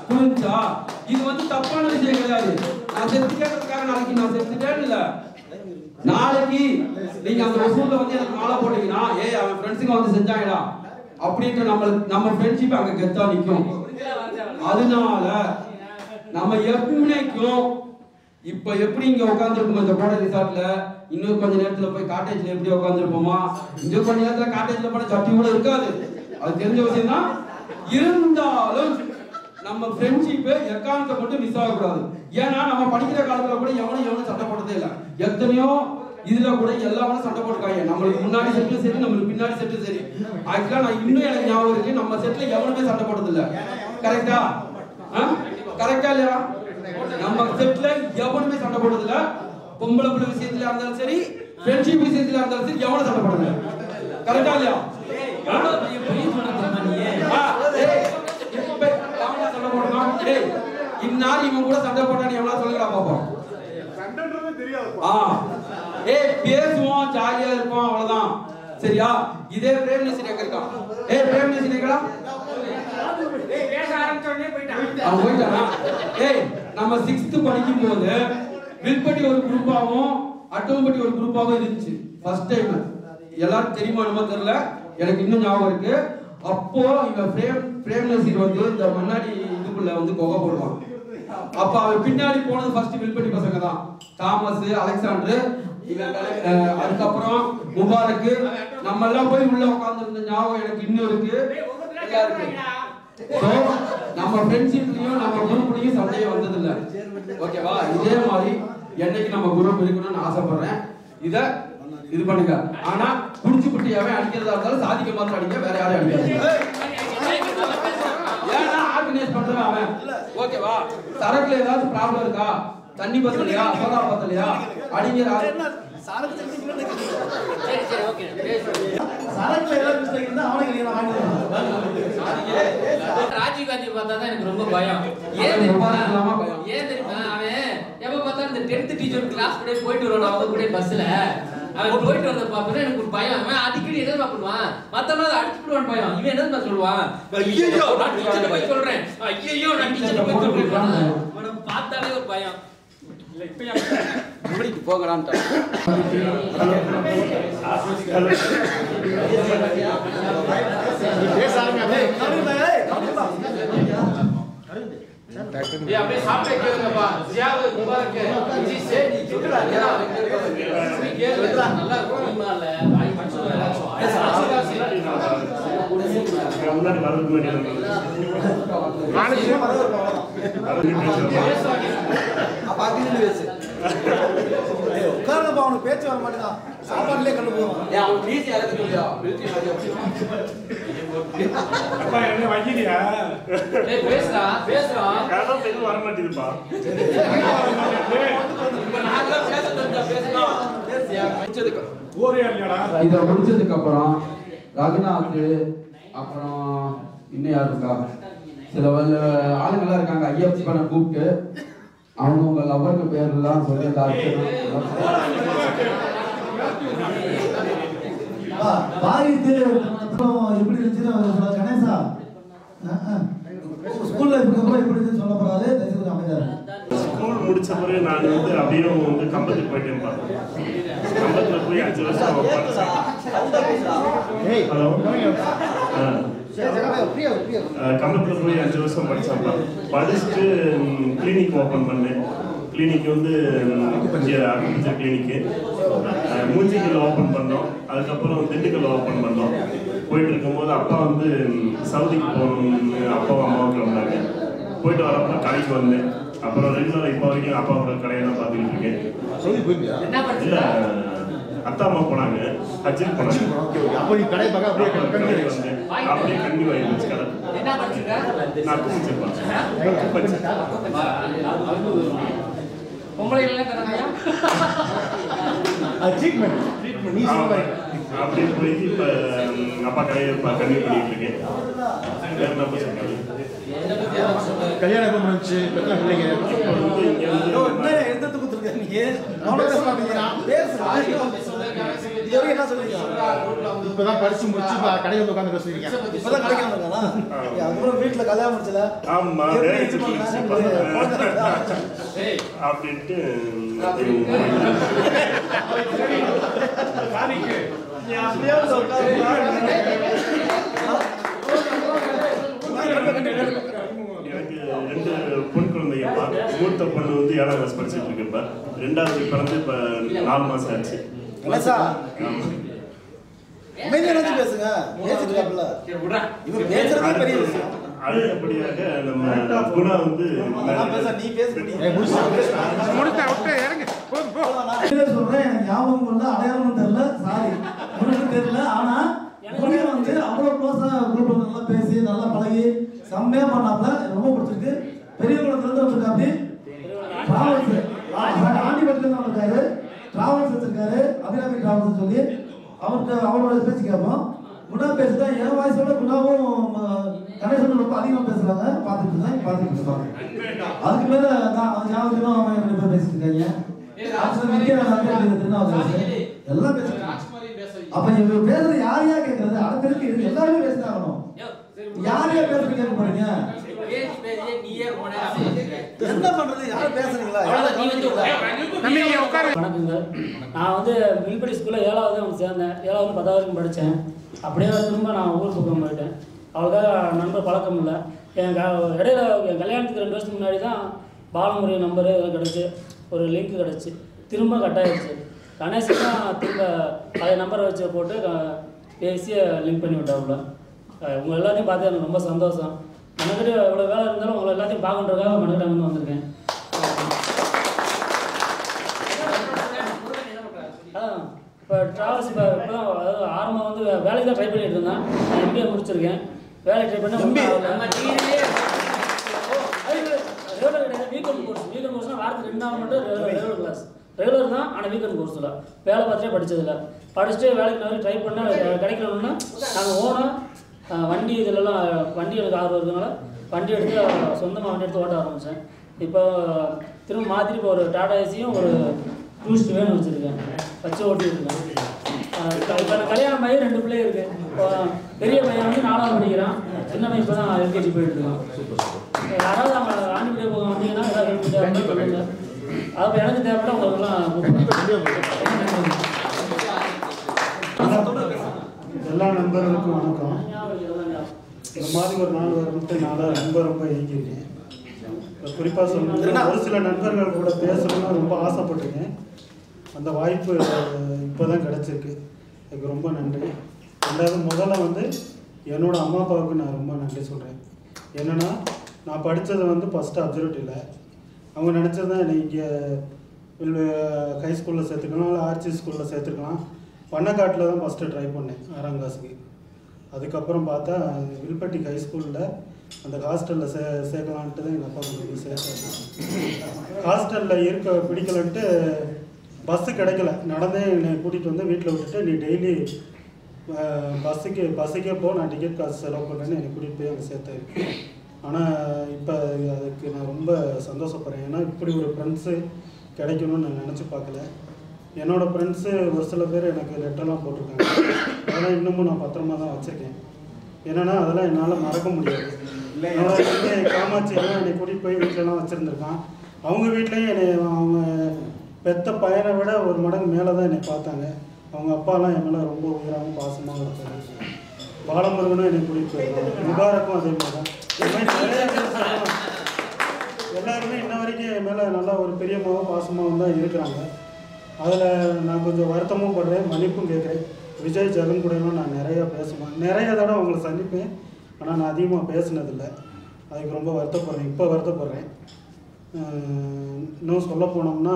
புரிஞ்சா இது வந்து தப்பான விஷயம் கிடையாது நான் செத்துட்டேன்றதுக்காக நாளைக்கு நான் செத்துட்டேன்னு இல்ல நாளைக்கு நீங்க அந்த வசூல்ல வந்து எனக்கு மாலை போட்டீங்கன்னா ஏய் அவன் ஃப்ரெண்ட்ஸுங்க வந்து செஞ்சாங்கடா அப்படின்ட்டு நம்ம நம்ம ஃப்ரெண்ட்ஷிப் அங்க கெத்தா நிக்கும் அதனால நம்ம எப்பவுமேக்கும் இப்ப எப்படி இங்க உட்காந்துருக்கோம் இந்த கோடை ரிசார்ட்ல இன்னும் கொஞ்ச நேரத்துல போய் காட்டேஜ்ல எப்படி உட்காந்துருப்போமா இன்னும் கொஞ்ச நேரத்துல காட்டேஜ்ல போன சட்டி கூட இருக்காது அது தெரிஞ்ச விஷயம் தான் இருந்தாலும் நம்ம ஃப்ரெண்ட்ஷிப் எக்காரணத்தை மட்டும் மிஸ் ஆகக்கூடாது ஏன்னா நம்ம படிக்கிற காலத்துல கூட எவனும் எவனும் சண்டை போட்டதே இல்லை எத்தனையோ இதுல கூட எல்லாரும் சண்டை போட்டுருக்காங்க நம்மளுக்கு முன்னாடி செட்டும் சரி நம்மளுக்கு பின்னாடி செட்டும் சரி ஆக்சுவலா நான் இன்னும் எனக்கு ஞாபகம் இருக்கு நம்ம செட்ல எவனுமே சண்டை போட்டது இல்ல கரெக்டா கரெக்டா இல்லையா நம்ம செட்ல எவனுமே சண்டை போட்டது இல்ல பொம்பளை பிள்ளை விஷயத்துல இருந்தாலும் சரி ஃப்ரெண்ட்ஷிப் விஷயத்துல இருந்தாலும் சரி எவனும் சண்டை போட்டது இல்ல கரெக்டா இல்லையா ஆ? ஆ, ஏய், இப்ப எவனா சண்டை போடுறான்? ஏய், இந்நாள் இவன் கூட சண்டை போட்டான்னு எவனா சொல்லுங்கடா பாப்போம் சண்டைன்றதே தெரியாது ஆ ஏய் பேசுவோம் ஜாலியா இருப்போம் அவ்வளவுதான் சரியா இதே பிரேம் நசீர் எங்க இருக்கான் ஏய் பிரேம் நசீர் எங்கடா பேச ஆரம்பிச்சோடனே போயிட்டான் அவன் போயிட்டானா ஏய் நம்ம சிக்ஸ்த் படிக்கும் போது வில்பட்டி ஒரு குரூப்பாவும் அட்டோம்பட்டி ஒரு குரூப்பாவும் இருந்துச்சு ஃபர்ஸ்ட் டைம் எல்லாரும் தெரியுமா என்னமோ தெரியல எனக்கு இன்னும் ஞாபகம் இருக்கு அப்போ இவ பிரேம் பிரேம் நசீர் வந்து இந்த முன்னாடி இதுக்குள்ள வந்து கொகை போடுவான் அப்ப அவன் பின்னாடி போனது ஃபர்ஸ்ட் வில்பட்டி பசங்க தான் தாமஸ் அலெக்சாண்டர் இவன் கலை- அஹ் அதுக்கப்புறம் முபாரக் நம்ம எல்லாம் போய் உள்ள உட்கார்ந்து இருந்த ஞாபகம் எனக்கு இன்னும் இருக்கு நல்லா இருக்கு So, நம்ம ஃப்ரெண்ட்ஷிப்லயும் நம்ம குரூப்லயும் சண்டையே வந்தது இல்ல ஓகேவா இதே மாதிரி என்னைக்கு நம்ம குரூப் இருக்கணும்னு ஆசைப்படுறேன் இத இது பண்ணுங்க ஆனா குடிச்சு புட்டியாவே அடிக்கிறதா இருந்தாலும் சாதிக்க மாத்திரம் அடிங்க வேற யாரையும் அடிக்காது ஏன்னா ஆர்கனைஸ் பண்றவன் அவன் ஓகேவா சரக்குல ஏதாவது ப்ராப்ளம் இருக்கா தண்ணி பத்தலையா சோதா பத்தலையா அடிங்கிற சரி சரி ஓகே சரக்குல ஏதாவது மிஸ்டேக் இருந்தா அவனுக்கு நீங்க வாங்கி ராஜீவ் காந்தி பார்த்தா தான் எனக்கு ரொம்ப பயம் ஏன் அவன் தெரியுமா விவாதம் இல்லாம பயம். ஏன் தெரியுமா அவன் எப்ப பார்த்தாலும் இந்த டென்த் டீச்சர் கிளாஸ் கூட போயிட்டு வருவான் அவங்க கூட பஸ்ல அவன் போயிட்டு வந்த பாப்பா எனக்கு ஒரு பயம் அவன் அடிக்கடி என்ன பண்ணுவான் மத்தவங்க அதை அடிச்சு விடுவான் பயம் இவன் என்ன சொல்லுவான் ஐயோ நான் டீச்சர் போய் சொல்றேன் ஐயோ நான் டீச்சர் போய் சொல்றேன் அவனை பார்த்தாலே ஒரு பயம் போகலான்ட்டு பேச ஏய் அப்படியே சாப்பிட்டே கேளுங்கப்பா ஜியாவு முபாரக் ஜி சேடி சொல்லுடா ஏடா நீ கேளுடா நல்லா இருக்கும் இல்ல வாய் படிச்சு முன்னாடி வரதுக்கு முன்னாடி உட்கார்ந்தப்பா அவனுக்கு பேச்சு வர மாட்டேதான் சாப்பாடுலயே கண்டு போவான் ஏய் அவன் பிசி அழைச்சு இல்லையா பிசி அப்பா என்ன வைக்கிறியா ஏய் பேசுடா பேசுடா கடன் எதுவும் வர மாட்டேங்குதுப்பா இப்ப நாங்க பேச தெரிஞ்சா பேசலாம் முடிச்சதுக்கு ஊரே இல்லையாடா இத முடிச்சதுக்கு அப்புறம் ரகுநாத் அப்புறம் இன்னும் யார் இருக்கா சில வல்ல ஆளுங்கெல்லாம் இருக்காங்க ஐஎஃப்சி பண்ண கூப்பிட்டு அவங்க உங்க லவருக்கு பேர்லாம் சொல்லி அந்த அர்ச்சனை வா, வாங்கிட்டு அப்புறம் எப்படி இருந்துச்சுன்னு அவர் சொல்ல கணேசா அஹ், அஹ். ஸ்கூல்ல இருக்கிறப்ப எப்படி இருந்துச்சு சொல்ல போறாரு தயவுசெய்து கொஞ்சம் அமைதியா இருங்க. ஸ்கூல் முடிச்ச பிறகு நான் வந்து அப்படியே வந்து கம்பத்துக்கு போயிட்டேன்ப்பா கம்பத்துல போய் அஞ்சு வருஷம் படிச்சேன் ஹலோ கம்பத்துல போய் அஞ்சு வருஷம் படிச்சேன்ப்பா படிச்சுட்டு கிளினிக் ஓப்பன் பண்ணேன் கிளினிக் வந்து அக்ரிகல்ச்சர் கிளினிக்கு மூஞ்சிக்கல் ஓப்பன் பண்ணோம் அதுக்கப்புறம் திண்டுக்கல் ஓப்பன் பண்ணோம் போயிட்டு இருக்கும்போது அப்பா வந்து ம், சவுதிக்கு போகணும்னு அப்பாவும் அம்மாவும் கிளம்புனாங்க போயிட்டு வரப்போ கடைக்கு வந்தேன் அப்புறம் ரெகுலராக இப்போ வரைக்கும் அப்பாவோட கடையை தான் பார்த்துக்கிட்டு இருக்கேன் என்ன இல்ல பண்ணுறீங்க அத்தா அம்மா போனாங்க ஹஜ்ஜுக்கு போனாங்க அப்போ நீ கடை பார்க்க அப்படியே அப்புறம் கண்டினியூ கடைக்கு வந்தேன் அப்படியே கண்டினியூ ஆயிருந்துச்சு கடை என்ன படிச்சிருக்க நான் கும்பிச்சிருப்பேன் பொம்பளைகள் எல்லாம் தராங்க ட்ரீட்மெண்ட் ட்ரீட்மெண்ட் நீ சொல்ல மாதிரி அப்படி போய் இப்ப ம், அப்பா கடையை கண்டினியூ பண்ணிட்டு இருக்கேன் வேற என்ன சொல்றாங்க கல்யாணம் எப்போ முடிஞ்சு எத்தனை பிள்ளைங்க இப்போ வந்து இங்க வந்து ஐயோ, என்ன எடுத்து கொடுத்துருக்க நீ அவனும் பேச மாட்டேங்கிறான் பேசுறான் இது வரைக்கும் என்ன சொல்றீங்க இப்பதான் படிச்சு முடிச்சு இப்ப கடையில வந்து உட்காந்து பேசுறீங்க இப்பதான் கிடைக்காம இருக்கானா அதுக்கப்புறம் வீட்டுல கல்யாணம் முடிச்சல ஆமா எப்படி வேலைக்கு இது போயிடுச்சு பண்ணாங்க? அப்படின்ட்டு எனக்கு ரெண்டு பொன் குழந்தைங்கப்பா மூத்த பொண்ணு வந்து ஏழாம் கிளாஸ் படிச்சுட்டு இருக்குப்பா ரெண்டாவது பிறந்து இப்ப நாலு மாசம் ஆச்சு கணேசா ஆமா. அமைதியா நினைச்சு பேசுங்க பேசிட்டு இருக்காப்புல இவன் பேசுறதே பெரிய விஷயம் அடுத்தபடியாக நம்ம குணா வந்து அதெல்லாம் பேச நீ பேச இதை சொல்றேன் எனக்கு ஞாபகம் இல்ல அடையாளமும் தெரியல சாரி உனக்கும் தெரியல ஆனா உடனே வந்து அவ்வளவு க்ளோஸா குரூப்ல நல்லா பேசி நல்லா பழகி செம்மையா பண்ணாப்ல எனக்கு ரொம்ப பிடிச்சிருக்கு பெரிய குளத்துல இருந்து வந்திருக்காப்பி டிராவல்ஸ் ஆண்டிபட்டில இருந்து வந்திருக்காரு டிராவல்ஸ் வச்சிருக்காரு அபிராமி டிராவல்ஸ் சொல்லி அவர்கிட்ட அவரோட பேச்சு கேட்போம் குணா பேசுதான் என் வாய்ஸோட குணாவும் அஹ், கணேசனும் ரொம்ப அதிகமா பேசுறாங்க பார்த்துட்டு இருந்தேன் பார்த்துட்டு இருப்பாங்க அதுக்கு மேல நான் அவன் ஞாபகத்திலும் அவன் ரெண்டு பேர் பேசிட்டு இருக்காங்க ஆக்சுவலா விக்கி நான் வந்து திருநாவுக்கரசு எல்லாம் பேசிட்டு இருக்காங்க. அப்ப இவங்க பேசுறது யார் யார் கேட்கறது அடுத்ததுக்கு இது எல்லாருமே பேசினாகணும் யார் யார் பேசுறது கேட்க போறீங்க என்ன பண்றது யாரும் பேசுறீங்களா வணக்கங்க நான் வந்து மில்படி ஸ்கூலில் ஏழாவது வந்து சேர்ந்தேன் ஏழாவது பத்தாவது வரைக்கும் படித்தேன் அப்படியே திரும்ப நான் ஊர் பக்கம் போயிட்டேன் அவளுக்காக நண்பர் பழக்கம் இல்லை என் க இடையில என் கல்யாணத்துக்கு ரெண்டு வருஷத்துக்கு முன்னாடி தான் பாலமுறை நம்பரு கிடச்சி ஒரு லிங்க் கிடச்சி திரும்ப கட் ஆயிடுச்சு கணேசன் தான் திரும்ப பழைய நம்பரை வச்சு போட்டு க- பேசி லிங்க் பண்ணி விட்டாப்புல அஹ் உங்க எல்லாத்தையும் பார்த்து எனக்கு ரொம்ப சந்தோஷம் எனக்கிட்ட எவ்வளோ வேலை இருந்தாலும் உங்களை எல்லாத்தையும் பார்க்கன்றதுக்காக மனக்கிட்ட வந்து வந்திருக்கேன் அதான் இப்போ ட்ராவல்ஸ் இப்போ இப்போ தான் அதாவது ஆரம்பம் வந்து வே- வேலைக்கு தான் ட்ரை பண்ணிட்டு இருந்தேன் நான் எம்பிஏ முடிச்சிருக்கேன் வேலை ட்ரை பண்ண ரெகுலர் கிடையாது வீக்கெண்ட் கோர்ஸ் வீக்கெண்ட் கோர்ஸ்னால் வாரத்துக்கு ரெண்டு நாள் மட்டும் ரெகுலர் கிளாஸ் ரெகுலர் தான் ஆனால் வீக்கெண்ட் கோர்ஸில் வேலை பார்த்துட்டே படிச்சதில்ல படிச்சுட்டு வேலைக்கு நிறைய ட்ரை பண்ண கிடைக்கணும்னா நாங்கள் ஓனாக வண்டி இதிலலாம் வண்டி எனக்கு ஆர்வம் இருக்கிறதுனால வண்டி எடுத்து சொந்தமாக வண்டி எடுத்து ஓட்ட ஆரம்பித்தேன் இப்போ திரும்ப மாற்றிட்டு இப்போ ஒரு டாடா ஏசியும் ஒரு டூரிஸ்ட் வேணும் வச்சுருக்கேன் வச்சு ஓட்டிட்டு இருக்கேன் இப்போ எனக்கு கல்யாணம் ஆகி ரெண்டு பிள்ளை இருக்கு இப்போ பெரிய பையன் வந்து நாலாவது படிக்கிறான் சின்ன பையன் இப்போ தான் எல்கேஜி போயிட்டு இருக்கான் யாராவது அவங்க ஆண்டிபடிய போக வந்தீங்கன்னா ஏதாவது help தேவைன்னா சொல்லுங்க அப்போ எனக்கு தேவைப்பட உங்களுக்குலாம் கூப்பிடுறேன் எல்லா நண்பர்களுக்கும் வணக்கம் இந்த மாதிரி ஒரு நாள் வரணுட்டு நான் ரொம்ப ரொம்ப ஏங்கியிருக்கேன் குறிப்பாக சொல்லணும்னா ஒரு சில நண்பர்கள் கூட பேசணும்னு ரொம்ப ஆசைப்பட்டிருக்கேன் அந்த வாய்ப்பு இப்போ தான் கிடச்சிருக்கு எனக்கு ரொம்ப நன்றி ரெண்டாவது முதல்ல வந்து என்னோட அம்மா அப்பாவுக்கு நான் ரொம்ப நன்றி சொல்கிறேன் என்னென்னா நான் படித்தது வந்து ஃபஸ்ட்டு அப்சர்வேட்டிவில் அவங்க நினச்சது தான் என்னை இங்கே ஹை ஸ்கூலில் சேர்த்துக்கலாம் இல்லை ஆர்ச்சி ஸ்கூலில் சேர்த்துக்கலாம் பண்ணக்காட்டில் தான் ஃபஸ்ட்டு ட்ரை பண்ணேன் ஆறாம் கிளாஸுக்கு அதுக்கப்புறம் பார்த்தா வில்பட்டி ஹை ஸ்கூலில் அந்த ஹாஸ்டலில் சே சேர்க்கலான்ட்டு தான் எங்கள் அப்பா கொண்டு போய் சேர்த்தாங்க ஹாஸ்டலில் இருக்க பிடிக்கலன்ட்டு பஸ்ஸு கிடைக்கல நடந்தே என்னை கூட்டிகிட்டு வந்து வீட்டில் விட்டுட்டு நீ டெய்லி பஸ்ஸுக்கு பஸ்ஸுக்கே போ நான் டிக்கெட் காசு செலவு பண்ணுறேன்னு என்னை கூட்டிகிட்டு போய் அங்கே சேர்த்தாரு ஆனால் இப்போ அதுக்கு நான் ரொம்ப சந்தோஷப்படுறேன் ஏன்னா இப்படி ஒரு ஃப்ரெண்ட்ஸு கிடைக்கணும்னு நான் நினச்சி பார்க்கல என்னோட ஃப்ரெண்ட்ஸு ஒரு சில பேர் எனக்கு லெட்டர்லாம் போட்டிருக்காங்க அதெல்லாம் இன்னமும் நான் பத்திரமா தான் வச்சுருக்கேன் என்னன்னா அதெல்லாம் என்னால் மறக்க முடியாது என்னோட வந்து காமாட்சி எல்லாம் என்னை கூட்டிகிட்டு போய் வீட்டிலலாம் வச்சுருந்துருக்கான் அவங்க வீட்லேயும் என்னை அவங்க பெத்த பையனை விட ஒரு மடங்கு மேலே தான் என்னை பார்த்தாங்க அவங்க அப்பாலாம் என் மேலே ரொம்ப உயிராகவும் பாசமாக இருப்பாங்க பாலமுருகனும் என்னை கூட்டிகிட்டு போயிருக்காங்க முபாரக்கும் அதே மாதிரி தான் இந்த மாதிரி நிறைய பேர் சொல்லலாம். எல்லாருமே இன்ன வரைக்கும் என் மேலே நல்லா ஒரு பெரியம்மாவும் பாசமாகவும் தான் இருக்கிறாங்க அதில் நான் கொஞ்சம் வருத்தமும் படுறேன் மன்னிப்பும் கேட்குறேன் விஜய் ஜெகன் கூடலாம் நான் நிறையா பேசுவேன் நிறைய தடவை அவங்களை சந்திப்பேன் ஆனால் நான் அதிகமாக பேசினதில்லை அதுக்கு ரொம்ப வருத்தப்படுறேன் இப்போ வருத்தப்படுறேன் அஹ் இன்னும் சொல்ல போனோம்னா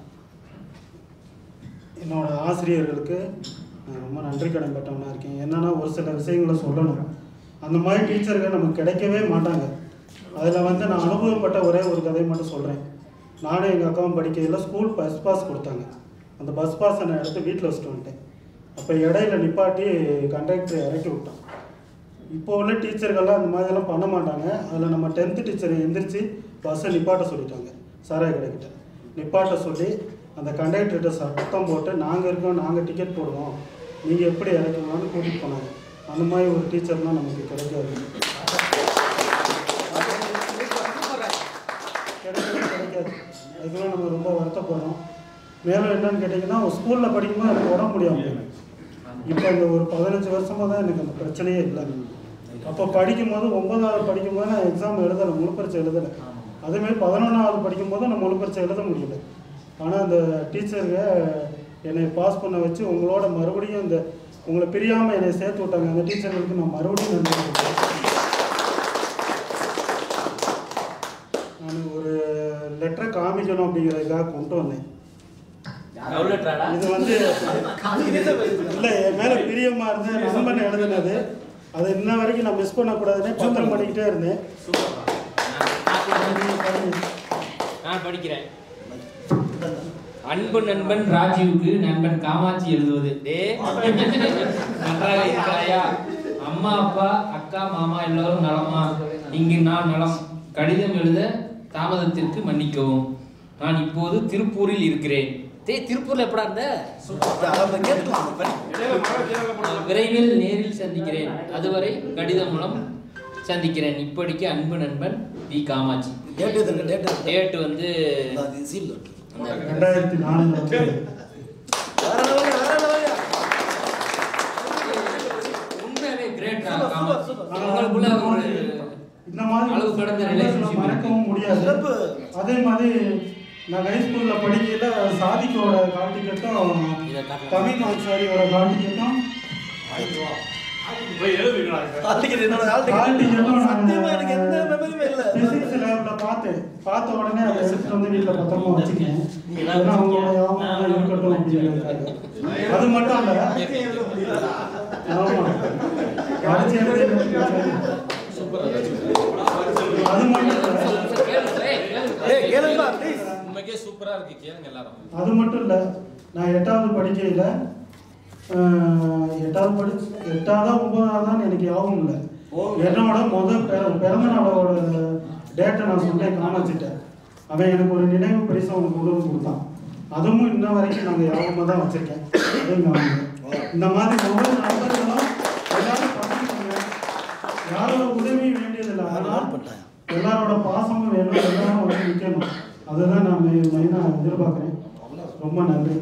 என்னோட ஆசிரியர்களுக்கு நான் ரொம்ப நன்றி கடன் பட்டவனாக இருக்கேன் என்னன்னா ஒரு சில விஷயங்களை சொல்லணும் அந்த மாதிரி டீச்சர்கள் நமக்கு கிடைக்கவே மாட்டாங்க அதில் வந்து நான் அனுபவப்பட்ட ஒரே ஒரு கதையை மட்டும் சொல்கிறேன் நானும் எங்கள் அக்காவும் படிக்கையில் ஸ்கூல் பஸ் பாஸ் கொடுத்தாங்க அந்த பஸ் பாஸை நான் எடுத்து வீட்டில் வச்சுட்டு வந்துட்டேன் அப்போ இடையில நிப்பாட்டி கண்டக்டர் இறக்கி விட்டான் இப்போ உள்ள டீச்சர்கள்லாம் அந்த மாதிரிலாம் பண்ண மாட்டாங்க அதில் நம்ம டென்த்து டீச்சரை எந்திரிச்சு பஸ்ஸை நிப்பாட்ட சொல்லிட்டாங்க சாராய கடைக்கிட்ட நிப்பாட்ட சொல்லி அந்த கண்டக்டர்கிட்ட சத்தம் போட்டு நாங்கள் இருக்கோம் நாங்கள் டிக்கெட் போடுவோம் நீங்கள் எப்படி இறக்கணும்னு கூட்டிகிட்டு போனாங்க அந்த மாதிரி ஒரு டீச்சர்லாம் நமக்கு கிடைக்காது கிடைக்கவே கிடைக்காது அதுக்கெல்லாம் நம்ம ரொம்ப வருத்தப்படுறோம் மேலும் என்னன்னு கேட்டிங்கன்னா ஸ்கூலில் படிக்கும்போது எனக்கு உடம்பு முடியாமல் இப்போ இந்த ஒரு பதினஞ்சு வருஷமாக தான் எனக்கு அந்த பிரச்சனையே இல்லை அப்போ படிக்கும்போது ஒன்பதாவது படிக்கும்போது நான் எக்ஸாம் எழுதலை முழு பரீட்சை எழுதலை அதேமாதிரி பதினொன்றாவது படிக்கும்போது நான் முழு பரீட்சை எழுத முடியல ஆனால் அந்த டீச்சருங்க என்னை பாஸ் பண்ண வச்சு உங்களோட மறுபடியும் இந்த உங்களை பிரியாமல் என்னை சேர்த்து விட்டாங்க அந்த டீச்சர்களுக்கு நான் மறுபடியும் நன்றி சொல்றேன். நான் ஒரு லெட்டரை காமிக்கணும் அப்படிங்கிறதுக்காக கொண்டு வந்தேன் Love letter ஆடா? இது வந்து இல்ல என் மேல பிரியமா இருந்த நண்பன் எழுதுனது அதை இன்ன வரைக்கும் நான் மிஸ் பண்ணக்கூடாதுன்னு பத்திரம் பண்ணிக்கிட்டே இருந்தேன் நான் படிக்கிறேன் அன்பு நண்பன் ராஜீவுக்கு நண்பன் காமாட்சி எழுதுவது டே நன்றாக இருக்கிறாயா அம்மா அப்பா அக்கா மாமா எல்லாரும் நலமா இங்கு நான் நலம் கடிதம் எழுத தாமதத்திற்கு மன்னிக்கவும் நான் இப்போது திருப்பூரில் இருக்கிறேன் டேய் திருப்பூர்ல எப்படா இருந்த விரைவில் நேரில் சந்திக்கிறேன் அதுவரை கடிதம் மூலம் சந்திக்கிறேன் இப்படிக்கு அன்பு நண்பன் பி காமாட்சி டேட் வந்து ரெண்டாயிரத்தி நாலுல வந்து உண்மையாவே கிரேட் காமாட்சி உங்களுக்குள்ள ஒரு இந்த மாதிரி அளவு கடந்த நான் ரிலேஷன்ஷிப் மறக்கவும் முடியாது அதே மாதிரி நான் ஹை ஸ்கூல்ல படிக்கையில சாதிக்கோட கால் டிக்கெட்டும் தமிழ் சாரியோட கால் டிக்கெட்டும் கால் ticket என்னோட கால் ticket. கால் டிக்கெட்டும் சத்தியமா எனக்கு எந்த memory-மே இல்ல. பிசிக்ஸ் லேப்ல பார்த்தேன் பார்த்த உடனே அதை எடுத்துட்டு வந்து வீட்டுல பத்திரமா வச்சுக்கேன் ஏன்னா அவங்களோட ஞாபகம் இருக்கட்டும் அப்படிங்கிறதுக்காக அது மட்டும் இல்ல ஆமா படிச்சு எழுதி அது மட்டும் இல்ல ஏய், கேளுப்பா, please. உண்மைக்கே சூப்பரா இருக்கு கேளுங்க எல்லாரும் அது மட்டும் இல்லை நான் எட்டாவது படிக்கையில் எட்டாவது படி எட்டாவதா ஒன்பதாவதான்னு எனக்கு ஞாபகம் இல்லை என்னோட முதல் பிற- பிறந்த நாளோட டேட்டை நான் சொன்னேன் காமிச்சிட்டேன் அவன் எனக்கு ஒரு நினைவு பரிசு அவனுக்கு கொண்டு வந்து கொடுத்தான் அதுவும் இன்ன வரைக்கும் நாங்கள் ஞாபகமாக தான் வச்சுருக்கேன் அதுவும் ஞாபகம் இந்த மாதிரி ஒவ்வொரு நண்பர்களும் எல்லாரும் பண்ணிக்கோங்க யாரோட உதவியும் வேண்டியதில்லை ஆனால் எல்லாரோட பாசமும் வேணும் எல்லாரும் வந்து நிற்கணும் அதுதான் நான் மெயினாக எதிர்பார்க்குறேன் ரொம்ப நன்றி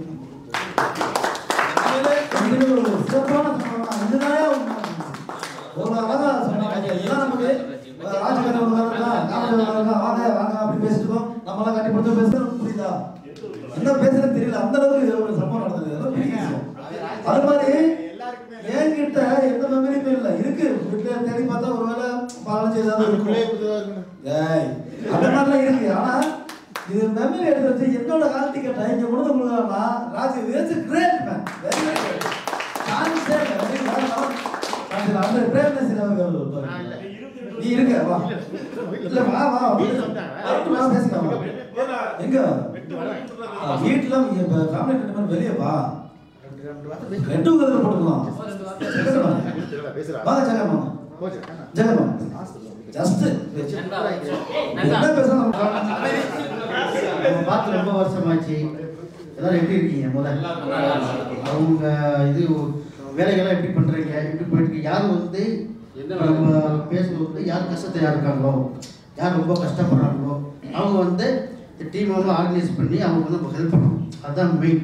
இது ஒரு சிறப்பான சம்பவம். இதுதானே உண்மை. ஒரு அழகா சொன்னாங்க. இதெல்லாம் நமக்கு ராஜகண்ண ஒரு வரதா, காமெடி ஒரு வரதா, வாங்க வாங்க அப்படி பேசிட்டு இருக்கோம். நம்மலாம் கட்டி பிடிச்சு பேசுறது புரியுதா? என்ன பேசுறது தெரியல அந்த அளவுக்கு ஒரு சம்பவம் நடந்தது அதெல்லாம் பெரிய விஷயம். அது மாதிரி என்கிட்ட எந்த மெமரியும் இல்லை இருக்கு வீட்டுல தேடி பார்த்தா ஒருவேளை பாலச்சு ஏதாவது இருக்கும் ஏய் அந்த மாதிரிலாம் இருக்கு ஆனா இது மெமரி எடுத்து வச்சு என்னோட கால் டிக்கெட்டை இங்க கொடுத்து கொடுக்குறாங்கன்னா Raju it's great man very very சான்ஸே வெரி வெரி அந்த பிரேம்னஸ் அவர்கள் நீ இருக்க வா இல்ல வா வா வரட்டும், வா பேசிக்கலாம் வா. எங்க வீட்டுல இப்ப ஃபேமிலி ட்ரீட்மெண்ட் வெளியே வா ரெண்டு கதிர போட்டுக்கலாம் வாங்க ஜெகன் வாங்க ஜெகன் வாங்க ஜஸ்ட் என்ன பேசலாம் நம்ம பார்த்து ரொம்ப வருஷமாச்சு எல்லாரும் எப்படி இருக்கீங்க முதல்ல அவங்க இது வேலைகள்லாம் எப்படி பண்றீங்க எப்படி போயிட்டு இருக்கு? யார் வந்து நம்ம பேசும்போது யார் கஷ்டத்தை யார் இருக்காங்களோ யார் ரொம்ப கஷ்டப்படுறாங்களோ அவங்க வந்து டீம் வந்து ஆர்கனைஸ் பண்ணி அவங்க வந்து நம்ம ஹெல்ப் பண்ணணும் அதுதான் மெயின்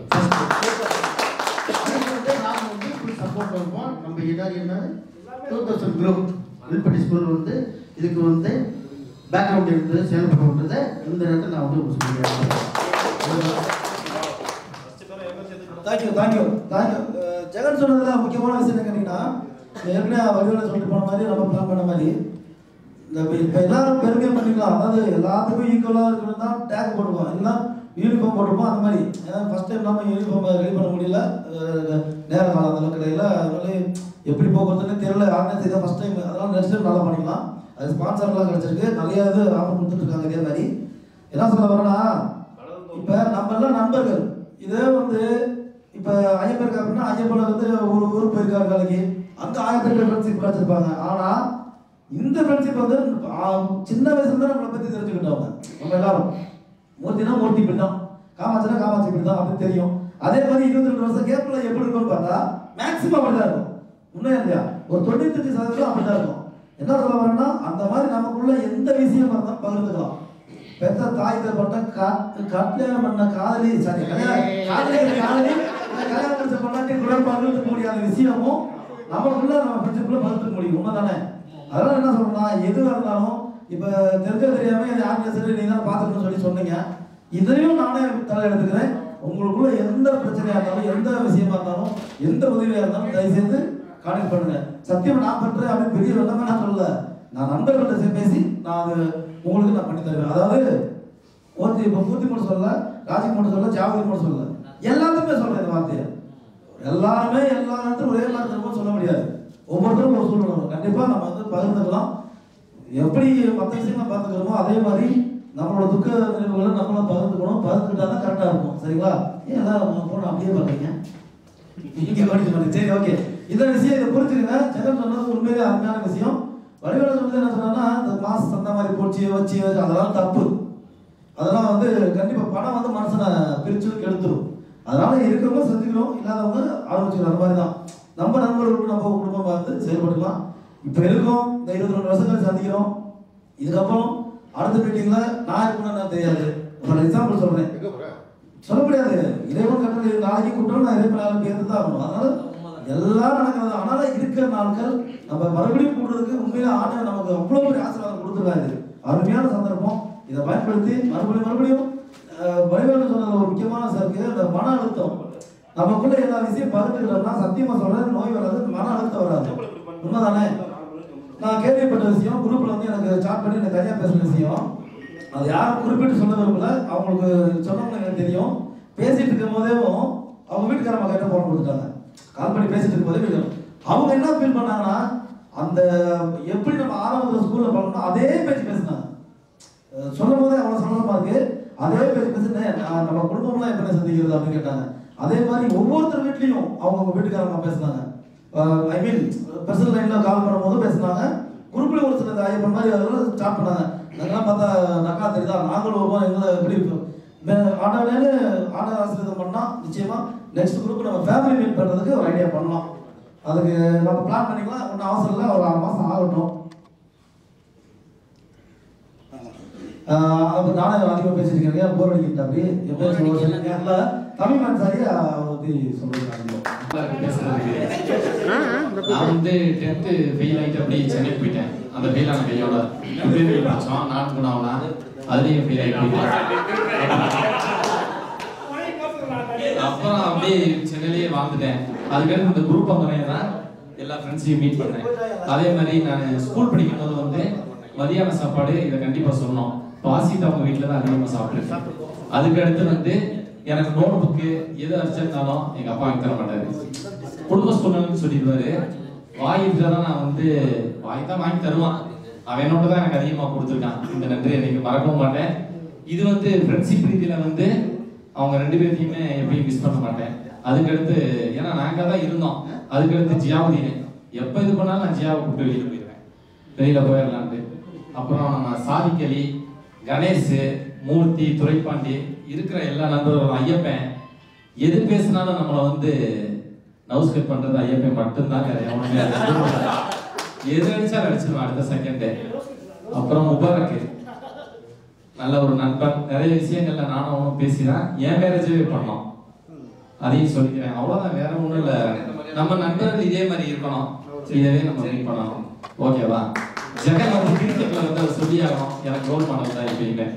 நாம வந்து ஃபுல் சப்போர்ட் பண்ணுவோம் நம்ம எல்லாரும் என்ன two thousand group Vilpatti school வந்து இதுக்கு வந்து பேக்ரவுண்ட் இருந்து செயல்படுறதை இந்த நேரத்தில் நான் வந்து உங்களுக்கு சொல்லிக்கிறேன் தேங்க்யூ தேங்க்யூ தேங்க்யூ ஜெகன் சொன்னதுல முக்கியமான விஷயம் என்ன கேட்டீங்கன்னா ஏற்கனவே வடிவில் சொல்லிட்டு போன மாதிரி நம்ம பிளான் பண்ண மாதிரி இந்த இப்ப- இப்ப எல்லாரும் பெருமையாக பண்ணிக்கலாம் அதாவது எல்லாத்துக்கும் ஈக்குவலாக இருக்கணும் தான் டேக் போட்டுருவோம் எல்லாம் யூனிஃபார்ம் போட்டிருப்போம் அந்த மாதிரி ஏன்னா ஃபர்ஸ்ட் டைம் நம்ம யூனிஃபார்ம் ரெடி பண்ண முடியல அஹ் நேர காலம் அதெல்லாம் கிடையாது அதனால எப்படி போக்குறதுன்னு தெரியல ஆர்கனைஸ் செய்த ஃபர்ஸ்ட் டைம் அதெல்லாம் நெக்ஸ்ட் டைம் நல்லா பண்ணிக்கலாம் அது ஸ்பான்சர்லாம் கிடைச்சிருக்கு நிறைய இது ஆஃபர் கொடுத்துட்டு இருக்காங்க இதே மாதிரி என்ன சொல்ல வரேன்னா இப்போ நம்ம எல்லாம் நண்பர்கள் இதே வந்து இப்போ ஐயப்பன் இருக்கா அப்படின்னா ஐயப்பன் வந்து ஒரு ஊருக்கு போயிருக்காரு வேலைக்கு அங்கே ஆயிரத்தி ஃப்ரெண்ட்ஷிப் கிடச்சிருப்பாங்க ஆனால் இந்த ஃப்ரெண்ட்ஷிப் வந்து ஆ, சின்ன வயசுல தான் நம்மளை பற்றி தெரிஞ்சுக்கிட்டவங்க நம்ம எல்லாரும் மூர்த்தினா மூர்த்தி பின்னம் காமாட்சினா காமாட்சி இப்படி தான் அப்படின்னு தெரியும் அதே மாதிரி இருபத்தி ரெண்டு வருஷம் கேப்ல எப்படி இருக்கும்னு பார்த்தா மேக்ஸிமம் அப்படிதான் இருக்கும் உண்மையா இல்லையா ஒரு தொண்ணூத்தஞ்சு சதவீதம் அப்படிதான் இருக்கும் என்ன சொல்ல வரேன்னா அந்த மாதிரி நமக்குள்ள எந்த விஷயம் இருந்தாலும் பகிர்ந்துக்கலாம் பெத்த தாய் தரப்பட்ட காட்டு கல்யாணம் பண்ண காதலி சாரி கல்யாணம் காதலி காதலி கல்யாணம் முடிச்ச பொண்ணாட்டி கூட பகிர்ந்துக்க முடியாத விஷயமும் நமக்குள்ள நம்ம ஃப்ரெண்ட்ஷிப்ல பகிர்ந்துக்க முடியும் உண்மைதானே அதனால என்ன சொல்லணும்னா எதுவாக இருந்தாலும் இப்போ தெரிஞ்ச தெரியாம அது யாருமே சரி நீ தான் பார்த்துக்கணும்னு சொல்லி சொன்னீங்க இதையும் நானே தலை எடுத்துக்கிறேன் உங்களுக்குள்ள எந்த பிரச்சனையா இருந்தாலும் எந்த விஷயமா இருந்தாலும் எந்த உதவியா இருந்தாலும் தயவு செய்து கான்டெக்ட் பண்ணுங்க சத்தியம் நான் பண்றேன் அப்படின்னு பெரிய வெள்ளமே நான் சொல்லல நான் நண்பர்கள்ட்ட சே- பேசி நான் அது உங்களுக்கு நான் பண்ணி தருவேன் அதாவது ஒருத்தி இப்போ மூர்த்தி மட்டும் சொல்லல ராஜிக் மட்டும் சொல்லல ஜாவதி மட்டும் சொல்லல எல்லாத்துக்குமே சொல்றேன் இந்த வார்த்தையை எல்லாருமே எல்லா நேரத்திலும் ஒரே மாதிரி இருக்கும்னு சொல்ல முடியாது ஒவ்வொருத்தரும் ஒரு சூழ்நிலை வரும். கண்டிப்பா நம்ம வந்து பகிர்ந்துக்கலாம் எப்படி மற்ற விஷயங்களை பார்த்துக்கிறோமோ அதே மாதிரி நம்மளோட துக்க நினைவுகளை நம்மளும் பகிர்ந்துக்கணும் பகிர்ந்துக்கிட்டா தான் கரெக்டாக இருக்கும் சரிங்களா ஏன் எல்லாரும் போன அப்படியே பார்க்குறீங்க இங்கே கவனிச்சு பாருங்க. சரி ஓகே இந்த விஷயம் இதை புரிஞ்சுக்கங்க ஜெகன் சொன்னது உண்மையிலே அருமையான விஷயம் வடிவேல சொன்னது என்ன சொன்னா இந்த மாசு அந்த மாதிரி போச்சு வச்சு வச்சு அதெல்லாம் தப்பு அதெல்லாம் வந்து கண்டிப்பா பணம் வந்து மனுஷனை பிரிச்சு கெடுத்துரும் அதனால இருக்கிறவங்க செஞ்சுக்கணும் இல்லாதவங்க ஆரம்பிச்சுக்கணும் அந்த மாதிரி தான் நம்ம நண்பர்களுக்கு நம்ம குடும்பம் பார்த்து செயல்பட்டுக்கலாம் இப்போ இருக்கோம் இந்த இருபத்தி ரெண்டு வருஷம் கழிச்சு சந்திக்கிறோம் இதுக்கப்புறம் அடுத்த மீட்டிங்ல நான் இருக்கணும்னு தெரியாது ஒரு எக்ஸாம்பிள் சொல்றேன் சொல்ல முடியாது இறைவன் கட்டளை நாளைக்கு கூட்டம் நான் இறைவன் நாளைக்கு பேருந்து தான் ஆகணும் அதனால எல்லாம் நடக்கிறது அதனால இருக்கிற நாட்கள் நம்ம மறுபடியும் கூடுறதுக்கு உண்மையில ஆண்டவன் நமக்கு அவ்வளவு பெரிய ஆசீர்வாதம் கொடுத்துருக்காரு அருமையான சந்தர்ப்பம் இதை பயன்படுத்தி மறுபடியும் மறுபடியும் வடிவேலு சொன்னது ஒரு முக்கியமான சருக்கு அந்த மன அழுத்தம் நமக்குள்ள எல்லா விஷயம் பகிர்ந்துக்கிறோம்னா சத்தியமா சொல்றேன் நோய் வராது மன அழுத்தம் வராது உண்மைதானே நான் கேள்விப்பட்ட விஷயம் குரூப்ல வந்து எனக்கு சாட் பண்ணி எனக்கு தனியா பேசுற விஷயம் அது யாரும் குறிப்பிட்டு சொல்ல விரும்பல அவங்களுக்கு சொன்னவங்க எனக்கு தெரியும் பேசிட்டு இருக்கும் போதேவும் அவங்க வீட்டுக்காரம்மா கையில போன் கொடுத்துட்டாங்க கால் பண்ணி பேசிட்டு இருக்கும் போதே வீட்டுக்கு- அவங்க என்ன ஃபீல் பண்ணாங்கன்னா அந்த எப்படி நம்ம ஆரம்பத்தில் ஸ்கூல்ல பண்ணணும் அதே பேச்சு பேசினாங்க அஹ் சொல்லும் போதே அவ்வளவு சந்தோஷமா இருக்கு அதே பேச்சு பேசுனேன் நான் நம்ம குடும்பம்லாம் எப்படி சந்திக்கிறது அப்படின்னு கேட்டாங்க அதே மாதிரி ஒவ்வொருத்தர் வீட்லயும் அவங்க வீட்டுக்காரம்மா பேசுனாங்க ஐ மீன் பர்சனல் லைன்ல கால் பண்ணும்போது பேசுனாங்க குரூப்ல ஒரு சில ஐயப்பன் மாதிரி அதெல்லாம் ஸ்டார்ட் பண்ணாங்க நாங்கெல்லாம் பார்த்தா நக்கா தெரியுதா நாங்களும் வருவோம் எங்களை எப்படி ஆண்டவனே ஆண்ட ஆசிரியர் பண்ணா நிச்சயமா நெக்ஸ்ட் குரூப் நம்ம ஃபேமிலி மீட் பண்றதுக்கு ஒரு ஐடியா பண்ணலாம் அதுக்கு நம்ம பிளான் பண்ணிக்கலாம் ஒன்றும் அவசரம் இல்லை ஒரு ஆறு மாசம் ஆகட்டும் ஆஹ் அப்ப நானே அதிகமாக பேசிட்டு இருக்கேன் போர் அடிக்கிட்டு அப்படி எப்போ சொல்லுங்க தமிழ் மேன் சாரி அதை பற்றி சொல்லுங்க நான் வந்து டென்த்து ஃபெயில் ஆகிட்டு அப்படியே சென்னை போயிட்டேன் அந்த ஃபெயில் ஆன கையோட பேர் படித்தோம் நான் குணாவனா அதுலேயும் ஃபெயில் ஆகி போயிட்டேன் அப்புறம் அப்படியே சென்னையிலேயே வாழ்ந்துட்டேன் அதுக்கடுத்து இந்த குரூப் வந்தவங்க தான் எல்லா ஃப்ரெண்ட்ஸையும் மீட் பண்ணேன் அதே மாதிரி நான் ஸ்கூல் படிக்கும் போது வந்து மதியான சாப்பாடு இதை கண்டிப்பா சொன்னோம் பாசிட்டு அவங்க வீட்டில் தான் அதிகமாக சாப்பிட்டுருக்கேன் அதுக்கு அடுத்து வந்து எனக்கு நோட் புக்கு எது அடிச்சிருந்தாலும் எங்க அப்பா வாங்கி தர மாட்டாரு குடும்ப சூழ்நிலைன்னு சொல்லிடுவாரு வாங்கிட்டு தான் நான் வந்து வாங்கி தான் வாங்கி தருவான் அவன் என்னோட தான் எனக்கு அதிகமாக கொடுத்துருக்கான் இந்த நன்றி எனக்கு மறக்கவும் மாட்டேன் இது வந்து ஃப்ரெண்ட்ஷிப் ரீதியில் வந்து அவங்க ரெண்டு பேர்த்தையுமே எப்பயும் மிஸ் பண்ண மாட்டேன் அதுக்கடுத்து ஏன்னா நாங்க தான் இருந்தோம் அதுக்கடுத்து ஜியாவுதீன் எப்போ இது பண்ணாலும் நான் ஜியாவை கூப்பிட்டு வெளியில் போயிடுவேன் வெளியில போயிடலான்ட்டு அப்புறம் நம்ம சாதிக்கலி கணேஷ் மூர்த்தி துரைப்பாண்டி இருக்கிற எல்லா நண்பர்களும் ஐயப்பன் எது பேசினாலும் நம்மளை வந்து நவுஸ் கட் பண்றது ஐயப்பன் மட்டும்தான் வேற எவனுமே இல்லை. எது அடிச்சா அடிச்சிருவான் அடுத்த செகண்டே அப்புறம் முபாரக் நல்ல ஒரு நண்பன் நிறைய விஷயங்கள்ல நானும் அவனும் பேசிதான் என் மேரேஜே பண்ணோம் அதையும் சொல்லிக்கிறேன் அவ்வளவுதான் வேற ஒண்ணும் இல்ல நம்ம நண்பர்கள் இதே மாதிரி இருக்கணும் இதவே நம்ம மீட் பண்ணணும் ஓகேவா ஜெகன் வந்து கிரிக்கெட்ல வந்து அவர் சொல்லி ஆகணும் எனக்கு ரோல் மாடல் தான் எப்பயுமே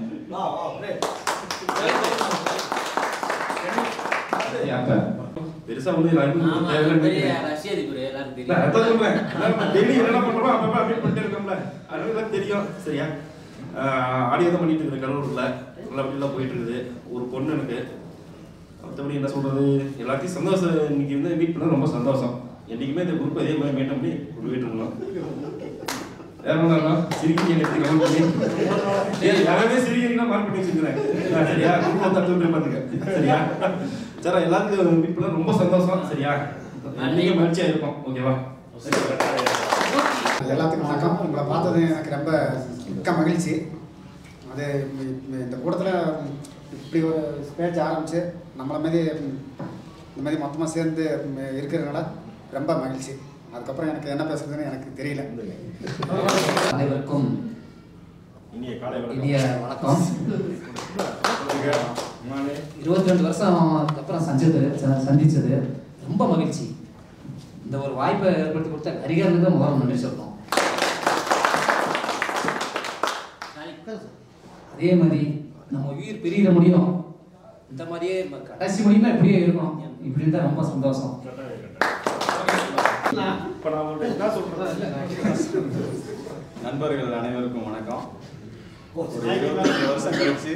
யார்கிட்ட? பெருசா வந்து எல்லாருக்கும் ஆமா, தேவையில்லைன்னு பெரிய நினைக்கிறேன். ரஷ்ய அதிபர் எல்லாரும் இல்ல, அதான் சொல்றேன். அதான் daily என்னென்ன பண்றோமோ அப்பப்ப update பண்ணிட்டே இருக்கோம்ல. அதுதான் தெரியும். சரியா? ஆஹ் audio தான் பண்ணிட்டு இருக்கிறேன் கடலூர்ல. நல்லபடியா போயிட்டு இருக்குது. ஒரு பொண்ணு எனக்கு. மத்தபடி என்ன சொல்றது எல்லாத்தையும் சந்தோஷம் இன்னைக்கு வந்து மீட் பண்ண ரொம்ப சந்தோஷம் என்னைக்குமே இந்த குரூப் அதே மாதிரி மெயின்டைன் பண்ணி கொண்டு போயிட்டு இருக்கலாம் வேற ஒன்றும் இல்லை சிரிக்கிறீங்க எனக்கு கமெண்ட் பண்ணி ஏய் யாராவே சிரிக்கிறீங்கன்னா மார்க் பண்ணி வச்சுக்கிறேன் சரியா குரூப் வந்து அடுத்த போய் பார்த்துக்க சரியா சரி எல்லாத்துக்கும் மீட் பண்ண ரொம்ப சந்தோஷம் சரியா நீங்க மகிழ்ச்சியா இருக்கும் ஓகேவா எல்லாத்துக்கும் வணக்கம் உங்களை பார்த்தது எனக்கு ரொம்ப மிக்க மகிழ்ச்சி அது இ- இந்த கூட்டத்தில் இப்படி ஒரு பேச்சு ஆரம்பித்து நம்மளை மாதிரி ம், இந்த மாதிரி மொத்தமாக சேர்ந்து ம், இருக்கிறதுனால ரொம்ப மகிழ்ச்சி அதுக்கப்புறம் எனக்கு என்ன பேசுறதுன்னு எனக்கு தெரியல அனைவருக்கும் இனிய காலை இனிய வணக்கம் இருபத்தி ரெண்டு வருஷம் அப்புறம் சஞ்சது ச- சந்திச்சது ரொம்ப மகிழ்ச்சி இந்த ஒரு வாய்ப்பை ஏற்படுத்தி கொடுத்த ஹரிகரனுக்கு தான் முதல்ல நன்றி சொல்லணும் அதே மாதிரி நம்ம உயிர் பிரியிற முடியும் இந்த மாதிரியே நம்ம கடைசி முடியுமா இப்படியே இருக்கணும் இப்படி இருந்தா ரொம்ப சந்தோஷம் இப்போ நான் உங்களுக்கு என்ன சொல்றேன் நண்பர்கள் அனைவருக்கும் வணக்கம் ஒரு இருபத்தஞ்சு வருஷம் கழிச்சு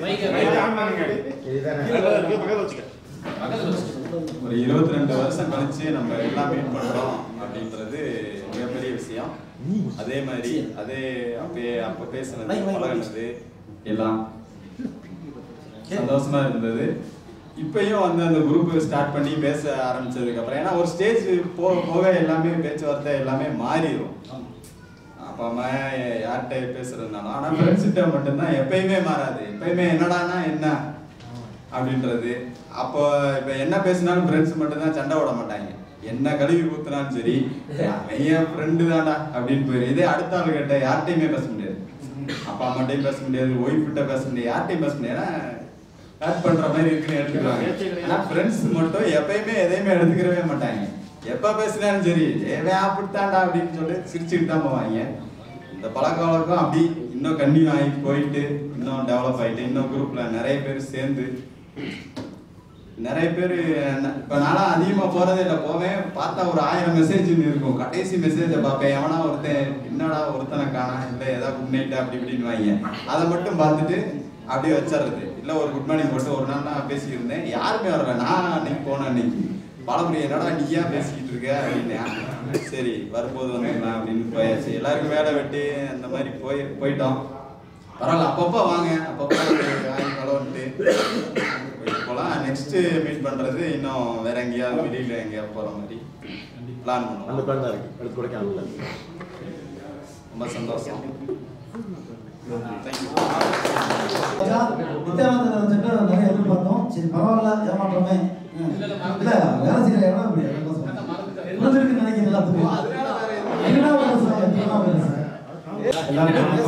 ஒரு இருபத்தி ரெண்டு வருஷம் கழிச்சு நம்ம எல்லாம் மீட் பண்றோம் அப்படின்றது மிகப்பெரிய விஷயம் அதே மாதிரி அதே அப்பயே அப்ப பேசுனது பழகினது எல்லாம் சந்தோஷமா இருந்தது இப்பயும் வந்து அந்த குரூப் ஸ்டார்ட் பண்ணி பேச ஆரம்பிச்சதுக்கு அப்புறம் ஏன்னா ஒரு ஸ்டேஜ் போக போக எல்லாமே பேச்சுவார்த்தை எல்லாமே மாறிடும் அப்பா அம்மா யார்கிட்ட பேசுறதுனாலும் ஆனா ஃப்ரெண்ட்ஸ்கிட்ட மட்டும்தான் எப்பயுமே மாறாது எப்பயுமே என்னடானா என்ன அப்படின்றது அப்போ இப்ப என்ன பேசினாலும் ஃப்ரெண்ட்ஸ் மட்டும்தான் சண்டை விட மாட்டாங்க என்ன கழுவி ஊத்துனாலும் சரி அவன் என் ஃப்ரெண்டு தான்டா அப்படின்னு போயிரு இதே அடுத்த ஆள் கிட்ட யார்கிட்டயுமே பேச முடியாது அப்பா அம்மாட்டையும் பேச முடியாது ஒய்ஃப் கிட்ட பேச முடியாது யார்கிட்டயும் பேச முடியாது ஏன்னா ஹேட் பண்ற மாதிரி இருக்குன்னு எடுத்துக்கிறாங்க ஆனா ஃப்ரெண்ட்ஸ் மட்டும் எப்பயுமே எதையுமே எடுத்துக்கிறவே மாட்டாங்க எப்ப பேசினாலும் சரி ஏவே அப்படித்தான்டா அப்படின்னு சொல்லி சிரிச்சுட்டு தான் போவாங்க இந்த பழக்க வழக்கம் அப்படி இன்னும் கன்டினியூ ஆகி போயிட்டு இன்னும் டெவலப் ஆயிட்டு இன்னும் குரூப்ல நிறைய பேர் சேர்ந்து நிறைய பேர் இப்போ நானும் அதிகமாக போகிறதே இல்லை போவேன் பார்த்தா ஒரு ஆயிரம் மெசேஜ் இருக்கும் கடைசி மெசேஜை பார்ப்பேன் எவனா ஒருத்தன் என்னடா ஒருத்தனை காணா இல்லை ஏதாவது குட் நைட் அப்படி இப்படின்னு வாங்க அதை மட்டும் பார்த்துட்டு அப்படியே வச்சிடுறது இல்லை ஒரு குட் மார்னிங் போட்டு ஒரு நாள் நான் பேசிக்கிட்டு இருந்தேன் யாருமே வரல நான் அன்னைக்கு போனேன் அன்னைக்கு பழமுறை என்னடா நீ ஏன் பேசிக்கிட்டு இருக்க அப்படின்னு சரி வரும்போது வந்துக்கலாம் அப்படின்னு போயாச்சு எல்லாருக்கும் வேலை வெட்டி அந்த மாதிரி போய் போயிட்டோம் பரவாயில்ல அப்பப்போ வாங்க அப்பப்போ வாங்கி கலவன்ட்டு போயிட்டு போகலாம் நெக்ஸ்ட் மீட் பண்றது இன்னும் வேற எங்கேயாவது வெளியில எங்கேயாவது போற மாதிரி பிளான் பண்ணுவோம் அந்த பிளான் தான் இருக்கு அடுத்து கொடைக்கானல்ல ரொம்ப சந்தோஷம் தேங்க்யூ நித்யானந்த சென்று நிறைய எதிர்பார்த்தோம் சரி பரவாயில்ல ஏமாற்றமே ம். இல்ல வேலை செய்யற இடம் அப்படி அதான் சொல்றேன். உணர்ந்திருக்கு நினைக்கிறேன் எல்லாத்துக்கும் என்ன வேலை செய்ய என்ன வேலை செய்ய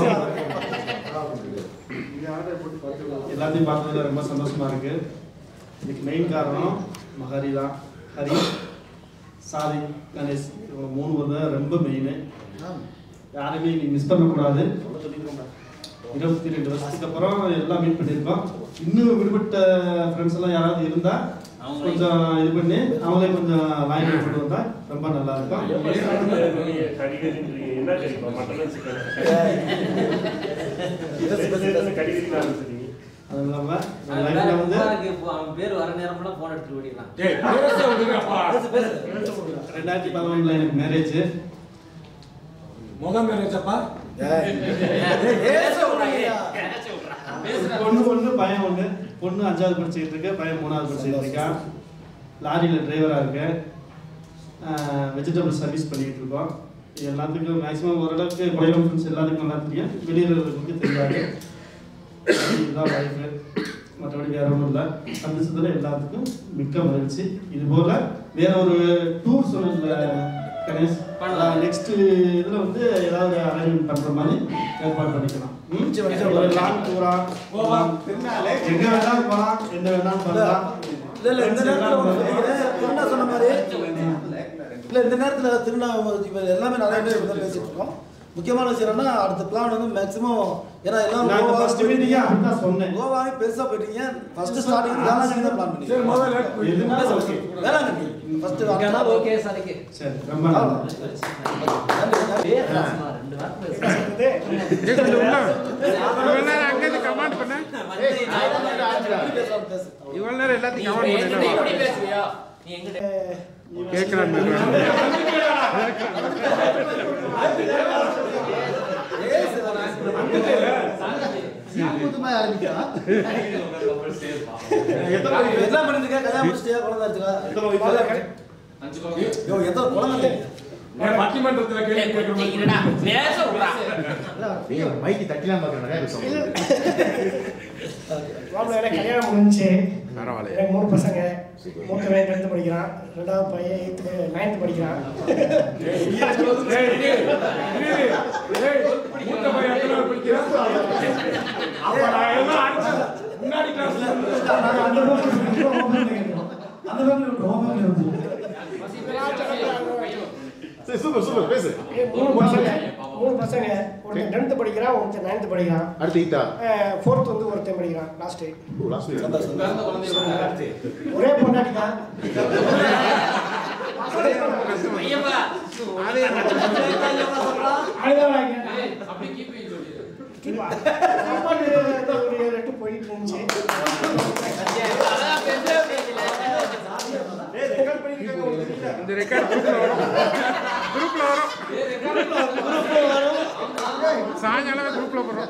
எல்லாத்தையும் பார்த்ததுல ரொம்ப சந்தோஷமா இருக்கு இதுக்கு மெயின் காரணம் மஹரி தான் ஹரி சாதி கணேஷ் இவங்க மூணு பேர் தான் ரொம்ப மெயின் யாருமே நீ மிஸ் பண்ணக்கூடாது இருபத்தி ரெண்டு வருஷத்துக்கு அப்புறம் எல்லாம் மீட் பண்ணியிருக்கோம் இன்னும் விடுபட்ட ஃப்ரெண்ட்ஸ் எல்லாம் யாராவது இருந்தா கொஞ்சம் இது பண்ணி அவங்களே கொஞ்சம் லைன் கொண்டு வந்தா ரொம்ப நல்லா இருக்கும் என்ன தெரியுமா மட்டன் அது இல்லாம லைஃப்ல வந்து அவன் பேர் வர நேரம்லாம் போன் எடுத்துட்டு ஓடிடலாம் ரெண்டாயிரத்தி பதினொன்றுல எனக்கு மேரேஜ் முகம் மேரேஜப்பா பொண்ணு ஒண்ணு பையன் ஒண்ணு பொண்ணு அஞ்சாவது படிச்சுக்கிட்டு இருக்கு பையன் மூணாவது படிச்சுக்கிட்டு இருக்கான் லாரியில் டிரைவராக இருக்கு வெஜிடபிள் சர்வீஸ் பண்ணிக்கிட்டு இருக்கோம் இது எல்லாத்துக்கும் மேக்ஸிமம் ஓரளவுக்கு குறைவம் ஃப்ரெண்ட்ஸ் எல்லாத்துக்கும் நல்லா தெரியும் வெளியில் இருக்கிறவங்களுக்கு தெரியாது இதுதான் லைஃபு மற்றபடி வேற ஒன்றும் இல்லை சந்திச்சதுல எல்லாத்துக்கும் மிக்க மகிழ்ச்சி இது போல வேற ஒரு டூர் சொன்னதுல கணேஷ் நெக்ஸ்ட் இதுல வந்து ஏதாவது அரேஞ்ச்மெண்ட் பண்ற மாதிரி ஏற்பாடு பண்ணிக்கலாம் ம்? ஒரு லாங் டூரா போகலாம் எங்க வேணாலும் போகலாம் எந்த வேணாலும் பண்ணலாம் இல்ல இல்ல இந்த நேரத்துல ஒண்ணு சொல்லிக்கிறேன். திருநா சொன்ன மாதிரி இல்ல இந்த நேரத்துல திருநா இப்ப எல்லாமே நிறைய பேர் இப்படி தான் பேசிட்டு இருக்கோம் முக்கியமான விஷயம் என்னன்னா அடுத்த பிளான் வந்து மேக்ஸிமம் ஏன்னா எல்லாம் நான் கோவா first meeting ஏ அதுதான் சொன்னேன். கோவாவே பெருசா போயிட்டீங்க ஃபர்ஸ்ட் ஸ்டார்டிங் வேளாங்கண்ணி தான் பிளான் பண்ணி சரி, முதல்ல எதுனா okay. வேளாங்கண்ணி ஃபர்ஸ்ட் இங்கனா okay, சாரிக்கு. சரி ரொம்ப நல்லா இவ்வளவு நேரம் எல்லாத்தையும் கமெண்ட் பண்ணிடுறோம் கேட்கலாம் எல்லாம் பண்ணிட்டு இருக்க கல்யாணம் முடிச்சிட்டியா குழந்தை எடுத்துக்கா யோ எத்தனை குழந்தை பட்டிமன்றத்துல கேள்வி கேட்கணும் மைக்கு தட்டிலாம் பார்க்கறேன் மாப்பிள்ளை எனக்கு கல்யாணம் முடிஞ்சுச்சு பரவாயில்ல. எனக்கு மூணு பசங்க மூத்தவன் டென்த்து படிக்கிறான் ரெண்டாவது பையன் எயித்து நைன்த்து படிக்கிறான் அந்த ஃபேமிலி விட்டுரும் ஃபேமிலி விட்டுரும் சரி சூப்பர் சூப்பர் பேசு ஏய், மூணு பசங்க மூணு பசங்க ஒருத்தன் டென்த்து படிக்கிறான் ஒருத்தன் நைன்த்து படிக்கிறான் அடுத்து ஈத்தா ஃபோர்த் வந்து ஒருத்தன் படிக்கிறான் லாஸ்ட்டு ஓ லாஸ்ட் ஒரே பொண்டாட்டி தான் சாப்பாடு ஏதோ ஒரு ஏழு எட்டு போயிட்டு இருந்துச்சு இந்த ரெக்கார்ட் குரூப்ல வரும் குரூப்ல வரும் சாயங்காலம் குரூப்ல போடுறோம்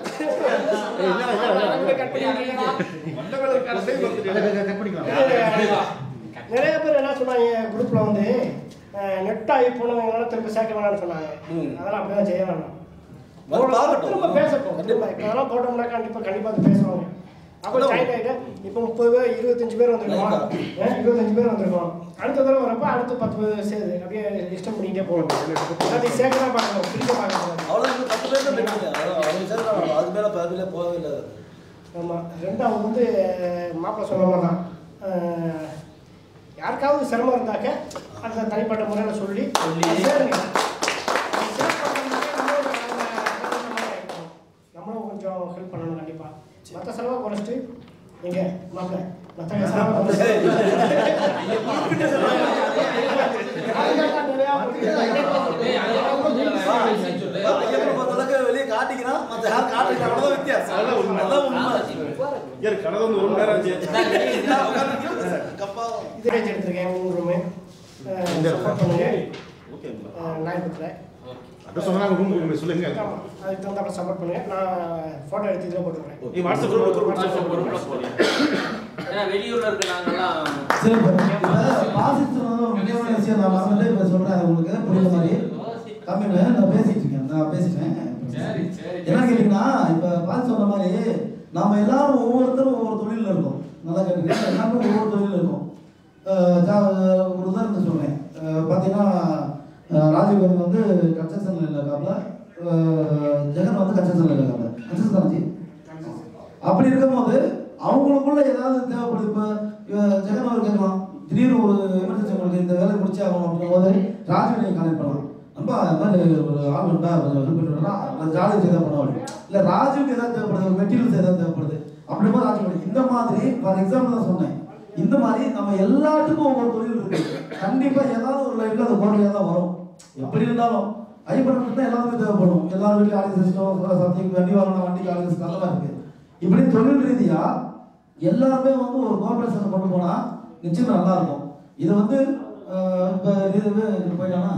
நிறைய பேர் என்ன சொன்னாங்க குரூப்ல வந்து நெட் ஆகி போனவங்களால திரும்ப சேர்க்க வேணாம்னு சொன்னாங்க அதெல்லாம் அப்படிதான் செய்ய வேணாம் வந்து பார்க்கட்டும். திரும்ப பேசட்டும் திரும்ப இப்போ அதெல்லாம் போட்டோம்னா கண்டிப்பா கண்டிப்பா அது பேசுவாங்க அப்போ ஜாயின் ஆகிட்டேன் இப்போ முப்பது பேர் இருபத்தஞ்சு பேர் வந்திருக்கோம் ஏன் இருபத்தஞ்சு பேர் வந்திருக்கோம் அடுத்த தடவை வரப்போ அடுத்த பத்து பேர் சேருது அப்படியே இஷ்டம் பண்ணிக்கிட்டே போகணும் எல்லாத்தையும் சேர்க்க தான் பார்க்கணும் பிரிக்க பார்க்கணும் அவ்வளோ இன்னும் பத்து பேர் தான் பெற்றுங்க அவங்க சேர்ந்து அதுக்கு மேலே பதிலே போகவே இல்லை ஆமாம் ரெண்டாவது வந்து மாப்பிள்ளை சொன்ன மாதிரி தான் அஹ், யாருக்காவது சிரமம் இருந்தாக்க அந்த தனிப்பட்ட முறையில் சொல்லி சேருங்க நம்மளும் கொஞ்சம் ஹெல்ப் பண்ணணும் கண்டிப்பாக மற்ற செலவை குறைச்சிட்டு எங்க மாப்பிள்ளை மற்ற செலவை ஐயப்பனை பொறுத்தளவுக்கு வெளியே காட்டிக்கிறான் மற்ற யாரும் காட்டிக்கலாம் அவ்வளோதான் வித்தியாசம் அதான் உண்மை யார் கடை வந்து ஒரு நேரம் ஆச்சு இது ரேஞ்ச் எடுத்திருக்கேன் மூணு ரூமு சப்போர்ட் பண்ணுங்க நாயபுரத்தில் அட்ரஸ் சொன்னாங்க ரூம் கொடுங்க சொல்லுங்க ஆமாம் அதுக்கு தகுந்தாப்புல சப்போர்ட் பண்ணுங்க நான் ஃபோட்டோ எடுத்து இதில் போட்டுக்கிறேன் நீ வாட்ஸ்அப் குரூப்ல வாட்ஸ்அப் குரூப்ல போடுங்க ஏன்னா வெளியூர்ல இருக்க நாங்கெல்லாம் சரி இப்போ பாசிட்டிவ் வந்து ஒரு முக்கியமான விஷயம் நான் மறந்துட்டு இப்போ சொல்கிறேன் உங்களுக்கு புரியுற மாதிரி கம்மிங்க நான் பேசிட்டு இருக்கேன் நான் பேசிட்டேன் என்ன கேட்டீங்கன்னா இப்போ பாசி சொன்ன மாதிரி நாம எல்லாரும் ஒவ்வொருத்தரும் ஒவ்வொரு தொழிலில் இருக்கோம் நல்லா கேட்டுக்கேன் எல்லாருமே ஒவ்வொரு தொழிலில் இருக்கோம் அஹ் ஜா- ஒரு உதாரணத்தை சொல்றேன் அஹ் பார்த்தீங்கன்னா அஹ் ராஜீவ் காந்தி வந்து கன்ஸ்ட்ரக்ஷனில் இருக்காப்ல அஹ் ஜெகன் வந்து கன்ஸ்ட்ரக்ஷனில் இருக்காப்ல கன்ஸ்ட்ரக்ஷன் தானே அப்படி இருக்கும்போது அவங்களுக்குள்ள ஏதாவது தேவைப்படுது இப்போ ஜெகன் அவர் கேட்கலாம் திடீர்னு ஒரு எமர்ஜென்சி உங்களுக்கு இந்த வேலை முடிச்சே ஆகணும் அப்படிங்கும் போது ராஜீவ் நீங்கள் கனெக்ட் பண்ணலாம் நம்ம அது மாதிரி ஒரு ஆள் வந்தா கொஞ்சம் ஹெல்ப் பண்ணிட்டுனா ஜாலியாக ஏதாவது பண்ணுவாங்க இல்லை ராஜுவுக்கு ஏதாவது தேவைப்படுது ஒரு மெட்டீரியல்ஸ் ஏதாவது தேவைப்படுது அப்படி போது ராஜு பண்ணி இந்த மாதிரி ஃபார் எக்ஸாம்பிள் தான் சொன்னேன் இந்த மாதிரி நம்ம எல்லாத்துக்கும் ஒவ்வொரு தொழில் இருக்கு கண்டிப்பா ஏதாவது ஒரு லைஃப்ல அது போர்வையாக தான் வரும் எப்படி இருந்தாலும் ஐபன் தான் எல்லாருக்கும் தேவைப்படும் எல்லாரும் வீட்டில் ஆடி சிஸ்டம் சம்திங் வண்டி வாங்கணும் வண்டி ஆடி சிஸ்டம் அதெல்லாம் இருக்கு இப்படி தொழில் ரீதியா எல்லாருமே வந்து ஒரு கோஆபரேஷன் கொண்டு போனா நிச்சயம் நல்லா இருக்கும் இது வந்து அஹ், இப்ப இது இது போயிட்டானா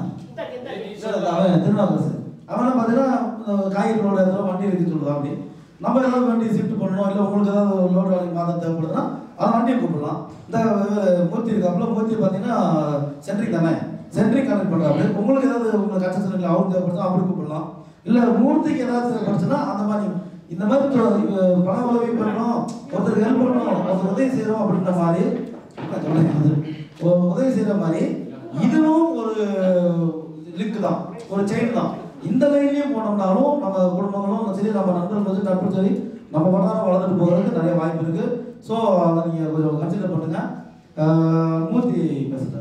அவன் திருநாவுக்கரசு அவன் பார்த்தீங்கன்னா அஹ், காய்கறி லோடு ஏதாவது வண்டி இருக்குன்னு சொல்லுவான் அப்படி நம்ம ஏதாவது வண்டி ஷிஃப்ட் பண்ணணும் இல்லை உங்களுக்கு ஏதாவது லோடு வேலை மாதம் தேவைப்படுதுன்னா அந்த வண்டியை கூப்பிடலாம் இந்த அஹ், மூர்த்தி இருக்காப்புல மூர்த்தி பார்த்தீங்கன்னா சென்ட்ரிக் தானே சென்ட்ரிக் கனெக்ட் பண்ணுறாரு உங்களுக்கு ஏதாவது உங்களுக்கு கன்ஸ்ட்ரக்ஷன் இல்லை அவருக்கு தேவைப்படுதா அப்படி கூப்பிடலாம் இல்லை மூர்த்திக்கு ஏதாவது தேவைப்படுச்சுன்னா அந்த மாதிரி இந்த மாதிரி தொ- இவ- பண உதவி பண்ணணும் ஒருத்தருக்கு ஹெல்ப் பண்ணணும் ஒருத்தர் உதவி செய்யணும் அப்படின்ற மாதிரி நான் சொல்றேன் அது. ஒரு உதவி செய்யற மாதிரி இதுவும் ஒரு லிங்க் தான் ஒரு செயின் தான் இந்த லைன்லயும் போனோம்னாலும் நம்ம குடும்பங்களும் சரி நம்ம நண்பர்களும் சரி நட்பும் சரி நம்ம வட்டாரம் வளர்ந்துட்டு போகிறதுக்கு நிறைய வாய்ப்பு இருக்கு ஸோ அதை நீங்கள் கொஞ்சம் கன்சிடர் பண்ணுங்க ஆஹ் மூர்த்தி பேசுறாரு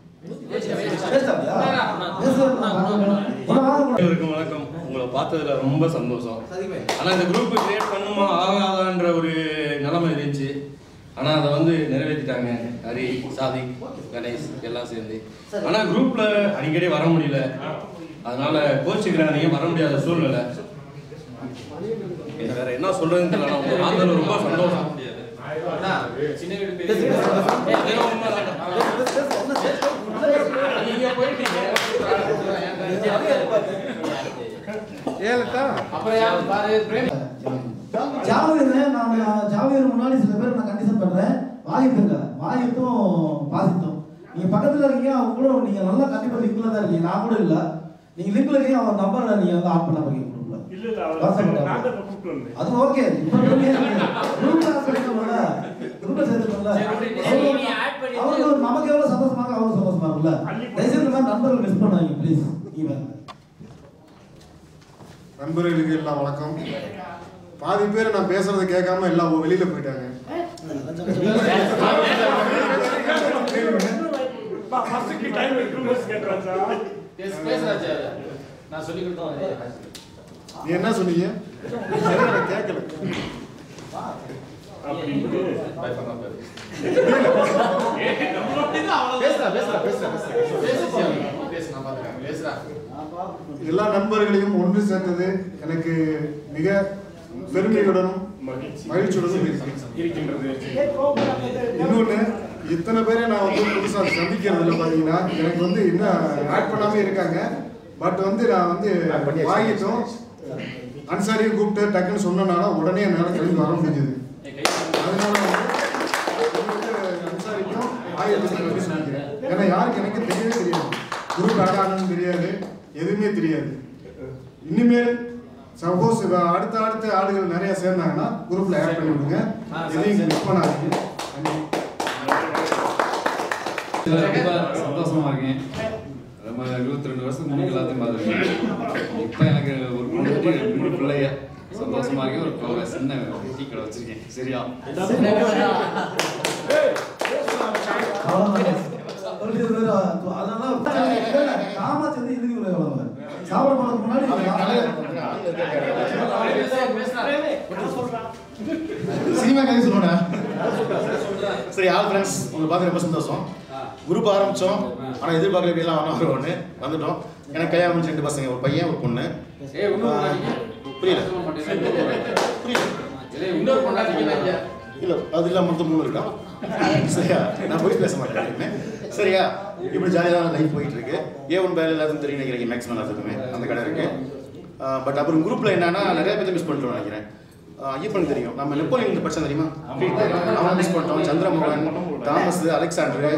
அனைவருக்கும் வணக்கம் உங்களை பார்த்ததுல ரொம்ப சந்தோஷம் ஆனா இந்த குரூப் கிரியேட் பண்ணுமா ஆகாதான்ற ஒரு நிலைமை இருந்துச்சு ஆனா அதை வந்து நிறைவேற்றிட்டாங்க ஹரி சாதிக் கணேஷ் எல்லாம் சேர்ந்து ஆனா குரூப்ல அடிக்கடி வர முடியல அதனால கோச்சுக்கிறாங்க வர முடியாத சூழ்நிலை இது வேற என்ன சொல்றதுன்னு தெரியல ஆனா உங்க பார்த்ததுல ரொம்ப சந்தோஷம் சின்ன வீடு நீங்க போயிட்டீங்க ஏலத்தா அப்புறம் யார் பாரு பிரேம் ஜாவேர் நான் ஜாவேர் முன்னாடி சில பேர் நான் கண்டிஷன் பண்றேன் வாகித்துங்க வாகித்தும் பாசித்தும் நீங்க பக்கத்துல இருக்கீங்க அவங்க கூட நீங்க நல்லா கண்டிப்பா லிங்க்ல தான் இருக்கீங்க நான் கூட இல்ல நீங்க லிங்க்ல இருக்கீங்க அவன் நம்பர் நீங்க வந்து ஆட் பண்ண போறீங்க குரூப்ல இல்ல இல்ல அவர் நாங்க இப்ப அது ஓகே இப்போ குரூப்ல சேர்த்துக்கோங்கள குரூப்ல சேர்த்துக்கோங்கள அவங்க நமக்கு எவ்வளவு சந்தோஷமா இருக்கு அவங்க சந்தோஷமா இருக்குல்ல தயவுசெய்து இந்த மாதிரி நண்பர்கள் மிஸ் பண்ணாங்க ப்ளீஸ் ஈவன் நண்பர்களுக்கு எல்லாம் வணக்கம் பாதி பேர் நான் பேசுறத கேட்காம எல்லாம் வெளியில போயிட்டாங்க நான் சொல்லி கொடுத்தோம் நீ என்ன சொன்னீங்க சரியா நான் கேட்கல பேசுறா பேசுறா பேசுறா பேசுறா பேசுறா எல்லா நண்பர்களையும் ஒன்று சேர்த்தது எனக்கு மிக பெருமையுடனும் மகிழ்ச்சியுடனும் இருக்கின்றது இன்னொன்று இத்தனை பேரை நான் வந்து புதுசாக சந்திக்கிறதுல பார்த்தீங்கன்னா எனக்கு வந்து இன்னும் ஆட் பண்ணாமே இருக்காங்க பட் வந்து நான் வந்து வாங்கிட்டோம் அன்சாரியும் கூப்பிட்டு டக்குன்னு சொன்னனால உடனே என்னால் கிளம்பி வர முடிஞ்சது அதனால வந்து உங்களுக்கு அன்சாரிக்கும் ஆயிரத்தி வந்து சொல்லிக்கிறேன் ஏன்னா யாருக்கு எனக்கு தெரியவே தெரியாது குரூப் ஆட் ஆனதுன்னு தெரியாது எதுவுமே தெரியாது இனிமேல் சப்போஸ் அடுத்த அடுத்த ஆளுகள் நிறைய சேர்ந்தாங்கன்னா குரூப்ல ஆட் பண்ணி விடுங்க எதையும் மிஸ் பண்ணாதீங்க இதுல ரொம்ப சந்தோஷமா இருக்கேன் நம்ம இருபத்தி ரெண்டு வருஷம் முன்னாடி எல்லாத்தையும் பார்த்துருக்கேன் இப்போ எனக்கு ஒரு பொண்ணு ரெண்டு பிள்ளைய சந்தோஷமா இருக்கேன் ஒரு ஒரு சின்ன டீ கடை வச்சிருக்கேன் சரியா அதனால காமாட்சி வந்து இதுக்கு விளையாடுவாங்க சாப்பிட போனதுக்கு முன்னாடி சினிமா கதை சொல்லுடா சரி ஆல் ஃப்ரெண்ட்ஸ் உங்களை பார்த்து ரொம்ப சந்தோஷம் குரூப் ஆரம்பிச்சோம் ஆனா எதிர்பார்க்கல இப்படி எல்லாம் ஒன்று ஒன்று வந்துட்டோம் எனக்கு கல்யாணம் முடிஞ்ச ரெண்டு பசங்க ஒரு பையன் ஒரு பொண்ணு ஏய், இன்னொரு பொண்டாட்டிங்க? புரியல ஏய், இன்னொரு பொண்டாட்டிங்க இல்ல அது இல்லாம மொத்தம் மூணு இருக்கா சரியா நான் போய் பேச மாட்டேன் எப்பவுமே. சரியா இப்படி ஜாலியாக தான் லைஃப் போயிட்டு இருக்கு ஏ ஒன் பேர் எல்லாத்துக்கும் தெரியும் நினைக்கிறீங்க மேக்ஸிமம் எல்லாத்துக்குமே அந்த கடை இருக்கு பட் அப்புறம் குரூப்ல என்னன்னா நிறைய பேர் மிஸ் பண்ணிட்டோம் நினைக்கிறேன் ஐயப்பனுக்கு தெரியும் நம்ம நெப்போலியன் படிச்சோம் தெரியுமா அவன் மிஸ் பண்ணிட்டோம் சந்திரமோகன் தாமஸ் அலெக்சாண்டர்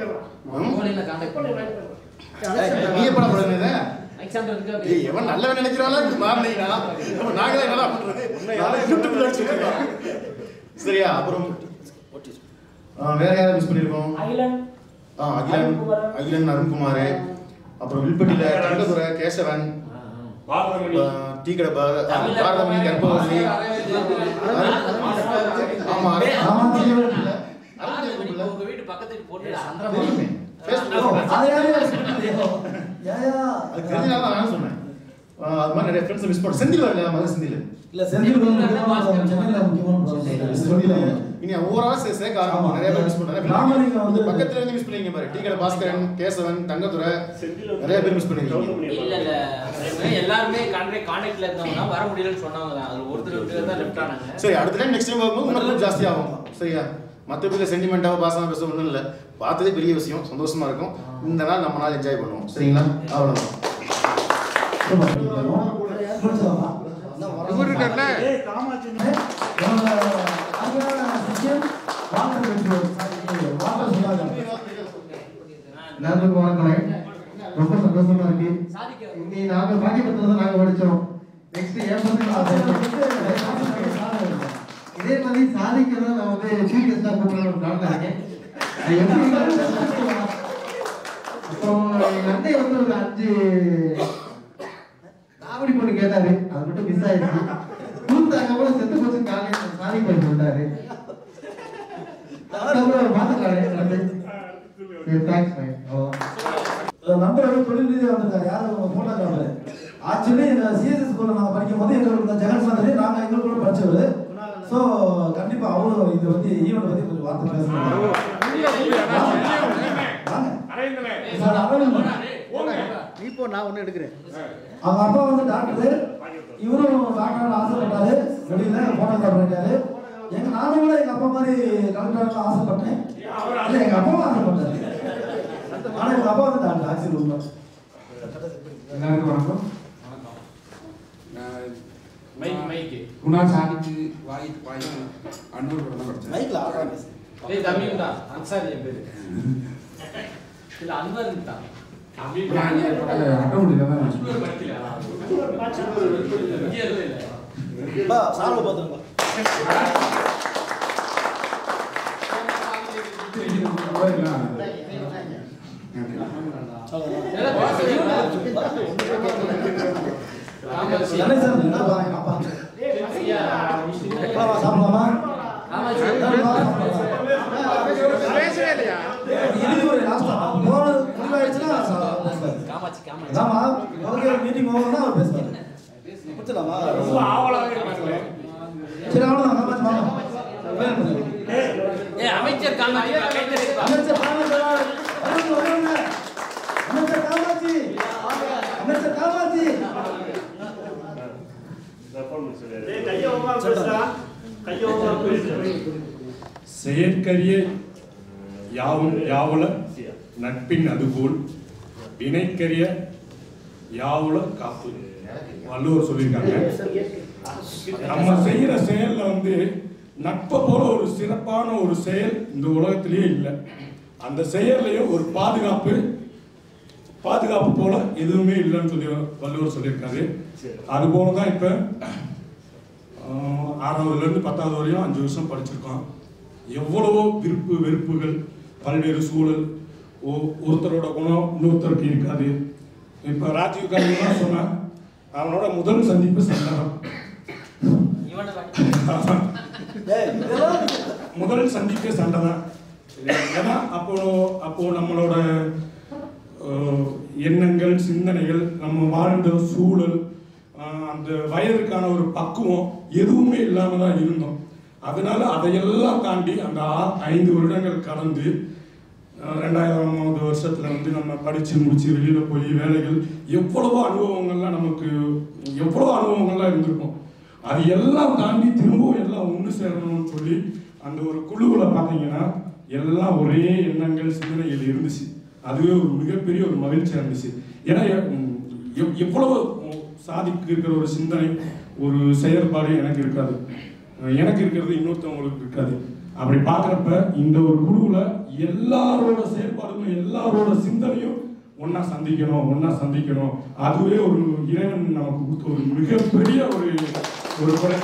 நீ எப்படா படம் ஏய் எவன் நல்லவன் நினைக்கிறாளா இப்படி மாறினீங்கன்னா நம்ம நாங்களே என்னடா பண்றது யாரும் யூடியூப்ல அடிச்சுட்டு சரியா அப்புறம் ஆ, வேற யாரை மிஸ் பண்ணிருக்கோம் ஆ அகிலன் அகிலன் அருண்குமார் அப்புறம் வில்பட்டியில தங்கதுரை கேசவன் ஆ, டீ கடை பா- ஆ, பாரதமணி கற்பவல்லி ஆமா உங்க வீட்டு பக்கத்துக்கு போட்டு தெரியுமே. Facebook. அதை யாரும் சொல்லிட்டு ஏயா அது தெரிஞ்சனால தான் நான் சொன்னேன் ஆ, அது மாதிரி நிறைய ஃப்ரெண்ட்ஸ் மிஸ் பண்ண செந்தில் வரல மதுரை செந்தில் இல்ல செந்தில் வந்து முக்கியமான சென்னையில முக்கியமான செந்தில் இனி ஒவ்வொரு ஆள் சே- சேர்க்க ஆரம்பிக்கும் நிறைய பேர் மிஸ் ராமலிங்கம் பண்றாங்க வந்து- பக்கத்துல இருந்து மிஸ் பண்ணீங்க பாரு டீ கடை பாஸ்கரன் கேசவன் தங்கதுரை நிறைய பேர் மிஸ் பண்ணிருக்கீங்க இல்ல இல்ல பிரேமு, எல்லாருமே கான்டாக்ட் கான்டாக்ட்ல இருந்தவங்க தான் வர முடியலன்னு சொன்னவங்க தான் அது ஒருத்தர் ஒருத்தர் தான் லெஃப்ட் ஆனாங்க சரி அடுத்த டைம் நெக்ஸ்ட் டைம் பார்க்கும்போது இன்னும் கொஞ்சம் ஜாஸ்தி ஆகும் சரியா மற்றபடி சென்டிமெண்ட்டாக பாசமாக பேச ஒன்றும் இல்லை பார்த்ததே பெரிய விஷயம் சந்தோஷமா இருக்கும் இந்த நாள் நம்ம நாள் என்ஜாய் பண்ணுவோம் சரிங்களா அவ்வளோதான் எல்லாருக்கும் வணக்கம் ரொம்ப சந்தோஷமா இருக்கு இன்னி நாங்க பாக்கியபத்திரத்தை நாங்க படிச்சோம் நெக்ஸ்ட் என் பசங்க இதே மாதிரி சாதிக்கிறத நான் வந்து சீஃப் கெஸ்டா கூப்பிடணும் பிளான் இருக்கேன் அது எப்படி இருந்தாலும் அப்புறம் எங்க அண்ணன் வந்து ஒரு அஞ்சு காமெடி பொண்ணு கேட்டாரு அது மட்டும் மிஸ் ஆயிடுச்சு கூப்பிட்டாங்க கூட செத்து போச்சு காலையில் சாதி போய் சொல்லிட்டாரு அதுக்கப்புறம் பார்த்துக்கலாம் தேங்க்ஸ் மைன் அவ்வளோதான் நம்பர் வந்து தொழில் ரீதியாக வந்திருக்காரு யாரும் உங்க போட்டோகிராஃபர் ஆக்சுவலி இந்த சிஎஸ்எஸ் ஸ்கூலில் நாங்கள் படிக்கும் போது எங்களுக்கு இந்த ஜெகன் நாங்கள் எங்களுக்கு கூட படிச்சவர் ஸோ கண்டிப்பாக அவரும் இதை பற்றி ஈவெண்ட் பற்றி கொஞ்சம் வார்த்தை பேசணும் சார், அரவிந்த். நீ போ நான் ஒன்று எடுக்கிறேன் அவங்க அப்பா வந்து டாக்டர் இவரும் டாக்டர் ஆசைப்பட்டாரு முடியல போட்டோகிராஃபர் ஆயிட்டாரு எங்க நானும் கூட எங்க அப்பா மாதிரி கலெக்டர் ஆசைப்பட்டேன் இல்ல எங்க அப்பாவும் ஆசைப்பட்டாரு ஆனா எங்க அப்பா வந்து டாக்டர் ஆக்சிடென்ட் உண்மை எல்லாருக்கும் வணக்கம் மைக் மைக் குணா சாதிக்கு வாய்க்கு வாய்க்கு அன்னூர் கூட தான் படித்தேன் மைக்ல ஆடுறாங்க டேய் தமிழ்டா அன்சாரி என் பேரு இல்ல அன்வர் தான் அட்டமுடியில் தான் படிக்கல இங்கே இல்ல பா சால்வை பார்த்துருப்பா என்ன சார் என்ன பாருங்க அப்பா வா, வா, சாப்பிடலாமா பேசவே இல்லையா இது ஒரு last ஆ. போன முடிவாயிடுச்சுன்னா சா- பேசுவாரு. ஆமா, ஓகே, meeting over னா அவர் பேசுவாரு. முடிச்சிடலாமா? ரொம்ப ஆவலாவே இருக்காங்க. சரி, அவ்வளவுதான், காமாட்சி வாங்க. வேலை பண்ணுங்க. ஏ அமைச்சர் காமாட்சி அமைச்சர் காமாட்சி வா. வருங்க, வருங்க. அமைச்சர் காமாட்சி அமைச்சர் காமாட்சி செயற்கரிய யாவும் யாவுல நட்பின் அதுபோல் வினைக்கரிய யாவுல காப்பு வள்ளுவர் சொல்லியிருக்காங்க நம்ம செய்யற செயல்ல வந்து நட்பை போல ஒரு சிறப்பான ஒரு செயல் இந்த உலகத்திலேயே இல்லை அந்த செயல்லையும் ஒரு பாதுகாப்பு பாதுகாப்பு போல எதுவுமே இல்லைன்னு சொல்லி வள்ளுவர் சொல்லியிருக்காரு அது போல தான் இப்போ ஆறாவதுலேருந்து பத்தாவது வரையும் அஞ்சு வருஷம் படிச்சிருக்கோம் எவ்வளவோ விருப்பு வெறுப்புகள் பல்வேறு சூழல் ஓ ஒருத்தரோட குணம் இன்னொருத்தருக்கு இருக்காது இப்போ ராஜீவ் காந்திலாம் சொன்னான் அவனோட முதல் சந்திப்பு சண்டனம் முதல் சந்திப்பு சண்டை தான் ஏன்னா அப்போ அப்போ நம்மளோட அஹ், எண்ணங்கள் சிந்தனைகள் நம்ம வாழ்ந்த சூழல் அஹ், அந்த வயதுக்கான ஒரு பக்குவம் எதுவுமே இல்லாம தான் இருந்தோம் அதனால அதையெல்லாம் தாண்டி அந்த ஆ- ஐந்து வருடங்கள் கடந்து அஹ், ரெண்டாயிரமாவது வருஷத்துல வந்து நம்ம படிச்சு முடிச்சு வெளியில போய் வேலைகள் எவ்வளவோ அனுபவங்கள்லாம் நமக்கு எவ்வளவோ அனுபவங்கள்லாம் இருந்திருக்கும் அது எல்லாம் தாண்டி திரும்பவும் எல்லாம் ஒன்று சேரணும்னு சொல்லி அந்த ஒரு குழுவில் பார்த்தீங்கன்னா எல்லாம் ஒரே எண்ணங்கள் சிந்தனைகள் இருந்துச்சு அதுவே ஒரு மிகப்பெரிய ஒரு மகிழ்ச்சியாக இருந்துச்சு ஏன்னா எ- எவ்- எவ்வளவு சாதிக்கு இருக்கிற ஒரு சிந்தனை ஒரு செயற்பாடு எனக்கு இருக்காது அஹ் எனக்கு இருக்கிறது இன்னொருத்தவங்களுக்கு இருக்காது அப்படி பார்க்குறப்ப இந்த ஒரு குழுவில் எல்லாரோட செயல்பாடுகளும் எல்லாரோட சிந்தனையும் ஒன்றா சந்திக்கணும் ஒன்றா சந்திக்கணும் அதுவே ஒரு இறைவன் நமக்கு கொடுத்த ஒரு மிகப்பெரிய ஒரு ஒரு கொடை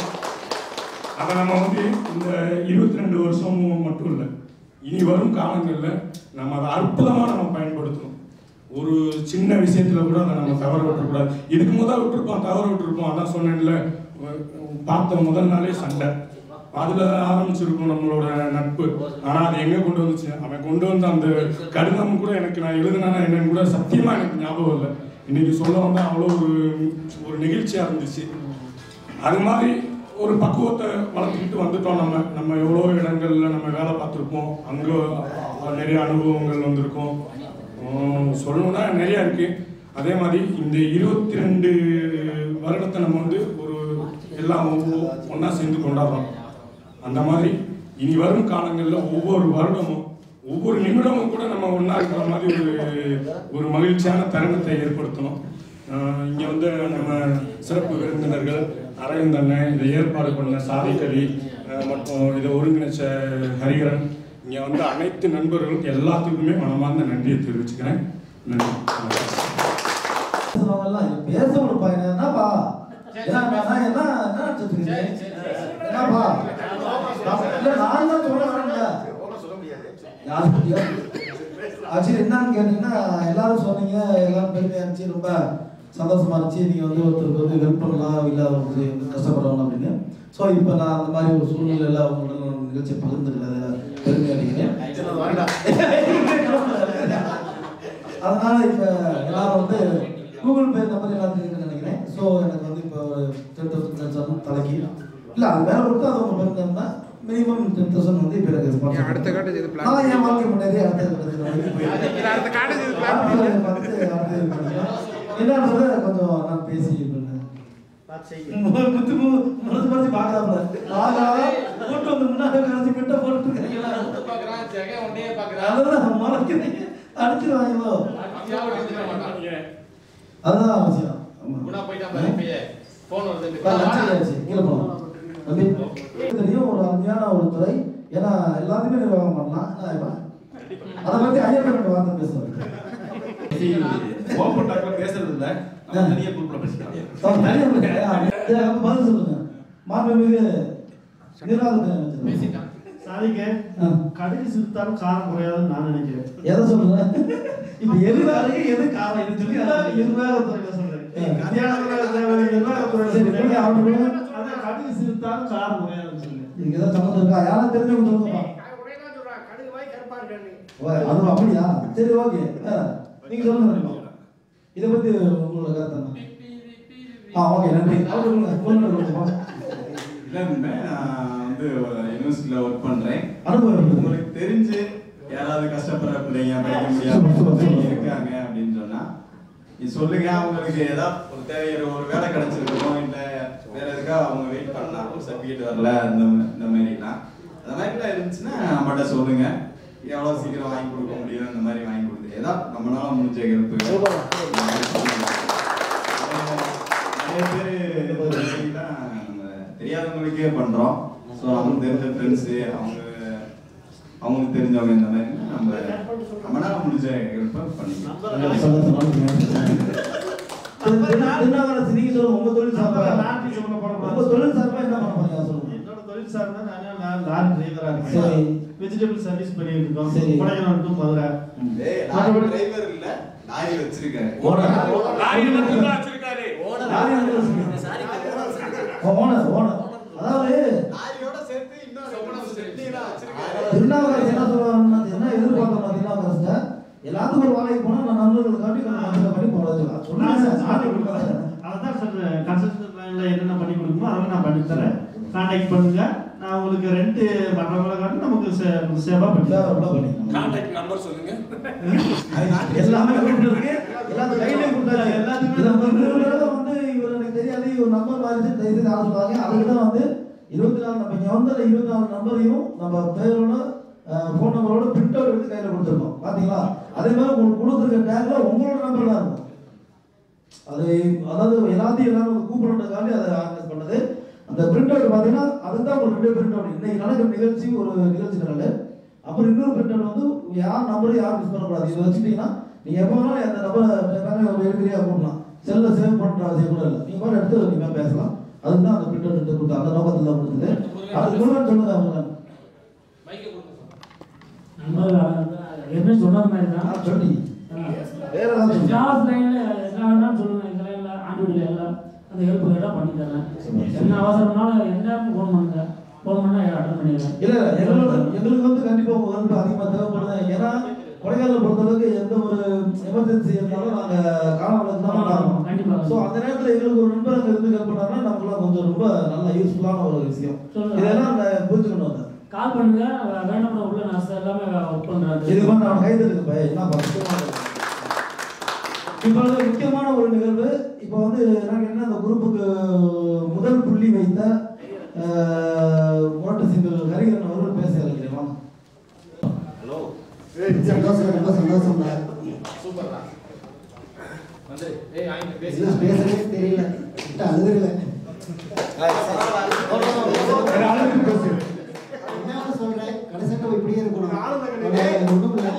அதை நம்ம வந்து இந்த இருபத்தி ரெண்டு வருஷமும் மட்டும் இல்லை இனி வரும் காலங்களில் நம்ம அதை அற்புதமாக நம்ம பயன்படுத்தணும் ஒரு சின்ன விஷயத்துல கூட அதை நம்ம தவற விட்டுறக்கூடாது இதுக்கு முதல் விட்டுருப்போம் தவற விட்டுருப்போம் அதான் சொன்னேன்ல அஹ் பார்த்த முதல் நாளே சண்டை அதுல ஆரம்பிச்சிருக்கும் நம்மளோட நட்பு ஆனா அது எங்க கொண்டு வந்துச்சு அவன் கொண்டு வந்த அந்த கடிதம் கூட எனக்கு நான் எழுதுனா என்னன்னு கூட சத்தியமா எனக்கு ஞாபகம் இல்லை இன்னைக்கு சொல்ல வந்தா அவ்வளோ ஒரு ஒரு நெகிழ்ச்சியா இருந்துச்சு அது மாதிரி ஒரு பக்குவத்தை வளர்த்துக்கிட்டு வந்துட்டோம் நம்ம நம்ம எவ்வளோ இடங்கள்ல நம்ம வேலை பார்த்துருப்போம் அங்கே நிறைய அனுபவங்கள் வந்திருக்கோம் உம், சொல்லணும்னா நிறைய இருக்கு அதே மாதிரி இந்த இருபத்தி ரெண்டு வருடத்தை நம்ம வந்து ஒரு எல்லாம் ஒன்றா சேர்ந்து கொண்டாடுறோம் அந்த மாதிரி இனி வரும் காலங்களில் ஒவ்வொரு வருடமும் ஒவ்வொரு நிமிடமும் கூட நம்ம ஒன்றா இருக்கிற மாதிரி ஒரு ஒரு மகிழ்ச்சியான தருணத்தை ஏற்படுத்தணும் ஆஹ் இங்க வந்து நம்ம சிறப்பு விருந்தினர்கள் அரவிந்த் அண்ணன் இதை ஏற்பாடு பண்ண சாதிக்கவி ஆஹ் மற்றும் இதை ஒருங்கிணைச்ச ஹரிகரன் இங்க வந்து அனைத்து நண்பர்களுக்கு எல்லாத்துக்குமே மனமார்ந்த நன்றியை தெரிவிச்சுக்கிறேன் நன்றி பேசுறவங்கலாம் இது பேச ஒரு பையன் என்னப்பா என்ன நான் என்ன என்ன நினைச்சிட்டு இருக்கீங்க? என்னப்பா இல்ல நான் தான் சொல்ல வரேன்ல ஆக்சுவலி என்னன்னு கேட்டீங்கன்னா எல்லாரும் சொன்னீங்க எல்லாரும் பெருமையா இருந்துச்சு ரொம்ப சந்தோஷமா இருந்துச்சு நீங்க வந்து ஒருத்தருக்கு வந்து ஹெல்ப் பண்ணலாம் இல்லாதவங்களுக்கு வந்து கஷ்டப்படுறவங்க அப்படின்னு ஸோ இப்போ நான் அந்த மாதிரி ஒரு சூழ்நிலையில் அவங்களோட நிகழ்ச்சி பகிர்ந்துருக்கிறத பெருமையா அடிக்கிறேன் அதனால இப்ப எல்லாரும் வந்து கூகுள் பே நம்பர் எல்லாத்துக்கும் இருக்குன்னு நினைக்கிறேன் ஸோ எனக்கு வந்து இப்போ ஒரு டென் தௌசண்ட் தலைக்கு இல்ல அது மேல விட்டு அது உங்க பிறந்தா மினிமம் டென் தௌசண்ட் வந்து இப்போ எனக்கு sponsor அடுத்த காட்டு இது plan நான் என் வாழ்க்கை முன்னேறி அடுத்த கட்டத்துக்கு வரைக்கும் போயிட்டேன். இல்ல, அடுத்த காட்டு இது plan அடுத்த பார்த்து அடுத்து இது பண்ணிக்கலாம். என்னன்றதை கொஞ்சம் நான் பேசி பண்ணேன் குத்து மனசு மனசு பாக்குறாப்ல ஆகா கூட்டு வந்து முன்னாடி கரைச்சி விட்ட போட்டு இருக்கீங்களா அதான் மறக்கிறீங்க அடிச்சிருவாங்களோ அதுதான் அவசியம் ஆச்சு, கீழே போலாம். தம்பி, தெரியும் ஒரு அருமையான ஒரு துறை ஏன்னா எல்லாத்தையுமே நிர்வாகம் பண்ணலாம் என்ன இப்ப? அதை பத்தி ஐயா ரெண்டு வார்த்தை பேசுவாரு ஓப்பன் டாக்ல பேசுறது இல்ல நம்ம தனியா குரூப்ல பேசிக்கலாம் அவர் தனியா இருக்காரு. அது அப்ப பதில் சொல்லுங்க மாண்புமிகு நிர்வாகத்துறை அமைச்சர் சாதிக்க கடுகு சிறுத்தாலும் காரம் குறையாதுன்னு நான் நினைக்கிறேன் எதை சொல்றேன் இப்ப எது வேலைக்கு எது காரணம் இது சொல்லி நிர்வாகத்துறையில சொல்றேன் கல்யாண நிர்வாகத்துறையில சரி, நீங்க அவர்கிட்ட போய் அதான் கடுகு சிறுத்தாலும் காரம் குறையாதுன்னு சொல்லு இதுக்கு ஏதாவது சம்மந்தம் இருக்கா யாரும் தெரிஞ்சவங்க சொல்லுங்கப்பா ஓ, அது அப்படியா சரி ஓகே வேற நீங்க சொல்லுங்க நண்பா. இதை பத்தி உங்களோட கருத்து என்ன ஆ ஓகே நன்றி அவர் சொல்லுங்க சொல்லுங்க கொஞ்சமா. இல்லைன்னு நான் வந்து ஒரு யூனிவர்சிட்டியில் ஒர்க் பண்ணுறேன் அனுபவம் இருக்குது. உங்களுக்கு தெரிஞ்சு யாராவது கஷ்டப்படுற பிள்ளைங்க படிக்க முடியாம பிள்ளைங்க இருக்காங்க அப்படின்னு சொன்னா நீ சொல்லுங்க அவங்களுக்கு ஏதாவது ஒரு தேவை ஒரு வேலை கிடைச்சிருக்கணும் இல்லை வேற எதுக்காக அவங்க வெயிட் பண்ணலாம் ஒரு சர்டிஃபிகேட் வரல அந்த இந்த மாதிரிலாம் அந்த மாதிரிலாம் இருந்துச்சுன்னா நம்மகிட்ட சொல்லுங்க எவ்வளோ சீக்கிரம் வாங்கி கொடுக்க முடியும் இந்த மாதிரி வாங்கி கொடுத்து ஏதாவது நம்மளால முடிஞ்ச ஹெல்ப் நிறைய பேர் வேலையெல்லாம் நம்ம தெரியாதவங்களுக்கே பண்றோம் ஸோ அவங்களுக்கு தெரிஞ்ச ஃப்ரெண்ட்ஸு அவங்க அவங்களுக்கு தெரிஞ்சவங்க இந்த மாதிரி நம்ம நம்மளால முடிஞ்ச ஹெல்ப்பை பண்ணிக்கலாம் திருநாவரசு நீங்க சொல்லுங்க உங்க தொழில் சார்பா உங்க தொழில் சார்பா என்ன பண்ண போறீங்க சொல்லுங்க என்னோட தொழில் சார்ந்தா நான் நான் லாரி டிரைவரா சரி. இருக்கேன் வெஜிடபிள் சர்வீஸ் பண்ணிட்டு இருக்கோம் சரி. கொடைக்கானல் டு மதுரை ஏய் லாரி டிரைவர் இல்ல லாரி வச்சிருக்காரு லாரி மட்டும்தான் வச்சிருக்காரு லாரி ஓனர் ஓனர் அதாவது லாரியோட சேர்த்து இன்னொரு செட்டிலாம் வச்சிருக்காரு திருநாவுக்கரசு என்ன சொல்றாருன்னா என்ன எதிர்பார்த்தோம் திருநாவுக்கரசு எல்லாத்துக்கும் ஒரு வேலைக்கு போனா நான் நண்பர்களுக்காண்டி கொஞ்சம் மனசுல பண்ணி போட வச்சுக்கலாம் சொல்லுங்க ஆட்டி கொடுக்காத அதான் சொல்றேன் கன்ஸ்ட்ரக்ஷன் லைன்ல என்னென்ன பண்ணி கொடுக்குமோ அதெல்லாம் நான் பண்ணி தரேன் கான்டாக்ட் பண்ணுங்க நான் உங்களுக்கு ரெண்ட் பண்றவங்கள காட்டி நமக்கு சே- சேவா பண்ணி கான்டாக்ட் நம்பர் சொல்லுங்க எல்லாமே கொடுத்துருக்கு எல்லாத்துக்கும் கையிலையும் கொடுத்தாச்சு எல்லாத்துக்குமே இதை வந்து ஒரு தடவை வந்து இவர் எனக்கு தெரியாது இவர் நம்பர் மாறிச்சு தயவு செய்து ஆள சொல்லாங்க அதுக்கு தான் வந்து இருபத்தி நாலு நம்ம இங்கே வந்த இருபத்தி நாலு நம்பரையும் நம்ம பேரோட ஃபோன் நம்பரோட பிரிண்ட் அவுட் எடுத்து கையில் கொடுத்துருக்கோம் பார்த்தீங்களா அதே மாதிரி உங்களுக்கு கொடுத்துருக்க டேக்ல உங்களோட நம்பர் தான் இருக்கும் அது அதாவது எல்லாத்தையும் எல்லாரும் வந்து கூப்பிடுறதுக்காண்டி அதை ஆர்கனைஸ் பண்ணது அந்த பிரிண்ட் அவுட் பார்த்தீங்கன்னா அதுதான் ஒரு ரெண்டு பிரிண்ட் அவுட் இன்னைக்கு நடக்கிற நிகழ்ச்சி ஒரு நிகழ்ச்சி நாள் அப்புறம் இன்னொரு பிரிண்ட் அவுட் வந்து யார் நம்பரையும் யாரும் மிஸ் பண்ணக்கூடாது இதை வச்சுட்டீங்கன்னா நீங்க எப்போ வேணாலும் அந்த நம்பரை எல்லாமே எடுக்கிறியா போடலாம் செல்ல சேவ் பண்ற அவசியம் கூட இல்லை நீங்க பாட்டு எடுத்து நீங்க பேசலாம் அதுக்கு தான் அந்த பிரிண்ட் அவுட் எடுத்து கொடுத்தா அந்த நோக்கத்தில் தான் கொடுத்தது அதுக்கு முன்னாடி சொல்லுங்க அவங்க என்ன சொன்ன மாதிரி தான் சொல்லி வேற ஏதாவது சொல்லுங்க. ஜாப் லைன்ல என்ன வேணாலும் சொல்லுங்க இந்த லைன்ல ஆண்டுடைய எல்லாம் அந்த ஹெல்ப் கேட்டால் பண்ணி தரேன் என்ன அவசரம்னாலும் என்ன ஃபோன் பண்ணுங்க ஃபோன் பண்ணா அட்டன் பண்ணிடுறேன் இல்ல இல்ல எங்களோட எங்களுக்கு வந்து கண்டிப்பா உங்க ஹெல்ப் அதிகமா தேவைப்படுது ஏன்னா கொடைக்கானல் பொறுத்தளவுக்கு எந்த ஒரு எமர்ஜென்சி இருந்தாலும் நாங்க காலவளத்துக்கு தான் மாறுவோம் கண்டிப்பா ஸோ அந்த நேரத்துல எங்களுக்கு ஒரு நண்பர் அங்க இருந்து ஹெல்ப் பண்ணாருன்னா நமக்குலாம் கொஞ்சம் ரொம்ப நல்ல யூஸ்ஃபுல்லான ஒரு விஷயம் சொல்லுங்க. இதெல்லாம் அந்த புரிஞ்சுக்கணும் அதை கால் பண்ணுங்க வேண்டாம் உள்ள நர்ஸ் எல்லாமே ஒர்க் பண்றாங்க இது மாதிரி நான் கைதலுக்கு பய என்ன முக்கியமான இப்போ வந்து முக்கியமான ஒரு நிகழ்வு இப்போ வந்து நாங்கள் என்ன அந்த குரூப்புக்கு முதல் புள்ளி வைத்த அஹ், முரட்டு சிங்கிள் ஹரிகரன் அவர்கள் பேச இருக்கிறேன் ஹலோ சந்தோஷம் ரொம்ப சந்தோஷம் சூப்பர்டா வந்து ஏய் ஆயிங்க என்ன பேசவே தெரியல கிட்ட அழுதுல என்ன சொல்றேன் கடைசியாக இப்படியே இருக்கணும் ஒண்ணும் இல்ல.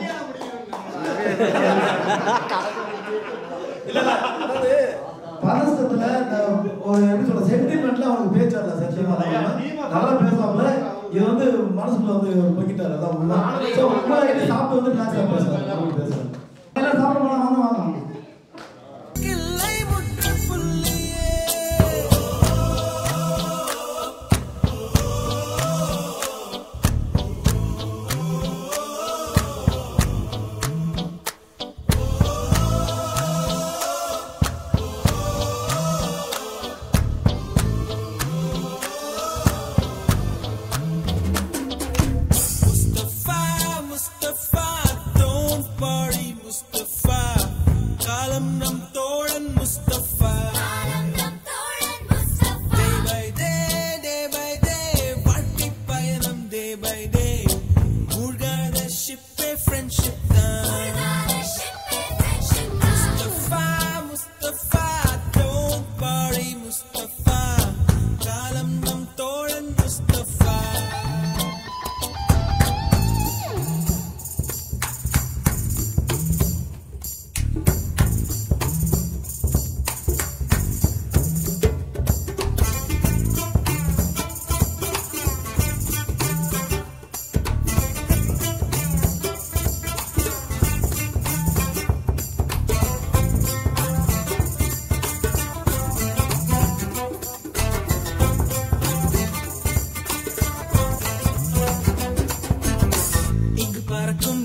பதஸ்தத்துல இந்த ஒரு எப்படி சொல்ற சென்டிமெண்ட்ல அவனுக்கு பேச்சு வரல சத்தியமா இல்லாம நல்லா பேசாமல இது வந்து மனசுக்குள்ள வந்து பொங்கிட்டாரு அதான் உண்மை ஸோ உண்மை சாப்பிட்டு வந்து கிளாஸ்ல பேசுறாங்க அப்படி பேசுறாங்க எல்லாம் சாப்பிட போனா வாங்க வாங்க Mustafa, Mustafa, don't worry, Mustafa. காலம் நம் தோழன் Mustafa Day by day, day by day, வாழ்க்கை பயணம் day by day. மூழ்காத ship A friendship தான். Mustafa, Mustafa, don't worry, Mustafa. காலம் நம் தோழன் முஸ்தபா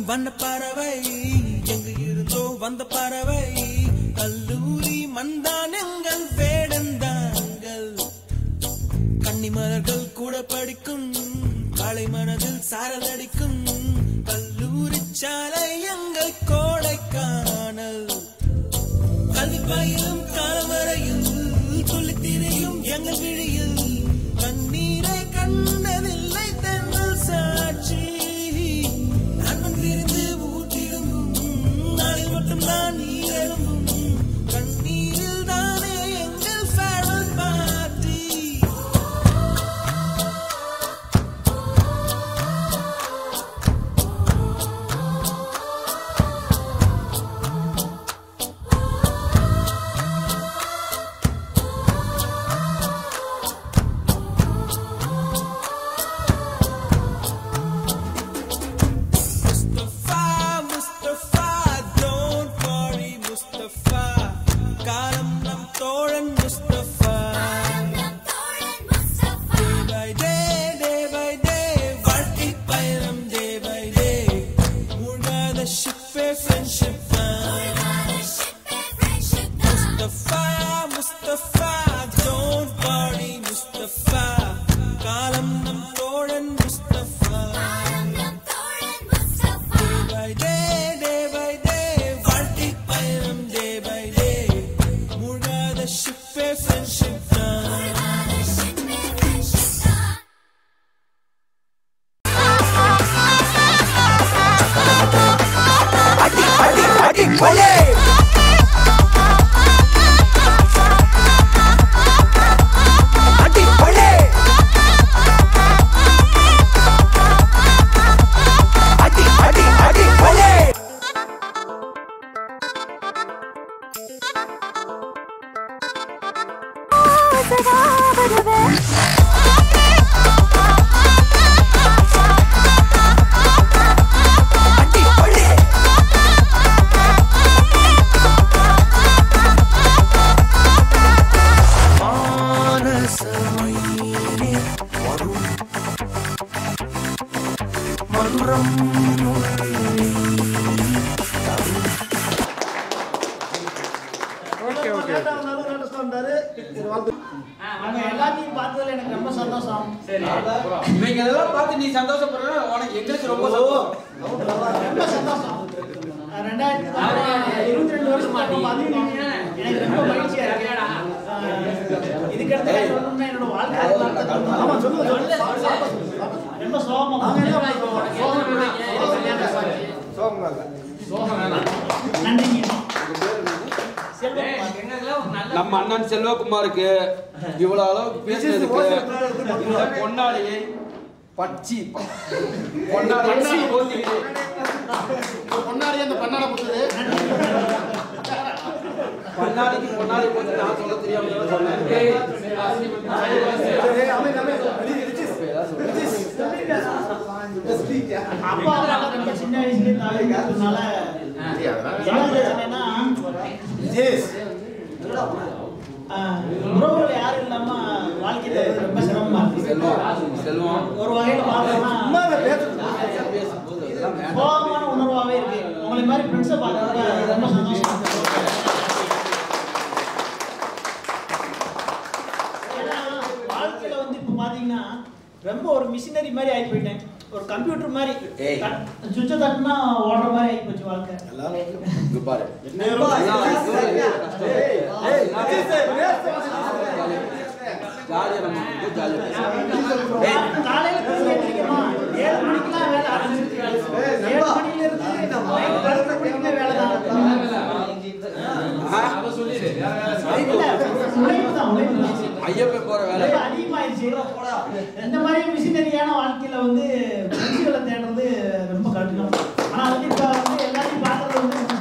வண்ண பறவை எங்கு இருந்தோ வந்த பறவை கல்லூரி மண்தான் எங்கள் வேடந்தாங்கள் கன்னிமலர்கள் கூட படிக்கும் காலை மனதில் சாரல் அடிக்கும் கல்லூரி சாலை எங்கள் கோடைக்கானல் கல்வி பயிலும் காலவரையில் துள்ளித் திரியும் எங்கள் விழியில் கண்ணீரை கண்டதில்லை தென்னல் சாட்சி நண்பன் விருந்து ஊற்றிடும் நாளில் மட்டும் நான் நீரும் கண்ணீரில் தானே எங்கள் farewell party Mustafa, Mustafa, don't worry, Mustafa. காலம் நம் தோழன் Mustafa. Day by day, day by day, வாழ்க்கை பயணம் day by day. மூழ்காத ship A friendship தான். Mustafa, Mustafa, don't worry, Mustafa. காலம் நம் தோழன் Mustafa. Day by day, day by day, வாழ்க்கை பயணம் day by day. மூழ்காத ship A friendship தான். அடி அடி அடி கொலே அடி கொலே அடி அடி அடி கொலே அடி கொலே மானசமயிலே வரும் மதுரம் ஓகே ஓகே அவங்க எல்லாத்தையும் பார்த்ததுல எனக்கு ரொம்ப சந்தோஷம் சரி இவங்க இதெல்லாம் பார்த்து நீ சந்தோஷப்படுற உனக்கு எங்களுக்கு ரொம்ப சந்தோஷம் ரொம்ப சந்தோஷம் ரெண்டாயிரத்தி இருபத்தி ரெண்டு வருஷம் பார்த்தீங்கன்னா எனக்கு ரொம்ப மகிழ்ச்சியா இருக்கு அஹ் இதுக்கு அடுத்து நான் சொல்லணும்னா என்னோட வாழ்க்கை வரலாற்றை சொல்லணும். ஆமா, சொல்லுங்க, சொல்லுங்க. ரொம்ப சோகமா நன்றிங்க நம்ம அண்ணன் செல்வகுமாருக்கு இவ்வளவு அளவுக்கு பேசுறதுக்கு இந்த பொன்னாடையை பச்சி பொன்னாடை போத்திக்கிட்டு பொன்னாடி அந்த பண்ணாட புத்தது பொன்னாடிக்கு பொன்னாடை போட்டு நான் சொல்ல தெரியாம சொன்னேன் அப்பா அதனால ரொம்ப சின்ன வயசுலயே தாய் இருக்கிறதுனால என்ன பிரச்சனைனா ஆஹ், உறவுகள் யாரும் இல்லாம வாழ்க்கை தர்றது ரொம்ப சிரமமா இருக்கு செல்வம் ஒரு வகையில பார்த்தோம்னா கோபமான உணர்வாவே இருக்கு உங்களை மாதிரி ஃப்ரெண்ட்ஸை பார்க்கறது ரொம்ப சந்தோஷம் ஏன்னா வாழ்க்கையில வந்து இப்ப பாத்தீங்கன்னா ரொம்ப ஒரு மிஷினரி மாதிரி ஆகி போயிட்டேன் ஒரு கம்ப்யூட்டர் மாதிரி சுவிட்ச தட்டினா ஓடுற மாதிரி ஆகி போச்சு வாழ்க்கை இங்க பாரு ஜாலியா நம்ம வந்து ஜாலியா காலையில தூங்கி எந்திரிக்கிறோமா ஏழு மணிக்கெல்லாம் வேலை ஆரம்பிச்சிருச்சு ஏழு மணில இருந்து நைட் பன்னெண்டு மணிக்குமே வேலை தான் இல்ல, உழைப்பு தான், உழைப்பு தான். ஐயப்ப போற வேலை உழைப்பு அதிகமாயிருச்சு இந்த மாதிரி மிஷினரியான வாழ்க்கையில வந்து ஃப்ரெண்ட்ஸுகளை தேடுறது ரொம்ப கடினம் ஆனா வந்து இப்ப வந்து எல்லாத்தையும் பார்க்கறது வந்து ரொம்ப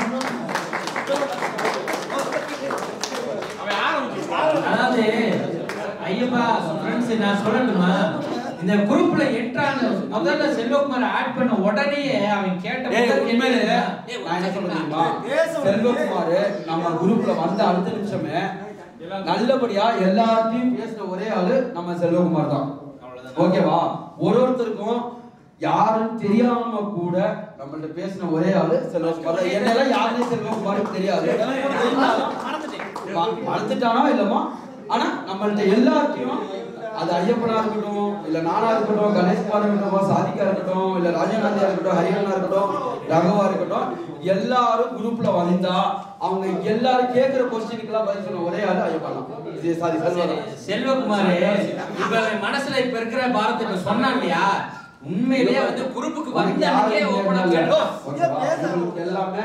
சந்தோஷம் அதாவது ஐயப்பா ஃப்ரெண்ட்ஸ் நான் சொல்லணுமா இந்த குரூப்ல என்ட்ரான முதல்ல செல்வகுமார் ஆட் பண்ண உடனே அவன் கேட்ட ஏய், முதல் உண்மையிலே கேள்வி நான் என்ன சொல்ல தெரியுமா செல்வகுமார் நம்ம குரூப்ல வந்த அடுத்த நிமிஷமே நல்லபடியா எல்லாத்தையும் பேசின ஒரே ஆளு நம்ம செல்வகுமார் தான் ஓகேவா ஒரு ஒருத்தருக்கும் யாருன்னு தெரியாம கூட நம்மள்ட்ட பேசின ஒரே ஆளு செல்வகுமார் தான். என்னெல்லாம் யாருன்னு செல்வகுமாருக்கு தெரியாது இருந்தாலும் ம- மறந்துட்டானோ இல்லமோ ஆனா நம்மள்ட்ட எல்லாத்தையும் அது ஐயப்பனா இருக்கட்டும் இல்ல நானா இருக்கட்டும் கணேஷ்குமார் இருக்கட்டும் சாதிகா இருக்கட்டும் இல்ல ராஜகாந்தியா இருக்கட்டும் ஹரியானா இருக்கட்டும் ரகவா இருக்கட்டும் எல்லாரும் குரூப்ல வந்தா அவங்க எல்லாரும் கேக்குற கொஸ்டினுக்கு எல்லாம் பதில் சொன்ன ஒரே ஆளு ஐயப்பனா இது சாரி செல்வம் செல்வகுமார் இப்ப அவன் மனசுல இப்ப இருக்கிற பாரத்தை இப்ப சொன்னான் இல்லையா உண்மையிலேயே வந்து குரூப்புக்கு வந்த அன்னைக்கே ஓபனா கேட்டோம் உங்களுக்கு எல்லாமே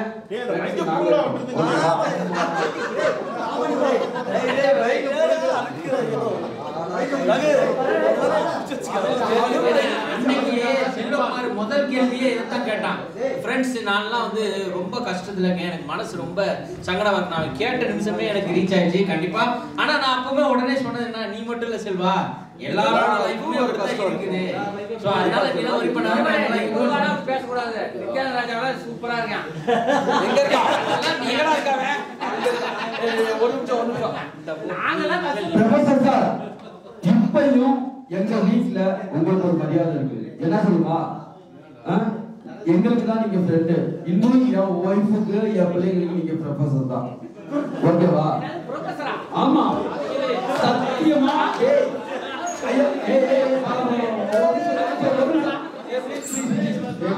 அன்னைக்கு செல்வகுமார் முதல் கேள்வியே இதைத்தான் கேட்டான் ஃப்ரெண்ட்ஸ் நான்லாம் வந்து ரொம்ப கஷ்டத்துல இருக்கேன் எனக்கு மனசு ரொம்ப சங்கடமா இருக்கு நான் கேட்ட நிமிஷமே எனக்கு ரீச் ஆயிடுச்சு கண்டிப்பா ஆனா நான் அப்பவுமே உடனே சொன்னது என்ன நீ மட்டும் இல்ல செல்வா எல்லாரோட லைஃப்மே ஒரு கஷ்டம் இருக்குது சோ அதனால நீ தான் வரி பண்ணாத பேசக்கூடாது நித்யானந்த ராஜாவெல்லாம் சூப்பரா இருக்கான் எங்க இருக்கான் நீ எங்கடா இருக்காவ ஒரு நிமிஷம் ஒரு நிமிஷம் நாங்கெல்லாம் ப்ரொஃபசர் சார் இப்பயும் எங்க வீட்ல உங்களுக்கு ஒரு மரியாதை இருக்கு என்ன சொல்லுமா எங்களுக்கு தான் நீங்க ஃப்ரெண்டு இன்னும் என் ஒய்ஃபுக்கு என் பிள்ளைங்களுக்கு நீங்க ப்ரொஃபசர் தான் ஓகேவா ஆமா சத்தியமா ஏய், ஐயோ, ஏய், ஏய், ஏய், வா, வா, வா, ஒரு நிமிஷம், ஒரு நிமிஷம். ஏய், please, please, please.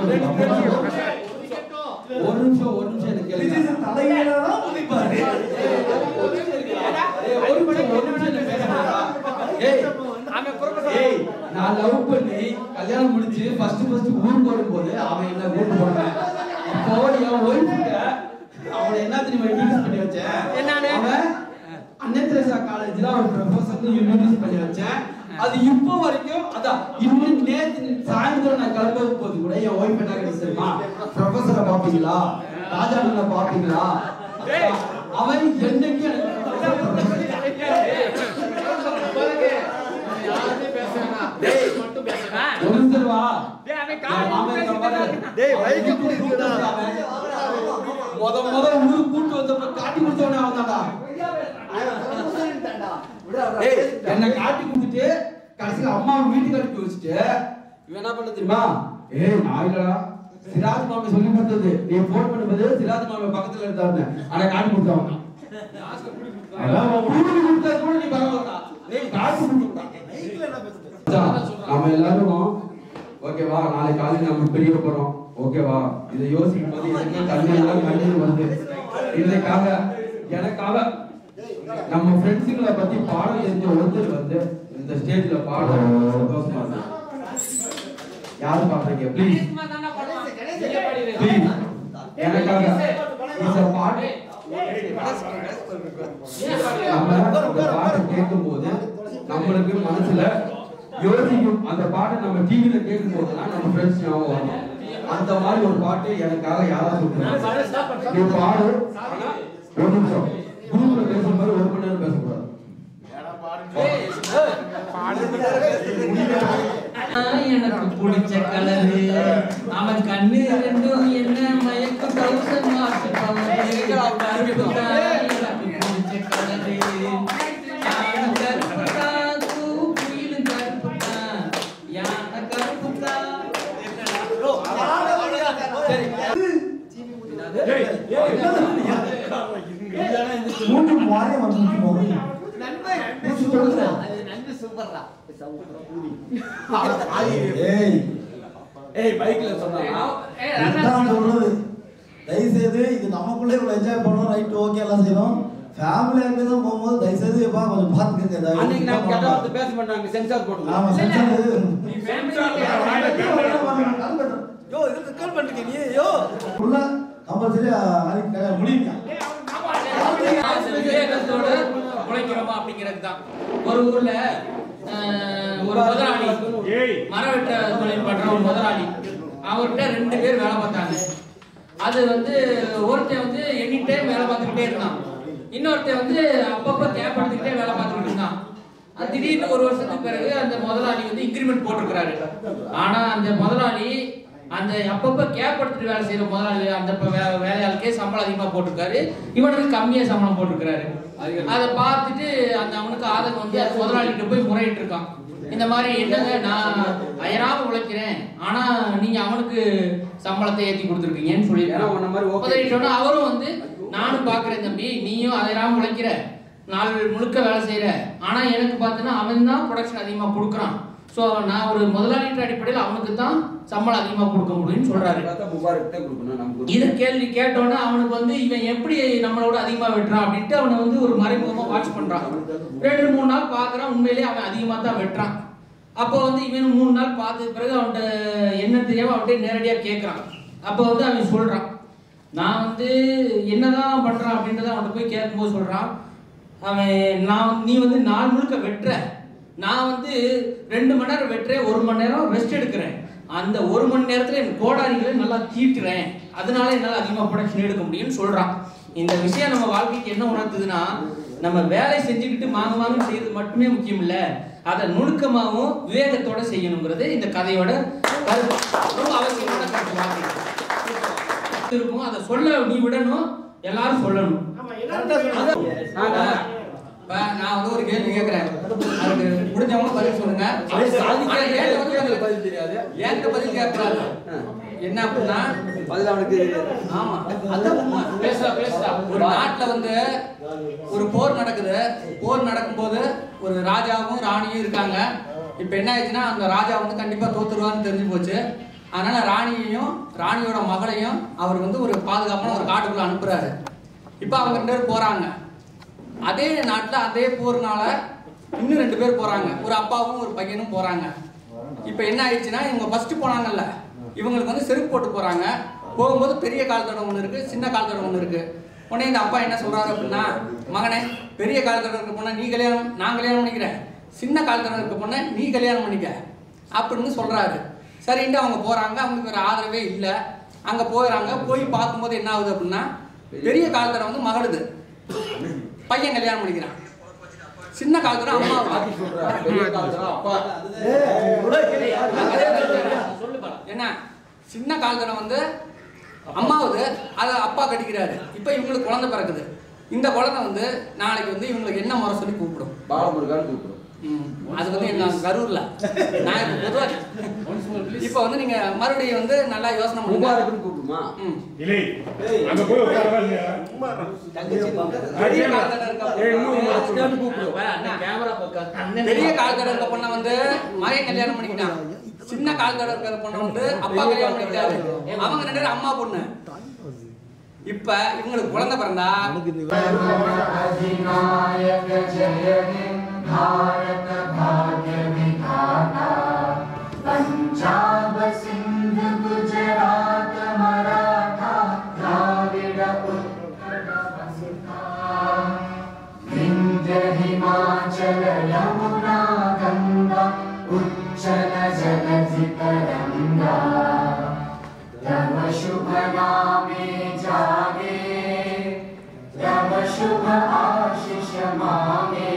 ஒரு நிமிஷம் ஒரு நிமிஷம் எனக்கு கேளுங்க. தலையிலதான் குதிப்பாரு ஏய், ஒரு நிமிஷம் ஒரு நிமிஷம் எனக்கு பேசுறேன்டா. ஏய் ஏய் நான் லவ் பண்ணி கல்யாணம் முடிச்சு ஃபர்ஸ்ட் ஃபர்ஸ்ட் ஊருக்கு வரும்போது அவன் என்ன கூட்டு போனான் அப்போ என் ஒய்ஃப்கிட்ட அவனை என்ன தெரியுமா இன்ட்ரோடியூஸ் பண்ணி வச்சேன் அவன் அன்னை தெரசா காலேஜ்ல அவன் ப்ரொஃபசர் இன்ட்ரோடியூஸ் பண்ணி வச்சேன் அது இப்போ வரைக்கும் அதான் இன்னும் நேத்து சாயந்தரம் நான் கிளம்ப போது கூட என் ஒய்ஃப் என்ன கேட்டு தெரியுமா ப்ரொஃபசரை பாப்பீங்களா ராஜாண்ணனை பாப்பீங்களா அவன் என்னைக்கு ஒரு நிமிஷம் வா என் மாமன் இருக்கான் பாரு. முத முத ஊருக்கு கூட்டு வந்தப்ப காட்டி கொடுத்தவனே அவன் தான்டா ஏய், என்னை காட்டி கொடுத்துட்டு கடைசியில அம்மா வீட்டுக்கு அனுப்பி வச்சுட்டு இவன் என்ன பண்ண தெரியுமா ஏய் நான் இல்லடா சிராஜ் மாமி சொல்லி கொடுத்தது நீ போன் பண்ணும்போது சிராஜ் மாமி பக்கத்துல இருந்தாருன்னு ஆனா காட்டி கொடுத்தவன் அதான் உன் ஊருக்கு கொடுத்தது கூட நீ பரவாயில்லடா ஏய் காட்டி கொடுத்தா நம்ம எல்லாரும் ஓகேவா நாளைக்கு காலையில நம்ம பிரிய போறோம் ஓகேவா இதை யோசிக்கும் போது எனக்கு கண்ணெல்லாம் கண்ணீர் வருது இதுக்காக எனக்காக நம்ம ஃப்ரெண்ட்ஸுங்களை பத்தி பாட தெரிஞ்ச ஒருத்தர் வந்து இந்த ஸ்டேஜ்ல பாட சந்தோஷமா இருக்கு யாரு பாடுறீங்க ப்ளீஸ் ப்ளீஸ் எனக்காக இந்த பாட்டு நம்ம இந்த பாட்டை கேட்கும்போது நம்மளுக்கு மனசுல யோசிக்கும் அந்த பாட்டை நம்ம டிவில கேட்கும் போதுதான் நம்ம ஃப்ரெண்ட்ஸ் ஞாபகம் வரும் அந்த மாதிரி ஒரு பாட்டு எனக்காக யாரா சொல்றாங்க நீ பாடு ஆனா ஒரு நிமிஷம் குரூப்ல பேசுற மாதிரி ஒரு மணி நேரம் பேசக்கூடாது எனக்கு பிடிச்ச கலரு அவன் கண்ணு ரெண்டும் என்ன மயக்கம் தௌசண்ட் மாசு எனக்கு பிடிச்ச கலரு யானை கருப்புதா, தூக்குயிலும் கருப்புதா, யானை கருப்புதா. மூன்று வாரியம் வந்து போகுது ஏய் ஏய் பைக்ல சொன்னா இதுதான் சொல்றது தயவு செய்து இது நமக்குள்ளே இவ்வளவு என்ஜாய் பண்ணோம் ரைட் ஓகே எல்லாம் செய்யணும் ஃபேமிலி அங்கே தான் போகும்போது தயவு செய்து எப்பா கொஞ்சம் பார்த்துக்கங்க அன்னைக்கு நான் கெட்ட வார்த்தை பேச மாட்டாங்க சென்சார் போட்டு ஆமா சென்சார் யோ இதுக்கு கால் பண்றீங்க நீ யோ ஃபுல்லா கம்பல்சரி முடியுங்க விவேகத்தோட உழைக்கிறோமா அப்படிங்கிறது தான் ஒரு ஊர்ல அஹ், ஒரு முதலாளி மர வெட்ட தொழில் பண்ற ஒரு முதலாளி அவர்கிட்ட ரெண்டு பேர் வேலை பார்த்தாங்க அது வந்து ஒருத்தன் வந்து எனி டைம் வேலை பார்த்துக்கிட்டே இருந்தான் இன்னொருத்தன் வந்து அப்பப்போ கேப் எடுத்துக்கிட்டே வேலை பார்த்துக்கிட்டு இருந்தான் அது திடீர்னு ஒரு வருஷத்துக்கு பிறகு அந்த முதலாளி வந்து இன்கிரிமெண்ட் போட்டிருக்கிறாரு ஆனா அந்த முதலாளி அந்த அப்பப்ப கேப் எடுத்துட்டு வேலை செய்யற முதலாளி அந்த ப- வே- வேலையாளுக்கே சம்பளம் அதிகமா போட்டிருக்காரு இவனுக்கு கம்மியா சம்பளம் போட்டிருக்காரு அதை பார்த்துட்டு அந்த அவனுக்கு ஆதங்கம் வந்து அந்த முதலாளிகிட்ட போய் முறையிட்டு இருக்கான் இந்த மாதிரி என்னங்க நான் அயராம உழைக்கிறேன் ஆனா நீங்க அவனுக்கு சம்பளத்தை ஏத்தி கொடுத்துருக்கீங்கன்னு சொல்லியிருக்காங்க உபதேசிச்சோன்னா அவரும் வந்து நானும் பாக்குறேன் தம்பி நீயும் அயராம உழைக்கிற நாள் முழுக்க வேலை செய்யற ஆனா எனக்கு பார்த்தீங்கன்னா அவன் தான் ப்ரொடக்ஷன் அதிகமா கொடுக்குறான் ஸோ நான் ஒரு முதலாளின்ற அடிப்படையில் அவனுக்கு தான் சம்பளம் அதிகமாக கொடுக்க முடியும்னு சொல்றாரு இதை கேள்வி கேட்டோன்னே அவனுக்கு வந்து இவன் எப்படி நம்மளோட அதிகமாக வெட்டுறான் அப்படின்ட்டு அவனை வந்து ஒரு மறைமுகமாக வாட்ச் பண்றான் ரெண்டு மூணு நாள் பார்க்குறான் உண்மையிலேயே அவன் அதிகமாக தான் வெட்டுறான் அப்போ வந்து இவன் மூணு நாள் பார்த்த பிறகு அவன்கிட்ட என்ன தெரியாம அவன்கிட்ட நேரடியாக கேட்குறான் அப்போ வந்து அவன் சொல்றான் நான் வந்து என்னதான் பண்றான் அப்படின்றத அவன்கிட்ட போய் கேட்கும்போது சொல்றான் அவன் நான் நீ வந்து நாள் முழுக்க வெட்டுற நான் வந்து ரெண்டு மணி நேரம் வெட்டுறேன் ஒரு மணி நேரம் ரெஸ்ட் எடுக்கிறேன் அந்த ஒரு மணி நேரத்துல என் கோடாரிகளை நல்லா தீட்டுறேன் அதனால என்னால் அதிகமாக ப்ரொடக்ஷன் எடுக்க முடியும்னு சொல்றான் இந்த விஷயம் நம்ம வாழ்க்கைக்கு என்ன உணர்த்துதுன்னா நம்ம வேலை செஞ்சுக்கிட்டு மாங்க மாங்க செய்யறது மட்டுமே முக்கியம் இல்ல அதை நுணுக்கமாகவும் விவேகத்தோட செய்யணுங்கிறது இந்த கதையோட கருத்து ரொம்ப அவசியமான கருத்து வாழ்க்கை இருக்கும் அதை சொல்ல நீ விடணும் எல்லாரும் சொல்லணும் இப்ப நான் வந்து ஒரு கேள்வி கேட்கிறேன் அதுக்கு முடிஞ்சவங்க பதில் சொல்லுங்க ஆனா என்கிட்ட வந்து உங்களுக்கு பதில் தெரியாது என்கிட்ட பதில் கேட்கறாரு என்ன அப்படின்னா பதில் அவனுக்கு ஆமா அதான் உண்மை பேசுறா பேசுறா ஒரு நாட்டுல வந்து ஒரு போர் நடக்குது போர் நடக்கும்போது ஒரு ராஜாவும் ராணியும் இருக்காங்க இப்ப என்ன ஆயிடுச்சுன்னா அந்த ராஜா வந்து கண்டிப்பா தோத்துருவான்னு தெரிஞ்சு போச்சு அதனால ராணியையும் ராணியோட மகளையும் அவர் வந்து ஒரு பாதுகாப்பான ஒரு காட்டுக்குள்ள அனுப்புறாரு இப்ப அவங்க ரெண்டு பேரும் போறாங்க அதே நாட்டுல அதே போர்னால இன்னும் ரெண்டு பேர் போறாங்க ஒரு அப்பாவும் ஒரு பையனும் போறாங்க இப்ப என்ன ஆயிடுச்சுன்னா இவங்க ஃபர்ஸ்ட் போனாங்கல்ல இவங்களுக்கு வந்து செருப்பு போட்டு போறாங்க போகும்போது பெரிய கால் தடம் ஒன்று இருக்கு சின்ன கால் தடம் ஒன்று இருக்கு உடனே இந்த அப்பா என்ன சொல்றாரு அப்படின்னா மகனே பெரிய கால் தடம் இருக்க பொண்ணை நீ கல்யாணம் நான் கல்யாணம் பண்ணிக்கிறேன் சின்ன கால் தடம் இருக்க பொண்ணை நீ கல்யாணம் பண்ணிக்க அப்படின்னு சொல்றாரு சரின்ட்டு அவங்க போறாங்க அவங்களுக்கு வேற ஆதரவே இல்லை அங்க போயிடறாங்க போய் பார்க்கும்போது என்ன ஆகுது அப்படின்னா பெரிய கால் தடம் வந்து மகளுது பையன் கல்யாணம் பண்ணிக்கிறான் சின்ன காலத்துல அம்மா என்ன சின்ன காலத்துல வந்து அம்மாவது அதை அப்பா கட்டிக்கிறாரு இப்ப இவங்களுக்கு குழந்தை பிறக்குது இந்த குழந்தை வந்து நாளைக்கு வந்து இவங்களுக்கு என்ன முறை சொல்லி கூப்பிடும் பாலமுருகான்னு கூப்பிடும் அது வந்து என்ன கரூர்ல நான் இப்ப பொதுவா இப்ப வந்து நீங்க மறுபடியும் வந்து நல்லா யோசனை பண்ணுங்க கூப்பிடுமா இல்லை அங்க போய் உட்காரவா இல்லையா பெரிய காலத்துல இருக்க பெரிய காலத்துல இருக்க பொண்ணை வந்து மகன் கல்யாணம் பண்ணிக்கிட்டான் சின்ன காலத்துல இருக்கிற பொண்ணை வந்து அப்பா கல்யாணம் பண்ணிக்கிட்டாரு அவங்க ரெண்டு பேரும் அம்மா பொண்ணு இப்ப இவங்களுக்கு குழந்தை பிறந்தா पंजाब सिंध गुजरात मराठा द्राविड उत्कल बंगा विंध्य हिमाचल यमुना गंगा उच्चल जलधि तरंगा तव शुभ नामे जागे तव शुभ आशीष मांगे